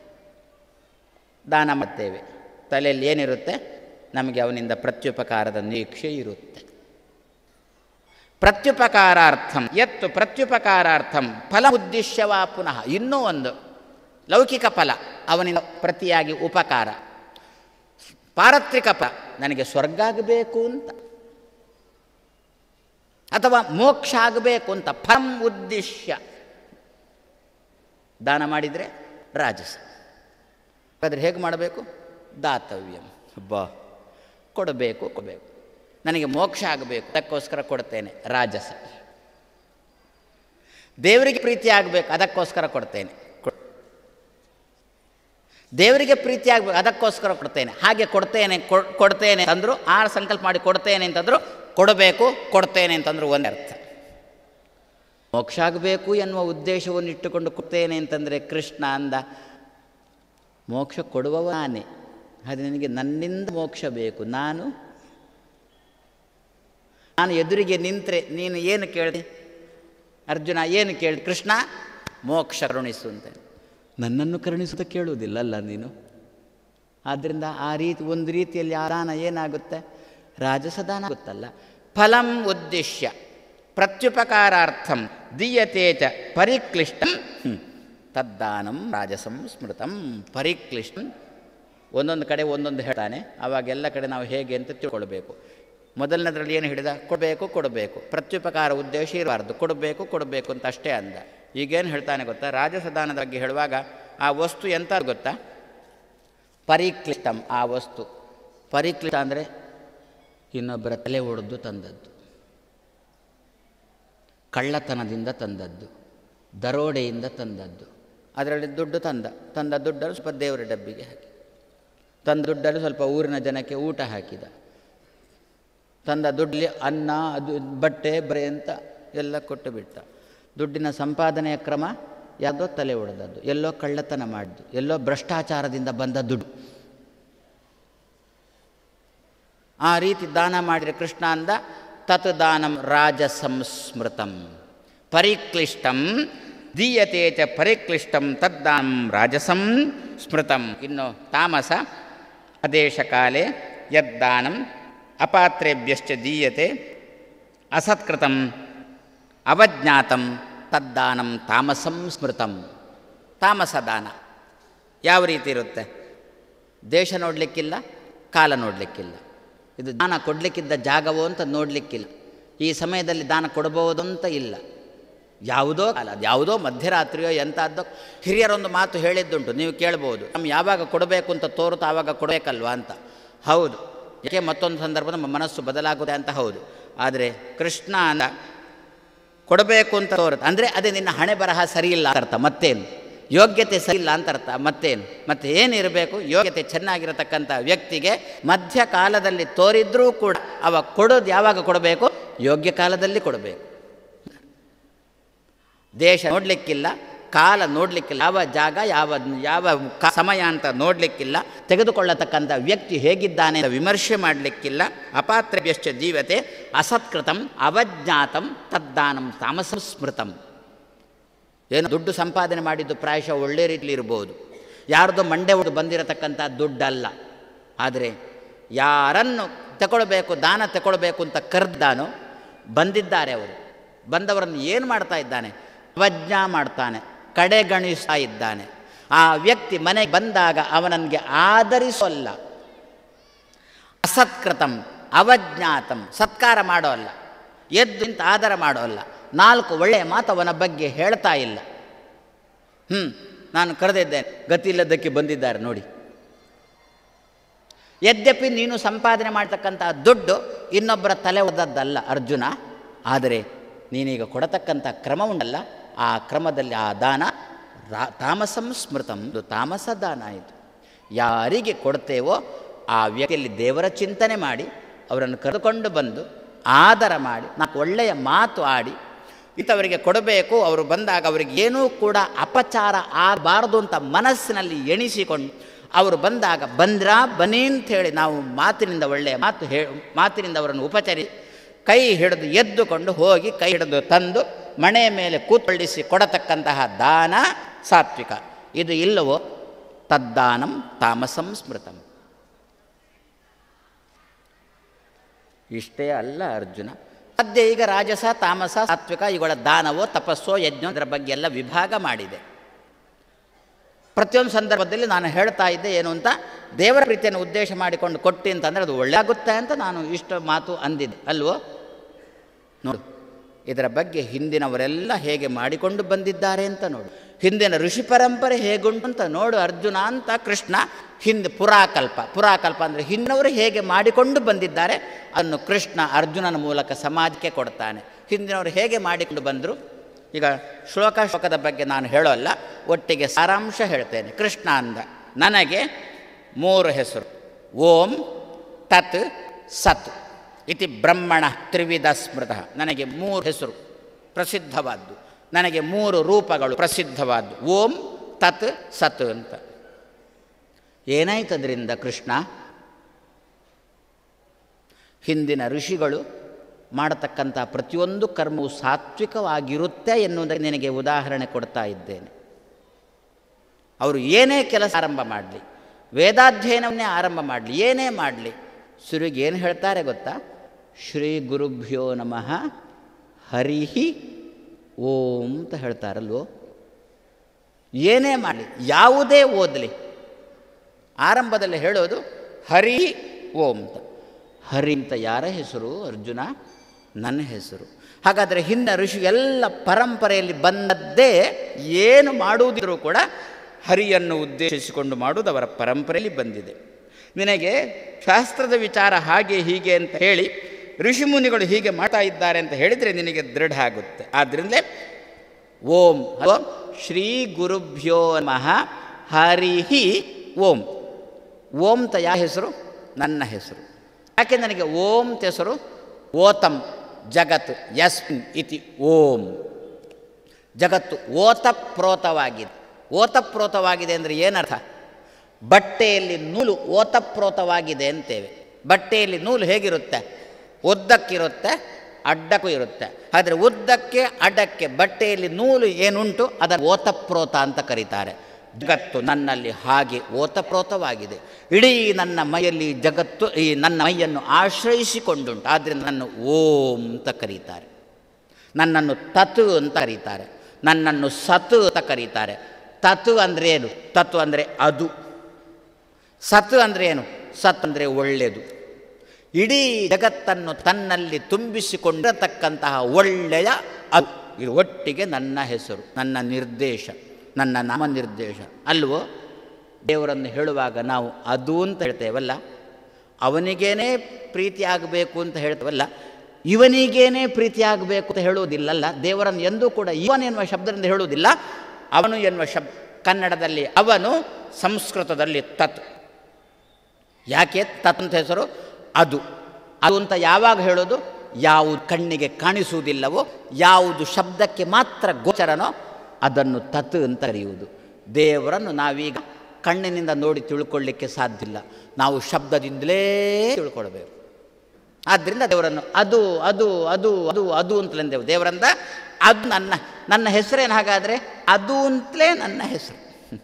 C: ದಾನ ಮಾಡ್ತೇವೆ ತಲೆಯಲ್ಲಿ ಏನಿರುತ್ತೆ ನಮಗೆ ಅವನಿಂದ ಪ್ರತ್ಯುಪಕಾರದ ನಿರೀಕ್ಷೆ ಇರುತ್ತೆ ಪ್ರತ್ಯುಪಕಾರಾರ್ಥಂ ಎತ್ತು ಪ್ರತ್ಯುಪಕಾರಾರ್ಥಂ ಫಲ ಉದ್ದೇಶವಾ ಪುನಃ ಇನ್ನೂ ಒಂದು ಲೌಕಿಕ ಫಲ ಅವನಿಂದ ಪ್ರತಿಯಾಗಿ ಉಪಕಾರ ಪಾರತ್ರಿಕ ಫಲ ನನಗೆ ಸ್ವರ್ಗ ಆಗಬೇಕು ಅಂತ ಅಥವಾ ಮೋಕ್ಷ ಆಗಬೇಕು ಅಂತ ಫಲಂ ಉದ್ದೇಶ್ಯ ದಾನ ಮಾಡಿದರೆ ರಾಜಸ ಹಾಗಾದರೆ ಹೇಗೆ ಮಾಡಬೇಕು ದಾತವ್ಯಂ ಬಾ ಕೊಡಬೇಕು ಕೊಡಬೇಕು ನನಗೆ ಮೋಕ್ಷ ಆಗಬೇಕು ಅದಕ್ಕೋಸ್ಕರ ಕೊಡ್ತೇನೆ ರಾಜಸ ದೇವರಿಗೆ ಪ್ರೀತಿ ಆಗಬೇಕು ಅದಕ್ಕೋಸ್ಕರ ಕೊಡ್ತೇನೆ ಕೊಡ್- ದೇವರಿಗೆ ಪ್ರೀತಿ ಆಗಬೇಕು ಅದಕ್ಕೋಸ್ಕರ ಕೊಡ್ತೇನೆ ಹಾಗೆ ಕೊಡ್ತೇನೆ ಕೊಡ್- ಕೊಡ್ತೇನೆ ಅಂದರು ಆ ಸಂಕಲ್ಪ ಮಾಡಿ ಕೊಡ್ತೇನೆ ಅಂತಂದ್ರು ಕೊಡಬೇಕು ಕೊಡ್ತೇನೆ ಅಂತಂದ್ರು ಒಂದೇ ಅರ್ಥ ಮೋಕ್ಷ ಆಗಬೇಕು ಎನ್ನುವ ಉದ್ದೇಶವನ್ನು ಇಟ್ಟುಕೊಂಡು ಕೊಡ್ತೇನೆ ಅಂತಂದರೆ ಕೃಷ್ಣ ಅಂದ ಮೋಕ್ಷ ಕೊಡುವವ ನಾನೇ ಅದು ನಿನಗೆ ನನ್ನಿಂದ ಮೋಕ್ಷ ಬೇಕು ನಾನು ನಾನು ಎದುರಿಗೆ ನಿಂತರೆ ನೀನು ಏನು ಕೇಳಿ ಅರ್ಜುನ ಏನು ಕೇಳಿ ಕೃಷ್ಣ ಮೋಕ್ಷ ಕರುಣಿಸು ಅಂತ ನನ್ನನ್ನು ಕರುಣಿಸುತ್ತ ಕೇಳುವುದಿಲ್ಲ ಅಲ್ಲ ನೀನು ಆದ್ದರಿಂದ ಆ ರೀತಿ ಒಂದು ರೀತಿಯಲ್ಲಿ ಆ ದಾನ ಏನಾಗುತ್ತೆ ರಾಜಸದಾನ ಆಗುತ್ತಲ್ಲ ಫಲಂ ಉದ್ದೇಶ್ಯ ಪ್ರತ್ಯುಪಕಾರಾರ್ಥಂ ದೀಯತೆ ಚ ಪರಿಕ್ಲಿಷ್ಟಂ ಹ್ಮ್. ತದ್ದಾನಂ ರಾಜಸಂ ಸ್ಮೃತಂ ಪರಿಕ್ಲಿಷ್ಟಂ ಒಂದೊಂದು ಕಡೆ ಒಂದೊಂದು ಹೇಳ್ತಾನೆ ಆವಾಗ ಎಲ್ಲ ಕಡೆ ನಾವು ಹೇಗೆ ಅಂತ ತಿಳ್ಕೊಳ್ಬೇಕು ಮೊದಲನೇದ್ರಲ್ಲಿ ಏನು ಹೇಳಿದ ಕೊಡಬೇಕು ಕೊಡಬೇಕು ಪ್ರತ್ಯುಪಕಾರ ಉದ್ದೇಶ ಇರಬಾರ್ದು ಕೊಡಬೇಕು ಕೊಡಬೇಕು ಅಂತ ಅಷ್ಟೇ ಅಂದ ಈಗೇನು ಹೇಳ್ತಾನೆ ಗೊತ್ತಾ ರಾಜಸದಾನದ ಬಗ್ಗೆ ಹೇಳುವಾಗ ಆ ವಸ್ತು ಎಂತ ಗೊತ್ತಾ ಪರಿಕ್ಲಿಷ್ಟಂ ಆ ವಸ್ತು ಪರಿಕ್ಲಿಷ್ಟ ಅಂದರೆ ಇನ್ನೊಬ್ಬರ ತಲೆ ಒಡೆದು ತಂದದ್ದು ಕಳ್ಳತನದಿಂದ ತಂದದ್ದು ದರೋಡೆಯಿಂದ ತಂದದ್ದು ಅದರಲ್ಲಿ ದುಡ್ಡು ತಂದ ತಂದ ದುಡ್ಡನ್ನು ಸ್ವಲ್ಪ ದೇವರ ಡಬ್ಬಿಗೆ ಹಾಕಿ ತಂದ ದುಡ್ಡಲ್ಲಿ ಸ್ವಲ್ಪ ಊರಿನ ಜನಕ್ಕೆ ಊಟ ಹಾಕಿದ ತಂದ ದುಡ್ಡಲ್ಲಿ ಅನ್ನ ಅದು ಬಟ್ಟೆ ಬರೆ ಅಂತ ಎಲ್ಲ ಕೊಟ್ಟು ಬಿಟ್ಟ ದುಡ್ಡಿನ ಸಂಪಾದನೆಯ ಕ್ರಮ ಯಾವುದೋ ತಲೆ ಹೊಡೆದದ್ದು ಎಲ್ಲೋ ಕಳ್ಳತನ ಮಾಡಿದ್ದು ಎಲ್ಲೋ ಭ್ರಷ್ಟಾಚಾರದಿಂದ ಬಂದ ದುಡ್ಡು ಆ ರೀತಿ ದಾನ ಮಾಡಿದರೆ ಕೃಷ್ಣ ಅಂದ ತತ್ ದಾನಂ ರಾಜಸಂಸ್ಮೃತಂ ಪರಿಕ್ಲಿಷ್ಟಂ ದೀಯತೆ ಚ ಪರಿಕ್ಲಿಷ್ಟಂ ತದ್ದಾನಂ ರಾಜಸಂ ಸ್ಮೃತಂ ಇನ್ನು ತಾಮಸ ಅದೇಶಕಾಲೆ ಯದ್ದಾನಂ ಅಪಾತ್ರೇಭ್ಯಶ್ಚ ದೀಯತೆ ಅಸತ್ಕೃತಂ ಅವಜ್ಞಾತಂ ತದ್ದಾನಂ ತಾಮಸಂ ಸ್ಮೃತಂ ತಾಮಸ ದಾನ ಯಾವ ರೀತಿ ಇರುತ್ತೆ ದೇಶ ನೋಡಲಿಕ್ಕಿಲ್ಲ ಕಾಲ ನೋಡಲಿಕ್ಕಿಲ್ಲ ಇದು ದಾನ ಕೊಡಲಿಕ್ಕಿದ್ದ ಜಾಗವೋ ಅಂತ ನೋಡಲಿಕ್ಕಿಲ್ಲ ಈ ಸಮಯದಲ್ಲಿ ದಾನ ಕೊಡಬಹುದು ಅಂತ ಇಲ್ಲ ಯಾವುದೋ ಕಾಲ ಅದು ಯಾವುದೋ ಮಧ್ಯರಾತ್ರಿಯೋ ಎಂಥದ್ದೋ ಹಿರಿಯರೊಂದು ಮಾತು ಹೇಳಿದ್ದುಂಟು ನೀವು ಕೇಳ್ಬೋದು ನಮ್ಮ ಯಾವಾಗ ಕೊಡಬೇಕು ಅಂತ ತೋರುತ್ತೋ ಆವಾಗ ಕೊಡಬೇಕಲ್ವಾ ಅಂತ ಹೌದು ಯಾಕೆ ಮತ್ತೊಂದು ಸಂದರ್ಭ ನಮ್ಮ ಮನಸ್ಸು ಬದಲಾಗುತ್ತೆ ಅಂತ ಹೌದು ಆದರೆ ಕೃಷ್ಣ ಅಂದ ಕೊಡಬೇಕು ಅಂತ ತೋರುತ್ತೆ ಅಂದರೆ ಅದೇ ನಿನ್ನ ಹಣೆ ಬರಹ ಸರಿ ಇಲ್ಲ ಅಂತ ಅರ್ಥ ಮತ್ತೇನು ಯೋಗ್ಯತೆ ಸರಿ ಇಲ್ಲ ಅಂತ ಅರ್ಥ ಮತ್ತೇನು ಮತ್ತೆ ಏನಿರಬೇಕು ಯೋಗ್ಯತೆ ಚೆನ್ನಾಗಿರತಕ್ಕಂಥ ವ್ಯಕ್ತಿಗೆ ಮಧ್ಯ ಕಾಲದಲ್ಲಿ ತೋರಿದ್ರೂ ಕೂಡ ಅವ ಕೊಡೋದು ಯಾವಾಗ ಕೊಡಬೇಕು ಯೋಗ್ಯ ಕಾಲದಲ್ಲಿ ಕೊಡಬೇಕು ದೇಶ ನೋಡಲಿಕ್ಕಿಲ್ಲ ಕಾಲ ನೋಡಲಿಕ್ಕಿಲ್ಲ ಯಾವ ಜಾಗ ಯಾವ ಯಾವ ಕ- ಸಮಯ ಅಂತ ನೋಡಲಿಕ್ಕಿಲ್ಲ ತೆಗೆದುಕೊಳ್ಳತಕ್ಕಂಥ ವ್ಯಕ್ತಿ ಹೇಗಿದ್ದಾನೆ ಅಂತ ವಿಮರ್ಶೆ ಮಾಡಲಿಕ್ಕಿಲ್ಲ ಅಪಾತ್ರಭ್ಯಶ್ಚ ಜೀವತೆ ಅಸತ್ಕೃತಂ ಅವಜ್ಞಾತಂ ತದ್ದಾನಂ ತಾಮಸಂ ಸ್ಮೃತಂ ಏನು ದುಡ್ಡು ಸಂಪಾದನೆ ಮಾಡಿದ್ದು ಪ್ರಾಯಶಃ ಒಳ್ಳೆ ರೀತಿಲಿ ಇರ್ಬೋದು ಯಾರ್ದು ಮಂಡೆ ಹೊಡೆದು ಬಂದಿರತಕ್ಕಂಥ ದುಡ್ಡಲ್ಲ ಆದರೆ ಯಾರನ್ನು ತಗೊಳ್ಬೇಕು ದಾನ ತಗೊಳ್ಬೇಕು ಅಂತ ಕರೆದಾನೋ ಬಂದಿದ್ದಾರೆ ಅವರು ಬಂದವರನ್ನು ಏನು ಮಾಡ್ತಾ ಇದ್ದಾನೆ ಅವಜ್ಞಾ ಮಾಡ್ತಾನೆ ಕಡೆಗಣಿಸ್ತಾ ಇದ್ದಾನೆ ಆ ವ್ಯಕ್ತಿ ಮನೆಗೆ ಬಂದಾಗ ಅವನನ್ಗೆ ಆದರಿಸೋಲ್ಲ ಅಸತ್ಕೃತಂ ಅವಜ್ಞಾತಂ ಸತ್ಕಾರ ಮಾಡೋಲ್ಲ ಎದ್ದು ನಿಂತು ಆದರ ಮಾಡೋಲ್ಲ ನಾಲ್ಕು ಒಳ್ಳೆಯ ಮಾತು ಅವನ ಬಗ್ಗೆ ಹೇಳ್ತಾ ಇಲ್ಲ ಹ್ಞೂ ನಾನು ಕರೆದಿದ್ದೇನೆ ಗತಿ ಇಲ್ಲದಕ್ಕೆ ಬಂದಿದ್ದಾರೆ ನೋಡಿ ಯದ್ಯಪಿ ನೀನು ಸಂಪಾದನೆ ಮಾಡ್ತಕ್ಕಂಥ ದುಡ್ಡು ಇನ್ನೊಬ್ಬರ ತಲೆ ಒದ್ದದ್ದಲ್ಲ ಅರ್ಜುನ ಆದರೆ ನೀನೀಗ ಕೊಡತಕ್ಕಂಥ ಕ್ರಮ ಉಂಟಲ್ಲ ಆ ಕ್ರಮದಲ್ಲಿ ಆ ದಾನ ರಾ ತಾಮಸಂ ಸ್ಮೃತಂ ಇದು ತಾಮಸ ದಾನ ಇದು ಯಾರಿಗೆ ಕೊಡ್ತೇವೋ ಆ ವ್ಯಕ್ತಿಯಲ್ಲಿ ದೇವರ ಚಿಂತನೆ ಮಾಡಿ ಅವರನ್ನು ಕರೆದುಕೊಂಡು ಬಂದು ಆದರ ಮಾಡಿ ನಾಲ್ಕು ಒಳ್ಳೆಯ ಮಾತು ಆಡಿ ಇಂಥವರಿಗೆ ಕೊಡಬೇಕು ಅವರು ಬಂದಾಗ ಅವರಿಗೆ ಏನೂ ಕೂಡ ಅಪಚಾರ ಆಗಬಾರದು ಅಂತ ಮನಸ್ಸಿನಲ್ಲಿ ಎಣಿಸಿಕೊಂಡು ಅವರು ಬಂದಾಗ ಬಂದ್ರಾ ಬನ್ನಿ ಅಂಥೇಳಿ ನಾವು ಮಾತಿನಿಂದ ಒಳ್ಳೆಯ ಮಾತು ಹೇ ಮಾತಿನಿಂದ ಅವರನ್ನು ಉಪಚರಿ ಕೈ ಹಿಡಿದು ಎದ್ದುಕೊಂಡು ಹೋಗಿ ಕೈ ಹಿಡಿದು ತಂದು ಮಣೆಯ ಮೇಲೆ ಕೂತ್ಕೊಳ್ಳಿಸಿ ಕೊಡತಕ್ಕಂತಹ ದಾನ ಸಾತ್ವಿಕ ಇದು ಇಲ್ಲವೋ ತದ್ದಾನಂ ತಾಮಸಂ ಸ್ಮೃತಂ ಇಷ್ಟೇ ಅಲ್ಲ ಅರ್ಜುನ ಸದ್ಯ ಈಗ ರಾಜಸ ತಾಮಸ ಸಾತ್ವಿಕ ಇವುಗಳ ದಾನವೋ ತಪಸ್ಸೋ ಯಜ್ಞೋ ಇದರ ಬಗ್ಗೆ ಎಲ್ಲ ವಿಭಾಗ ಮಾಡಿದೆ ಪ್ರತಿಯೊಂದು ಸಂದರ್ಭದಲ್ಲಿ ನಾನು ಹೇಳ್ತಾ ಇದ್ದೆ ಏನು ಅಂತ ದೇವರ ಪ್ರೀತಿಯನ್ನು ಉದ್ದೇಶ ಮಾಡಿಕೊಂಡು ಕೊಟ್ಟಿ ಅಂತಂದರೆ ಅದು ಒಳ್ಳೆ ಆಗುತ್ತೆ ಅಂತ ನಾನು ಇಷ್ಟು ಮಾತು ಅಂದಿದ್ದೆ ಅಲ್ವೋ ನೋಡು ಇದರ ಬಗ್ಗೆ ಹಿಂದಿನವರೆಲ್ಲ ಹೇಗೆ ಮಾಡಿಕೊಂಡು ಬಂದಿದ್ದಾರೆ ಅಂತ ನೋಡು ಹಿಂದಿನ ಋಷಿ ಪರಂಪರೆ ಹೇಗುಂಟು ಅಂತ ನೋಡು ಅರ್ಜುನ ಅಂತ ಕೃಷ್ಣ ಹಿಂದೆ ಪುರಾಕಲ್ಪ ಪುರಾಕಲ್ಪ ಅಂದರೆ ಹಿಂದಿನವರು ಹೇಗೆ ಮಾಡಿಕೊಂಡು ಬಂದಿದ್ದಾರೆ ಅದನ್ನು ಕೃಷ್ಣ ಅರ್ಜುನನ ಮೂಲಕ ಸಮಾಜಕ್ಕೆ ಕೊಡ್ತಾನೆ ಹಿಂದಿನವರು ಹೇಗೆ ಮಾಡಿಕೊಂಡು ಬಂದರು ಈಗ ಶ್ಲೋಕ ಶ್ಲೋಕದ ಬಗ್ಗೆ ನಾನು ಹೇಳೋಲ್ಲ ಒಟ್ಟಿಗೆ ಸಾರಾಂಶ ಹೇಳ್ತೇನೆ ಕೃಷ್ಣ ಅಂದ ನನಗೆ ಮೂರು ಹೆಸರು ಓಂ ತತ್ ಸತ್ ಇತಿ ಬ್ರಹ್ಮಣ ತ್ರಿವಿಧ ಸ್ಮೃತ ನನಗೆ ಮೂರು ಹೆಸರು ಪ್ರಸಿದ್ಧವಾದ್ದು ನನಗೆ ಮೂರು ರೂಪಗಳು ಪ್ರಸಿದ್ಧವಾದ್ದು ಓಂ ತತ್ ಸತ್ ಅಂತ ಏನಾಯ್ತದ್ರಿಂದ ಕೃಷ್ಣ ಹಿಂದಿನ ಋಷಿಗಳು ಮಾಡತಕ್ಕಂಥ ಪ್ರತಿಯೊಂದು ಕರ್ಮವು ಸಾತ್ವಿಕವಾಗಿರುತ್ತೆ ಎನ್ನುವುದಕ್ಕೆ ನಿನಗೆ ಉದಾಹರಣೆ ಕೊಡ್ತಾ ಇದ್ದೇನೆ ಅವರು ಏನೇ ಕೆಲಸ ಆರಂಭ ಮಾಡಲಿ ವೇದಾಧ್ಯಯನವನ್ನೇ ಆರಂಭ ಮಾಡಲಿ ಏನೇ ಮಾಡಲಿ ಸುರಿಗೆ ಏನು ಹೇಳ್ತಾರೆ ಗೊತ್ತಾ ಶ್ರೀ ಗುರುಭ್ಯೋ ನಮಃ ಹರಿಹಿ ಓಂ ಅಂತ ಹೇಳ್ತಾರಲ್ವೋ ಏನೇ ಮಾಡಲಿ ಯಾವುದೇ ಓದಲಿ ಆರಂಭದಲ್ಲಿ ಹೇಳೋದು ಹರಿ ಓಂ ಅಂತ ಹರಿ ಅಂತ ಯಾರ ಹೆಸರು ಅರ್ಜುನ ನನ್ನ ಹೆಸರು ಹಾಗಾದರೆ ಹಿಂದೆ ಋಷಿ ಎಲ್ಲ ಪರಂಪರೆಯಲ್ಲಿ ಬಂದದ್ದೇ ಏನು ಮಾಡುವುದಿದ್ರೂ ಕೂಡ ಹರಿಯನ್ನು ಉದ್ದೇಶಿಸಿಕೊಂಡು ಮಾಡುವುದು ಅವರ ಪರಂಪರೆಯಲ್ಲಿ ಬಂದಿದೆ ನಿನಗೆ ಶಾಸ್ತ್ರದ ವಿಚಾರ ಹಾಗೆ ಹೀಗೆ ಅಂತ ಹೇಳಿ ಋಷಿಮುನಿಗಳು ಹೀಗೆ ಮಾಡ್ತಾ ಇದ್ದಾರೆ ಅಂತ ಹೇಳಿದರೆ ನಿನಗೆ ದೃಢ ಆಗುತ್ತೆ ಆದ್ದರಿಂದಲೇ ಓಂ ಓಂ ಶ್ರೀ ಗುರುಭ್ಯೋ ನಮಃ ಹರಿಹಿ ಓಂ ಓಂ ತ ಯಾವ ಹೆಸರು ನನ್ನ ಹೆಸರು ಯಾಕೆ ನನಗೆ ಓಂ ತ ಹೆಸರು ಓತಂ ಜಗತ್ ಯಸ್ಮಿನ್ ಇತಿ ಓಂ ಜಗತ್ತು ಓತಪ್ರೋತವಾಗಿದೆ ಓತಪ್ರೋತವಾಗಿದೆ ಅಂದರೆ ಏನರ್ಥ ಬಟ್ಟೆಯಲ್ಲಿ ನೂಲು ಓತಪ್ರೋತವಾಗಿದೆ ಅಂತೇವೆ ಬಟ್ಟೆಯಲ್ಲಿ ನೂಲು ಹೇಗಿರುತ್ತೆ ಉದ್ದಕ್ಕಿರುತ್ತೆ ಅಡ್ಡಕ್ಕೂ ಇರುತ್ತೆ ಆದರೆ ಉದ್ದಕ್ಕೆ ಅಡ್ಡಕ್ಕೆ ಬಟ್ಟೆಯಲ್ಲಿ ನೂಲು ಏನುಂಟು ಅದನ್ನು ಓತಪ್ರೋತ ಅಂತ ಕರೀತಾರೆ ಜಗತ್ತು ನನ್ನಲ್ಲಿ ಹಾಗೆ ಓತಪ್ರೋತವಾಗಿದೆ ಇಡೀ ನನ್ನ ಮೈಯಲ್ಲಿ ಜಗತ್ತು ಈ ನನ್ನ ಮೈಯನ್ನು ಆಶ್ರಯಿಸಿಕೊಂಡುಂಟು ಆದ್ದರಿಂದ ನನ್ನ ಓಂ ಅಂತ ಕರೀತಾರೆ ನನ್ನನ್ನು ತತು ಅಂತ ಕರೀತಾರೆ ನನ್ನನ್ನು ಸತು ಅಂತ ಕರೀತಾರೆ ತತು ಅಂದರೆ ಏನು ತತು ಅಂದರೆ ಅದು ಸತ್ ಅಂದರೆ ಏನು ಸತ್ ಅಂದರೆ ಒಳ್ಳೆಯದು ಇಡೀ ಜಗತ್ತನ್ನು ತನ್ನಲ್ಲಿ ತುಂಬಿಸಿಕೊಂಡಿರತಕ್ಕಂತಹ ಒಳ್ಳೆಯ ಅದು ಇದು ಒಟ್ಟಿಗೆ ನನ್ನ ಹೆಸರು ನನ್ನ ನಿರ್ದೇಶ ನನ್ನ ನಾಮ ನಿರ್ದೇಶ ಅಲ್ವೋ ದೇವರನ್ನು ಹೇಳುವಾಗ ನಾವು ಅದು ಅಂತ ಹೇಳ್ತೇವಲ್ಲ ಅವನಿಗೇನೇ ಪ್ರೀತಿ ಆಗಬೇಕು ಅಂತ ಹೇಳ್ತೇವಲ್ಲ ಇವನಿಗೇನೇ ಪ್ರೀತಿ ಆಗಬೇಕು ಅಂತ ಹೇಳುವುದಿಲ್ಲಲ್ಲ ದೇವರನ್ನು ಎಂದೂ ಕೂಡ ಇವನ್ ಎನ್ನುವ ಶಬ್ದದಿಂದ ಹೇಳುವುದಿಲ್ಲ ಅವನು ಎನ್ನುವ ಶಬ್ ಕನ್ನಡದಲ್ಲಿ ಅವನು ಸಂಸ್ಕೃತದಲ್ಲಿ ತತ್ ಯಾಕೆ ತತ್ ಅಂತ ಹೆಸರು ಅದು ಅದು ಅಂತ ಯಾವಾಗ ಹೇಳೋದು ಯಾವುದು ಕಣ್ಣಿಗೆ ಕಾಣಿಸುವುದಿಲ್ಲವೋ ಯಾವುದು ಶಬ್ದಕ್ಕೆ ಮಾತ್ರ ಗೋಚರನೋ ಅದನ್ನು ತತ್ ಅಂತ ಕರೆಯುವುದು ದೇವರನ್ನು ನಾವೀಗ ಕಣ್ಣಿನಿಂದ ನೋಡಿ ತಿಳ್ಕೊಳ್ಳಿಕ್ಕೆ ಸಾಧ್ಯ ಇಲ್ಲ ನಾವು ಶಬ್ದದಿಂದಲೇ ತಿಳ್ಕೊಳ್ಬೇಕು ಆದ್ದರಿಂದ ದೇವರನ್ನು ಅದು ಅದು ಅದು ಅದು ಅದು ಅಂತಲಂದೇವು ದೇವರಂದ ಅದು ನನ್ನ ನನ್ನ ಹೆಸರೇನು ಹಾಗಾದರೆ ಅದು ಅಂತಲೇ ನನ್ನ ಹೆಸರು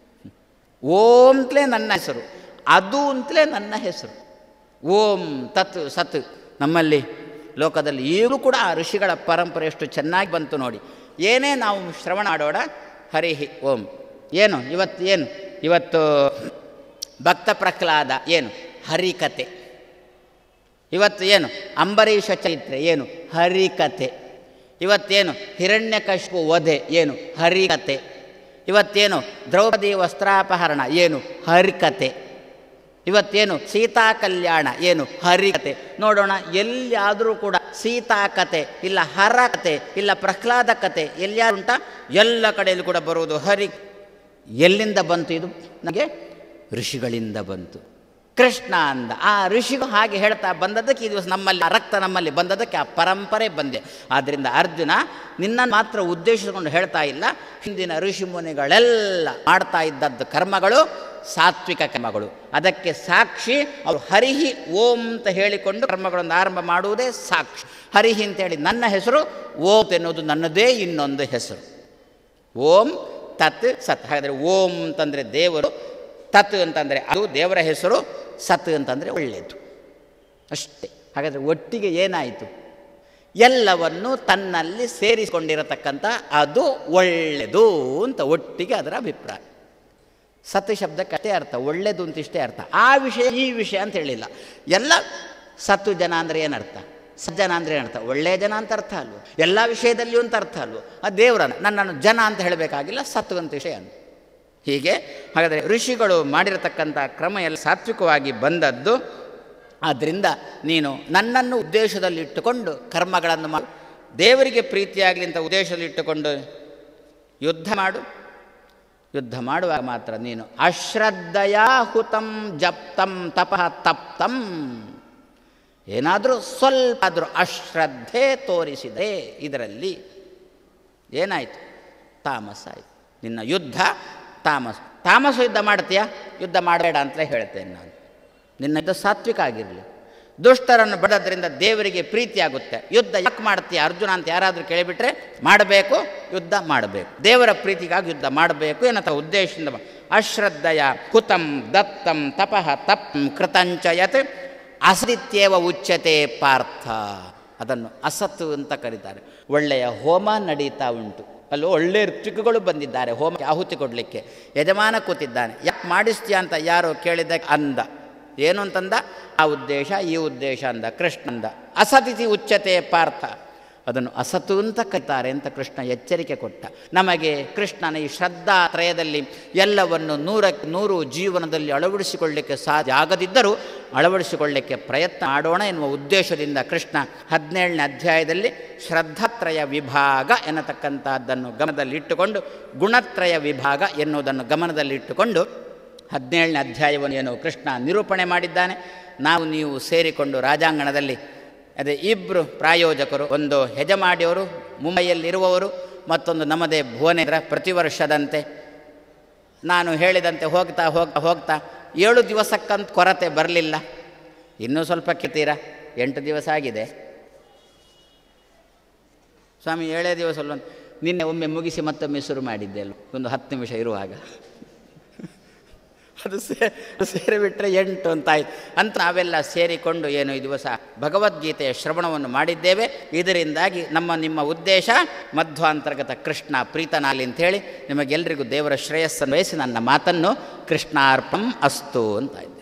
C: ಓಂ ಅಂತಲೇ ನನ್ನ ಹೆಸರು ಅದು ಅಂತಲೇ ನನ್ನ ಹೆಸರು ಓಂ ತತ್ ಸತ್ ನಮ್ಮಲ್ಲಿ ಲೋಕದಲ್ಲಿ ಈಗಲೂ ಕೂಡ ಆ ಋಷಿಗಳ ಪರಂಪರೆ ಎಷ್ಟು ಚೆನ್ನಾಗಿ ಬಂತು ನೋಡಿ ಏನೇ ನಾವು ಶ್ರವಣ ಮಾಡೋಣ ಹರಿಹಿ ಓಂ ಏನು ಇವತ್ತು ಏನು ಇವತ್ತು ಭಕ್ತ ಪ್ರಹ್ಲಾದ ಏನು ಹರಿಕತೆ ಇವತ್ತು ಏನು ಅಂಬರೀಷ ಚರಿತ್ರೆ ಏನು ಹರಿಕತೆ ಇವತ್ತೇನು ಹಿರಣ್ಯಕಶಿಪು ವಧೆ ಏನು ಹರಿಕತೆ ಇವತ್ತೇನು ದ್ರೌಪದಿ ವಸ್ತ್ರಾಪಹರಣ ಏನು ಹರಿಕತೆ ಇವತ್ತೇನು ಸೀತಾ ಕಲ್ಯಾಣ ಏನು ಹರಿಕತೆ ನೋಡೋಣ ಎಲ್ಲಿಯಾದರೂ ಕೂಡ ಸೀತಾ ಕತೆ ಇಲ್ಲ ಹರ ಕತೆ ಇಲ್ಲ ಪ್ರಹ್ಲಾದ ಕತೆ ಎಲ್ಲಿಯಾರುಂಟ ಎಲ್ಲ ಕಡೆಯಲ್ಲಿ ಕೂಡ ಬರುವುದು ಹರಿ ಎಲ್ಲಿಂದ ಬಂತು ಇದು ನನಗೆ ಋಷಿಗಳಿಂದ ಬಂತು ಕೃಷ್ಣ ಅಂದ ಆ ಋಷಿಗೂ ಹಾಗೆ ಹೇಳ್ತಾ ಬಂದದ್ದಕ್ಕೆ ಈ ದಿವಸ ನಮ್ಮಲ್ಲಿ ಆ ರಕ್ತ ನಮ್ಮಲ್ಲಿ ಬಂದದ್ದಕ್ಕೆ ಆ ಪರಂಪರೆ ಬಂದೆ ಆದ್ದರಿಂದ ಅರ್ಜುನ ನಿನ್ನನ್ನು ಮಾತ್ರ ಉದ್ದೇಶಿಸಿಕೊಂಡು ಹೇಳ್ತಾ ಇಲ್ಲ ಹಿಂದಿನ ಋಷಿ ಮುನಿಗಳೆಲ್ಲ ಮಾಡ್ತಾ ಇದ್ದದ್ದು ಕರ್ಮಗಳು ಸಾತ್ವಿಕ ಕರ್ಮಗಳು ಅದಕ್ಕೆ ಸಾಕ್ಷಿ ಅವರು ಹರಿಹಿ ಓಂ ಅಂತ ಹೇಳಿಕೊಂಡು ಕರ್ಮಗಳನ್ನು ಆರಂಭ ಮಾಡುವುದೇ ಸಾಕ್ಷಿ ಹರಿಹಿ ಅಂತೇಳಿ ನನ್ನ ಹೆಸರು ಓಂ ಎನ್ನುವುದು ನನ್ನದೇ ಇನ್ನೊಂದು ಹೆಸರು ಓಂ ತತ್ ಸತ್ ಹಾಗಾದರೆ ಓಂ ಅಂತಂದರೆ ದೇವರು ತತ್ ಅಂತಂದರೆ ಅದು ದೇವರ ಹೆಸರು ಸತ್ ಅಂತಂದರೆ ಒಳ್ಳೆಯದು ಅಷ್ಟೇ ಹಾಗಾದರೆ ಒಟ್ಟಿಗೆ ಏನಾಯಿತು ಎಲ್ಲವನ್ನು ತನ್ನಲ್ಲಿ ಸೇರಿಸಿಕೊಂಡಿರತಕ್ಕಂಥ ಅದು ಒಳ್ಳೆಯದು ಅಂತ ಒಟ್ಟಿಗೆ ಅದರ ಅಭಿಪ್ರಾಯ ಸತ್ ಶಬ್ದಕ್ಕೆ ಅಷ್ಟೇ ಅರ್ಥ ಒಳ್ಳೆಯದು ಅಂತ ಇಷ್ಟೇ ಅರ್ಥ ಆ ವಿಷಯ ಈ ವಿಷಯ ಅಂತ ಹೇಳಿಲ್ಲ ಎಲ್ಲ ಸತ್ತು ಜನ ಅಂದರೆ ಏನರ್ಥ ಸಜ್ಜನ ಅಂದರೆ ಏನರ್ಥ ಒಳ್ಳೆಯ ಜನ ಅಂತ ಅರ್ಥ ಅಲ್ವ ಎಲ್ಲ ವಿಷಯದಲ್ಲಿಯೂ ಅಂತ ಅರ್ಥ ಅಲ್ವ ಆ ದೇವರನ್ನು ನನ್ನನ್ನು ಜನ ಅಂತ ಹೇಳಬೇಕಾಗಿಲ್ಲ ಸತ್ತು ಅಂತ ವಿಷಯ ಅಂತ ಹೀಗೆ ಹಾಗಾದರೆ ಋಷಿಗಳು ಮಾಡಿರತಕ್ಕಂಥ ಕ್ರಮ ಎಲ್ಲ ಸಾತ್ವಿಕವಾಗಿ ಬಂದದ್ದು ಆದ್ದರಿಂದ ನೀನು ನನ್ನನ್ನು ಉದ್ದೇಶದಲ್ಲಿಟ್ಟುಕೊಂಡು ಕರ್ಮಗಳನ್ನು ಮಾಡು ದೇವರಿಗೆ ಪ್ರೀತಿಯಾಗಲಿ ಅಂತ ಉದ್ದೇಶದಲ್ಲಿಟ್ಟುಕೊಂಡು ಯುದ್ಧ ಮಾಡು ಯುದ್ಧ ಮಾಡುವಾಗ ಮಾತ್ರ ನೀನು ಅಶ್ರದ್ಧಯಾ ಹುತಂ ಜಪ್ತಂ ತಪಃ ತಪ್ತಂ ಏನಾದರೂ ಸ್ವಲ್ಪ ಆದರೂ ಅಶ್ರದ್ಧೆ ತೋರಿಸಿದೆ ಇದರಲ್ಲಿ ಏನಾಯಿತು ತಾಮಸ ಆಯಿತು ನಿನ್ನ ಯುದ್ಧ ತಾಮಸ ತಾಮಸ ಯುದ್ಧ ಮಾಡ್ತೀಯಾ ಯುದ್ಧ ಮಾಡಬೇಡ ಅಂತಲೇ ಹೇಳ್ತೇನೆ ನಾನು ನಿನ್ನ ಯುದ್ಧ ಸಾತ್ವಿಕ ಆಗಿರಲಿ ದುಷ್ಟರನ್ನು ಬಡದ್ರಿಂದ ದೇವರಿಗೆ ಪ್ರೀತಿ ಆಗುತ್ತೆ ಯುದ್ಧ ಯಾಕೆ ಮಾಡ್ತೀಯ ಅರ್ಜುನ ಅಂತ ಯಾರಾದರೂ ಕೇಳಿಬಿಟ್ರೆ ಮಾಡಬೇಕು ಯುದ್ಧ ಮಾಡಬೇಕು ದೇವರ ಪ್ರೀತಿಗಾಗಿ ಯುದ್ಧ ಮಾಡಬೇಕು ಏನಂತ ಉದ್ದೇಶದಿಂದ ಮಾ- ಅಶ್ರದ್ಧಯ ಕುತಂ ದತ್ತಂ ತಪಃ ತಪ್ಪಂ ಕೃತಂಚಯತ್ ಅಸದಿತ್ಯೇವ ಉಚ್ಯತೆ ಪಾರ್ಥ ಅದನ್ನು ಅಸತ್ತು ಅಂತ ಕರೀತಾರೆ ಒಳ್ಳೆಯ ಹೋಮ ನಡೀತಾ ಉಂಟು ಅಲ್ಲೂ ಒಳ್ಳೆ ಋತ್ವಿಕಗಳು ಬಂದಿದ್ದಾರೆ ಹೋಮಕ್ಕೆ ಆಹುತಿ ಕೊಡಲಿಕ್ಕೆ ಯಜಮಾನ ಕೂತಿದ್ದಾನೆ ಯಾಕೆ ಮಾಡಿಸ್ತೀಯ ಅಂತ ಯಾರು ಕೇಳಿದ ಅಂದ ಏನು ಅಂತಂದ ಆ ಉದ್ದೇಶ ಈ ಉದ್ದೇಶ ಅಂದ ಕೃಷ್ಣ ಅಂದ ಅಸತಿಥಿ ಉಚ್ಚತೆ ಪಾರ್ಥ ಅದನ್ನು ಅಸತು ಅಂತ ಕರೀತಾರೆ ಅಂತ ಕೃಷ್ಣ ಎಚ್ಚರಿಕೆ ಕೊಟ್ಟ ನಮಗೆ ಕೃಷ್ಣನ ಈ ಶ್ರದ್ಧಾ ತ್ರಯದಲ್ಲಿ ಎಲ್ಲವನ್ನು ನೂರಕ್ಕೆ ನೂರು ಜೀವನದಲ್ಲಿ ಅಳವಡಿಸಿಕೊಳ್ಳಲಿಕ್ಕೆ ಸಾಧ್ಯ ಆಗದಿದ್ದರೂ ಅಳವಡಿಸಿಕೊಳ್ಳಲಿಕ್ಕೆ ಪ್ರಯತ್ನ ಮಾಡೋಣ ಎನ್ನುವ ಉದ್ದೇಶದಿಂದ ಕೃಷ್ಣ ಹದಿನೇಳನೇ ಅಧ್ಯಾಯದಲ್ಲಿ ಶ್ರದ್ಧಾತ್ರಯ ವಿಭಾಗ ಎನ್ನತಕ್ಕಂಥದ್ದನ್ನು ಗಮನದಲ್ಲಿಟ್ಟುಕೊಂಡು ಗುಣತ್ರಯ ವಿಭಾಗ ಎನ್ನುವುದನ್ನು ಗಮನದಲ್ಲಿಟ್ಟುಕೊಂಡು ಹದಿನೇಳನೇ ಅಧ್ಯಾಯವನ್ನು ಏನು ಕೃಷ್ಣ ನಿರೂಪಣೆ ಮಾಡಿದ್ದಾನೆ ನಾವು ನೀವು ಸೇರಿಕೊಂಡು ರಾಜಾಂಗಣದಲ್ಲಿ ಅದೇ ಇಬ್ಬರು ಪ್ರಾಯೋಜಕರು ಒಂದು ಹೆಜಮಾಡಿಯವರು ಮುಂಬೈಯಲ್ಲಿರುವವರು ಮತ್ತೊಂದು ನಮ್ಮದೇ ಭುವನೇಂದ್ರ ಪ್ರತಿ ವರ್ಷದಂತೆ ನಾನು ಹೇಳಿದಂತೆ ಹೋಗ್ತಾ ಹೋಗ್ತಾ ಹೋಗ್ತಾ ಏಳು ದಿವಸಕ್ಕಂತ ಕೊರತೆ ಬರಲಿಲ್ಲ ಇನ್ನೂ ಸ್ವಲ್ಪ ಕಿತ್ತೀರಾ ಎಂಟು ದಿವಸ ಆಗಿದೆ ಸ್ವಾಮಿ ಏಳೇ ದಿವಸ ಅಲ್ಲ ನಿನ್ನೆ ಒಮ್ಮೆ ಮುಗಿಸಿ ಮತ್ತೊಮ್ಮೆ ಶುರು ಮಾಡಿದ್ದೆ ಅಲ್ಲ ಒಂದು ಹತ್ತು ನಿಮಿಷ ಇರುವಾಗ ಅದು ಸೇ ಸೇರಿಬಿಟ್ರೆ ಎಂಟು ಅಂತಾಯ್ತು ಅಂತ ನಾವೆಲ್ಲ ಸೇರಿಕೊಂಡು ಏನು ಈ ದಿವಸ ಭಗವದ್ಗೀತೆಯ ಶ್ರವಣವನ್ನು ಮಾಡಿದ್ದೇವೆ ಇದರಿಂದಾಗಿ ನಮ್ಮ ನಿಮ್ಮ ಉದ್ದೇಶ ಮಧ್ವಾಂತರ್ಗತ ಕೃಷ್ಣ ಪ್ರೀತನಾಲಿ ಅಂಥೇಳಿ ನಿಮಗೆಲ್ಲರಿಗೂ ದೇವರ ಶ್ರೇಯಸ್ಸನ್ನು ವಹಿಸಿ ನನ್ನ ಮಾತನ್ನು ಕೃಷ್ಣಾರ್ಪಂ ಅಸ್ತು ಅಂತ ಇದ್ದೆ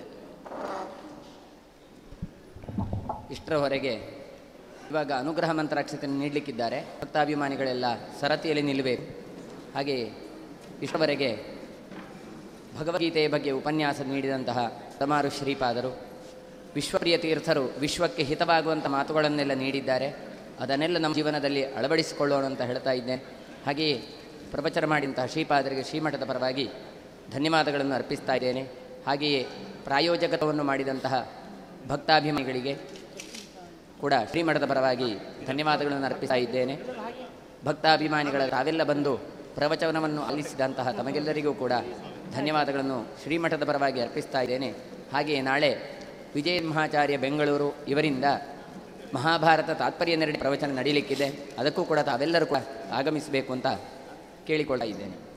B: ಇಷ್ಟರವರೆಗೆ ಇವಾಗ ಅನುಗ್ರಹ ಮಂತ್ರಾಕ್ಷತೆಯನ್ನು ನೀಡಲಿಕ್ಕಿದ್ದಾರೆ ಭಕ್ತಾಭಿಮಾನಿಗಳೆಲ್ಲ ಸರತಿಯಲ್ಲಿ ನಿಲ್ಲಬೇಕು ಹಾಗೆ ಇಷ್ಟರವರೆಗೆ ಭಗವದ್ಗೀತೆಯ ಬಗ್ಗೆ ಉಪನ್ಯಾಸ ನೀಡಿದಂತಹ ತಮಾರು ಶ್ರೀಪಾದರು ವಿಶ್ವಪ್ರಿಯ ತೀರ್ಥರು ವಿಶ್ವಕ್ಕೆ ಹಿತವಾಗುವಂಥ ಮಾತುಗಳನ್ನೆಲ್ಲ ನೀಡಿದ್ದಾರೆ ಅದನ್ನೆಲ್ಲ ನಮ್ಮ ಜೀವನದಲ್ಲಿ ಅಳವಡಿಸಿಕೊಳ್ಳೋಣ ಅಂತ ಹೇಳ್ತಾ ಇದ್ದೇನೆ ಹಾಗೆಯೇ ಪ್ರವಚನ ಮಾಡಿದಂತಹ ಶ್ರೀಪಾದರಿಗೆ ಶ್ರೀಮಠದ ಪರವಾಗಿ ಧನ್ಯವಾದಗಳನ್ನು ಅರ್ಪಿಸ್ತಾ ಇದ್ದೇನೆ ಹಾಗೆಯೇ ಪ್ರಾಯೋಜಕತ್ವವನ್ನು ಮಾಡಿದಂತಹ ಭಕ್ತಾಭಿಮಾನಿಗಳಿಗೆ ಕೂಡ ಶ್ರೀಮಠದ ಪರವಾಗಿ ಧನ್ಯವಾದಗಳನ್ನು ಅರ್ಪಿಸ್ತಾ ಇದ್ದೇನೆ ಭಕ್ತಾಭಿಮಾನಿಗಳ ತಾವೆಲ್ಲ ಬಂದು ಪ್ರವಚನವನ್ನು ಆಲಿಸಿದಂತಹ ತಮಗೆಲ್ಲರಿಗೂ ಕೂಡ ಧನ್ಯವಾದಗಳನ್ನು ಶ್ರೀಮಠದ ಪರವಾಗಿ ಅರ್ಪಿಸ್ತಾ ಇದ್ದೇನೆ ಹಾಗೆಯೇ ನಾಳೆ ವಿಜಯ ಮಹಾಚಾರ್ಯ ಬೆಂಗಳೂರು ಇವರಿಂದ ಮಹಾಭಾರತ ತಾತ್ಪರ್ಯ ನೆರಡಿ ಪ್ರವಚನ ನಡೀಲಿಕ್ಕಿದೆ ಅದಕ್ಕೂ ಕೂಡ ತಾವೆಲ್ಲರೂ ಕೂಡ ಆಗಮಿಸಬೇಕು ಅಂತ ಕೇಳಿಕೊಳ್ತಾ ಇದ್ದೇನೆ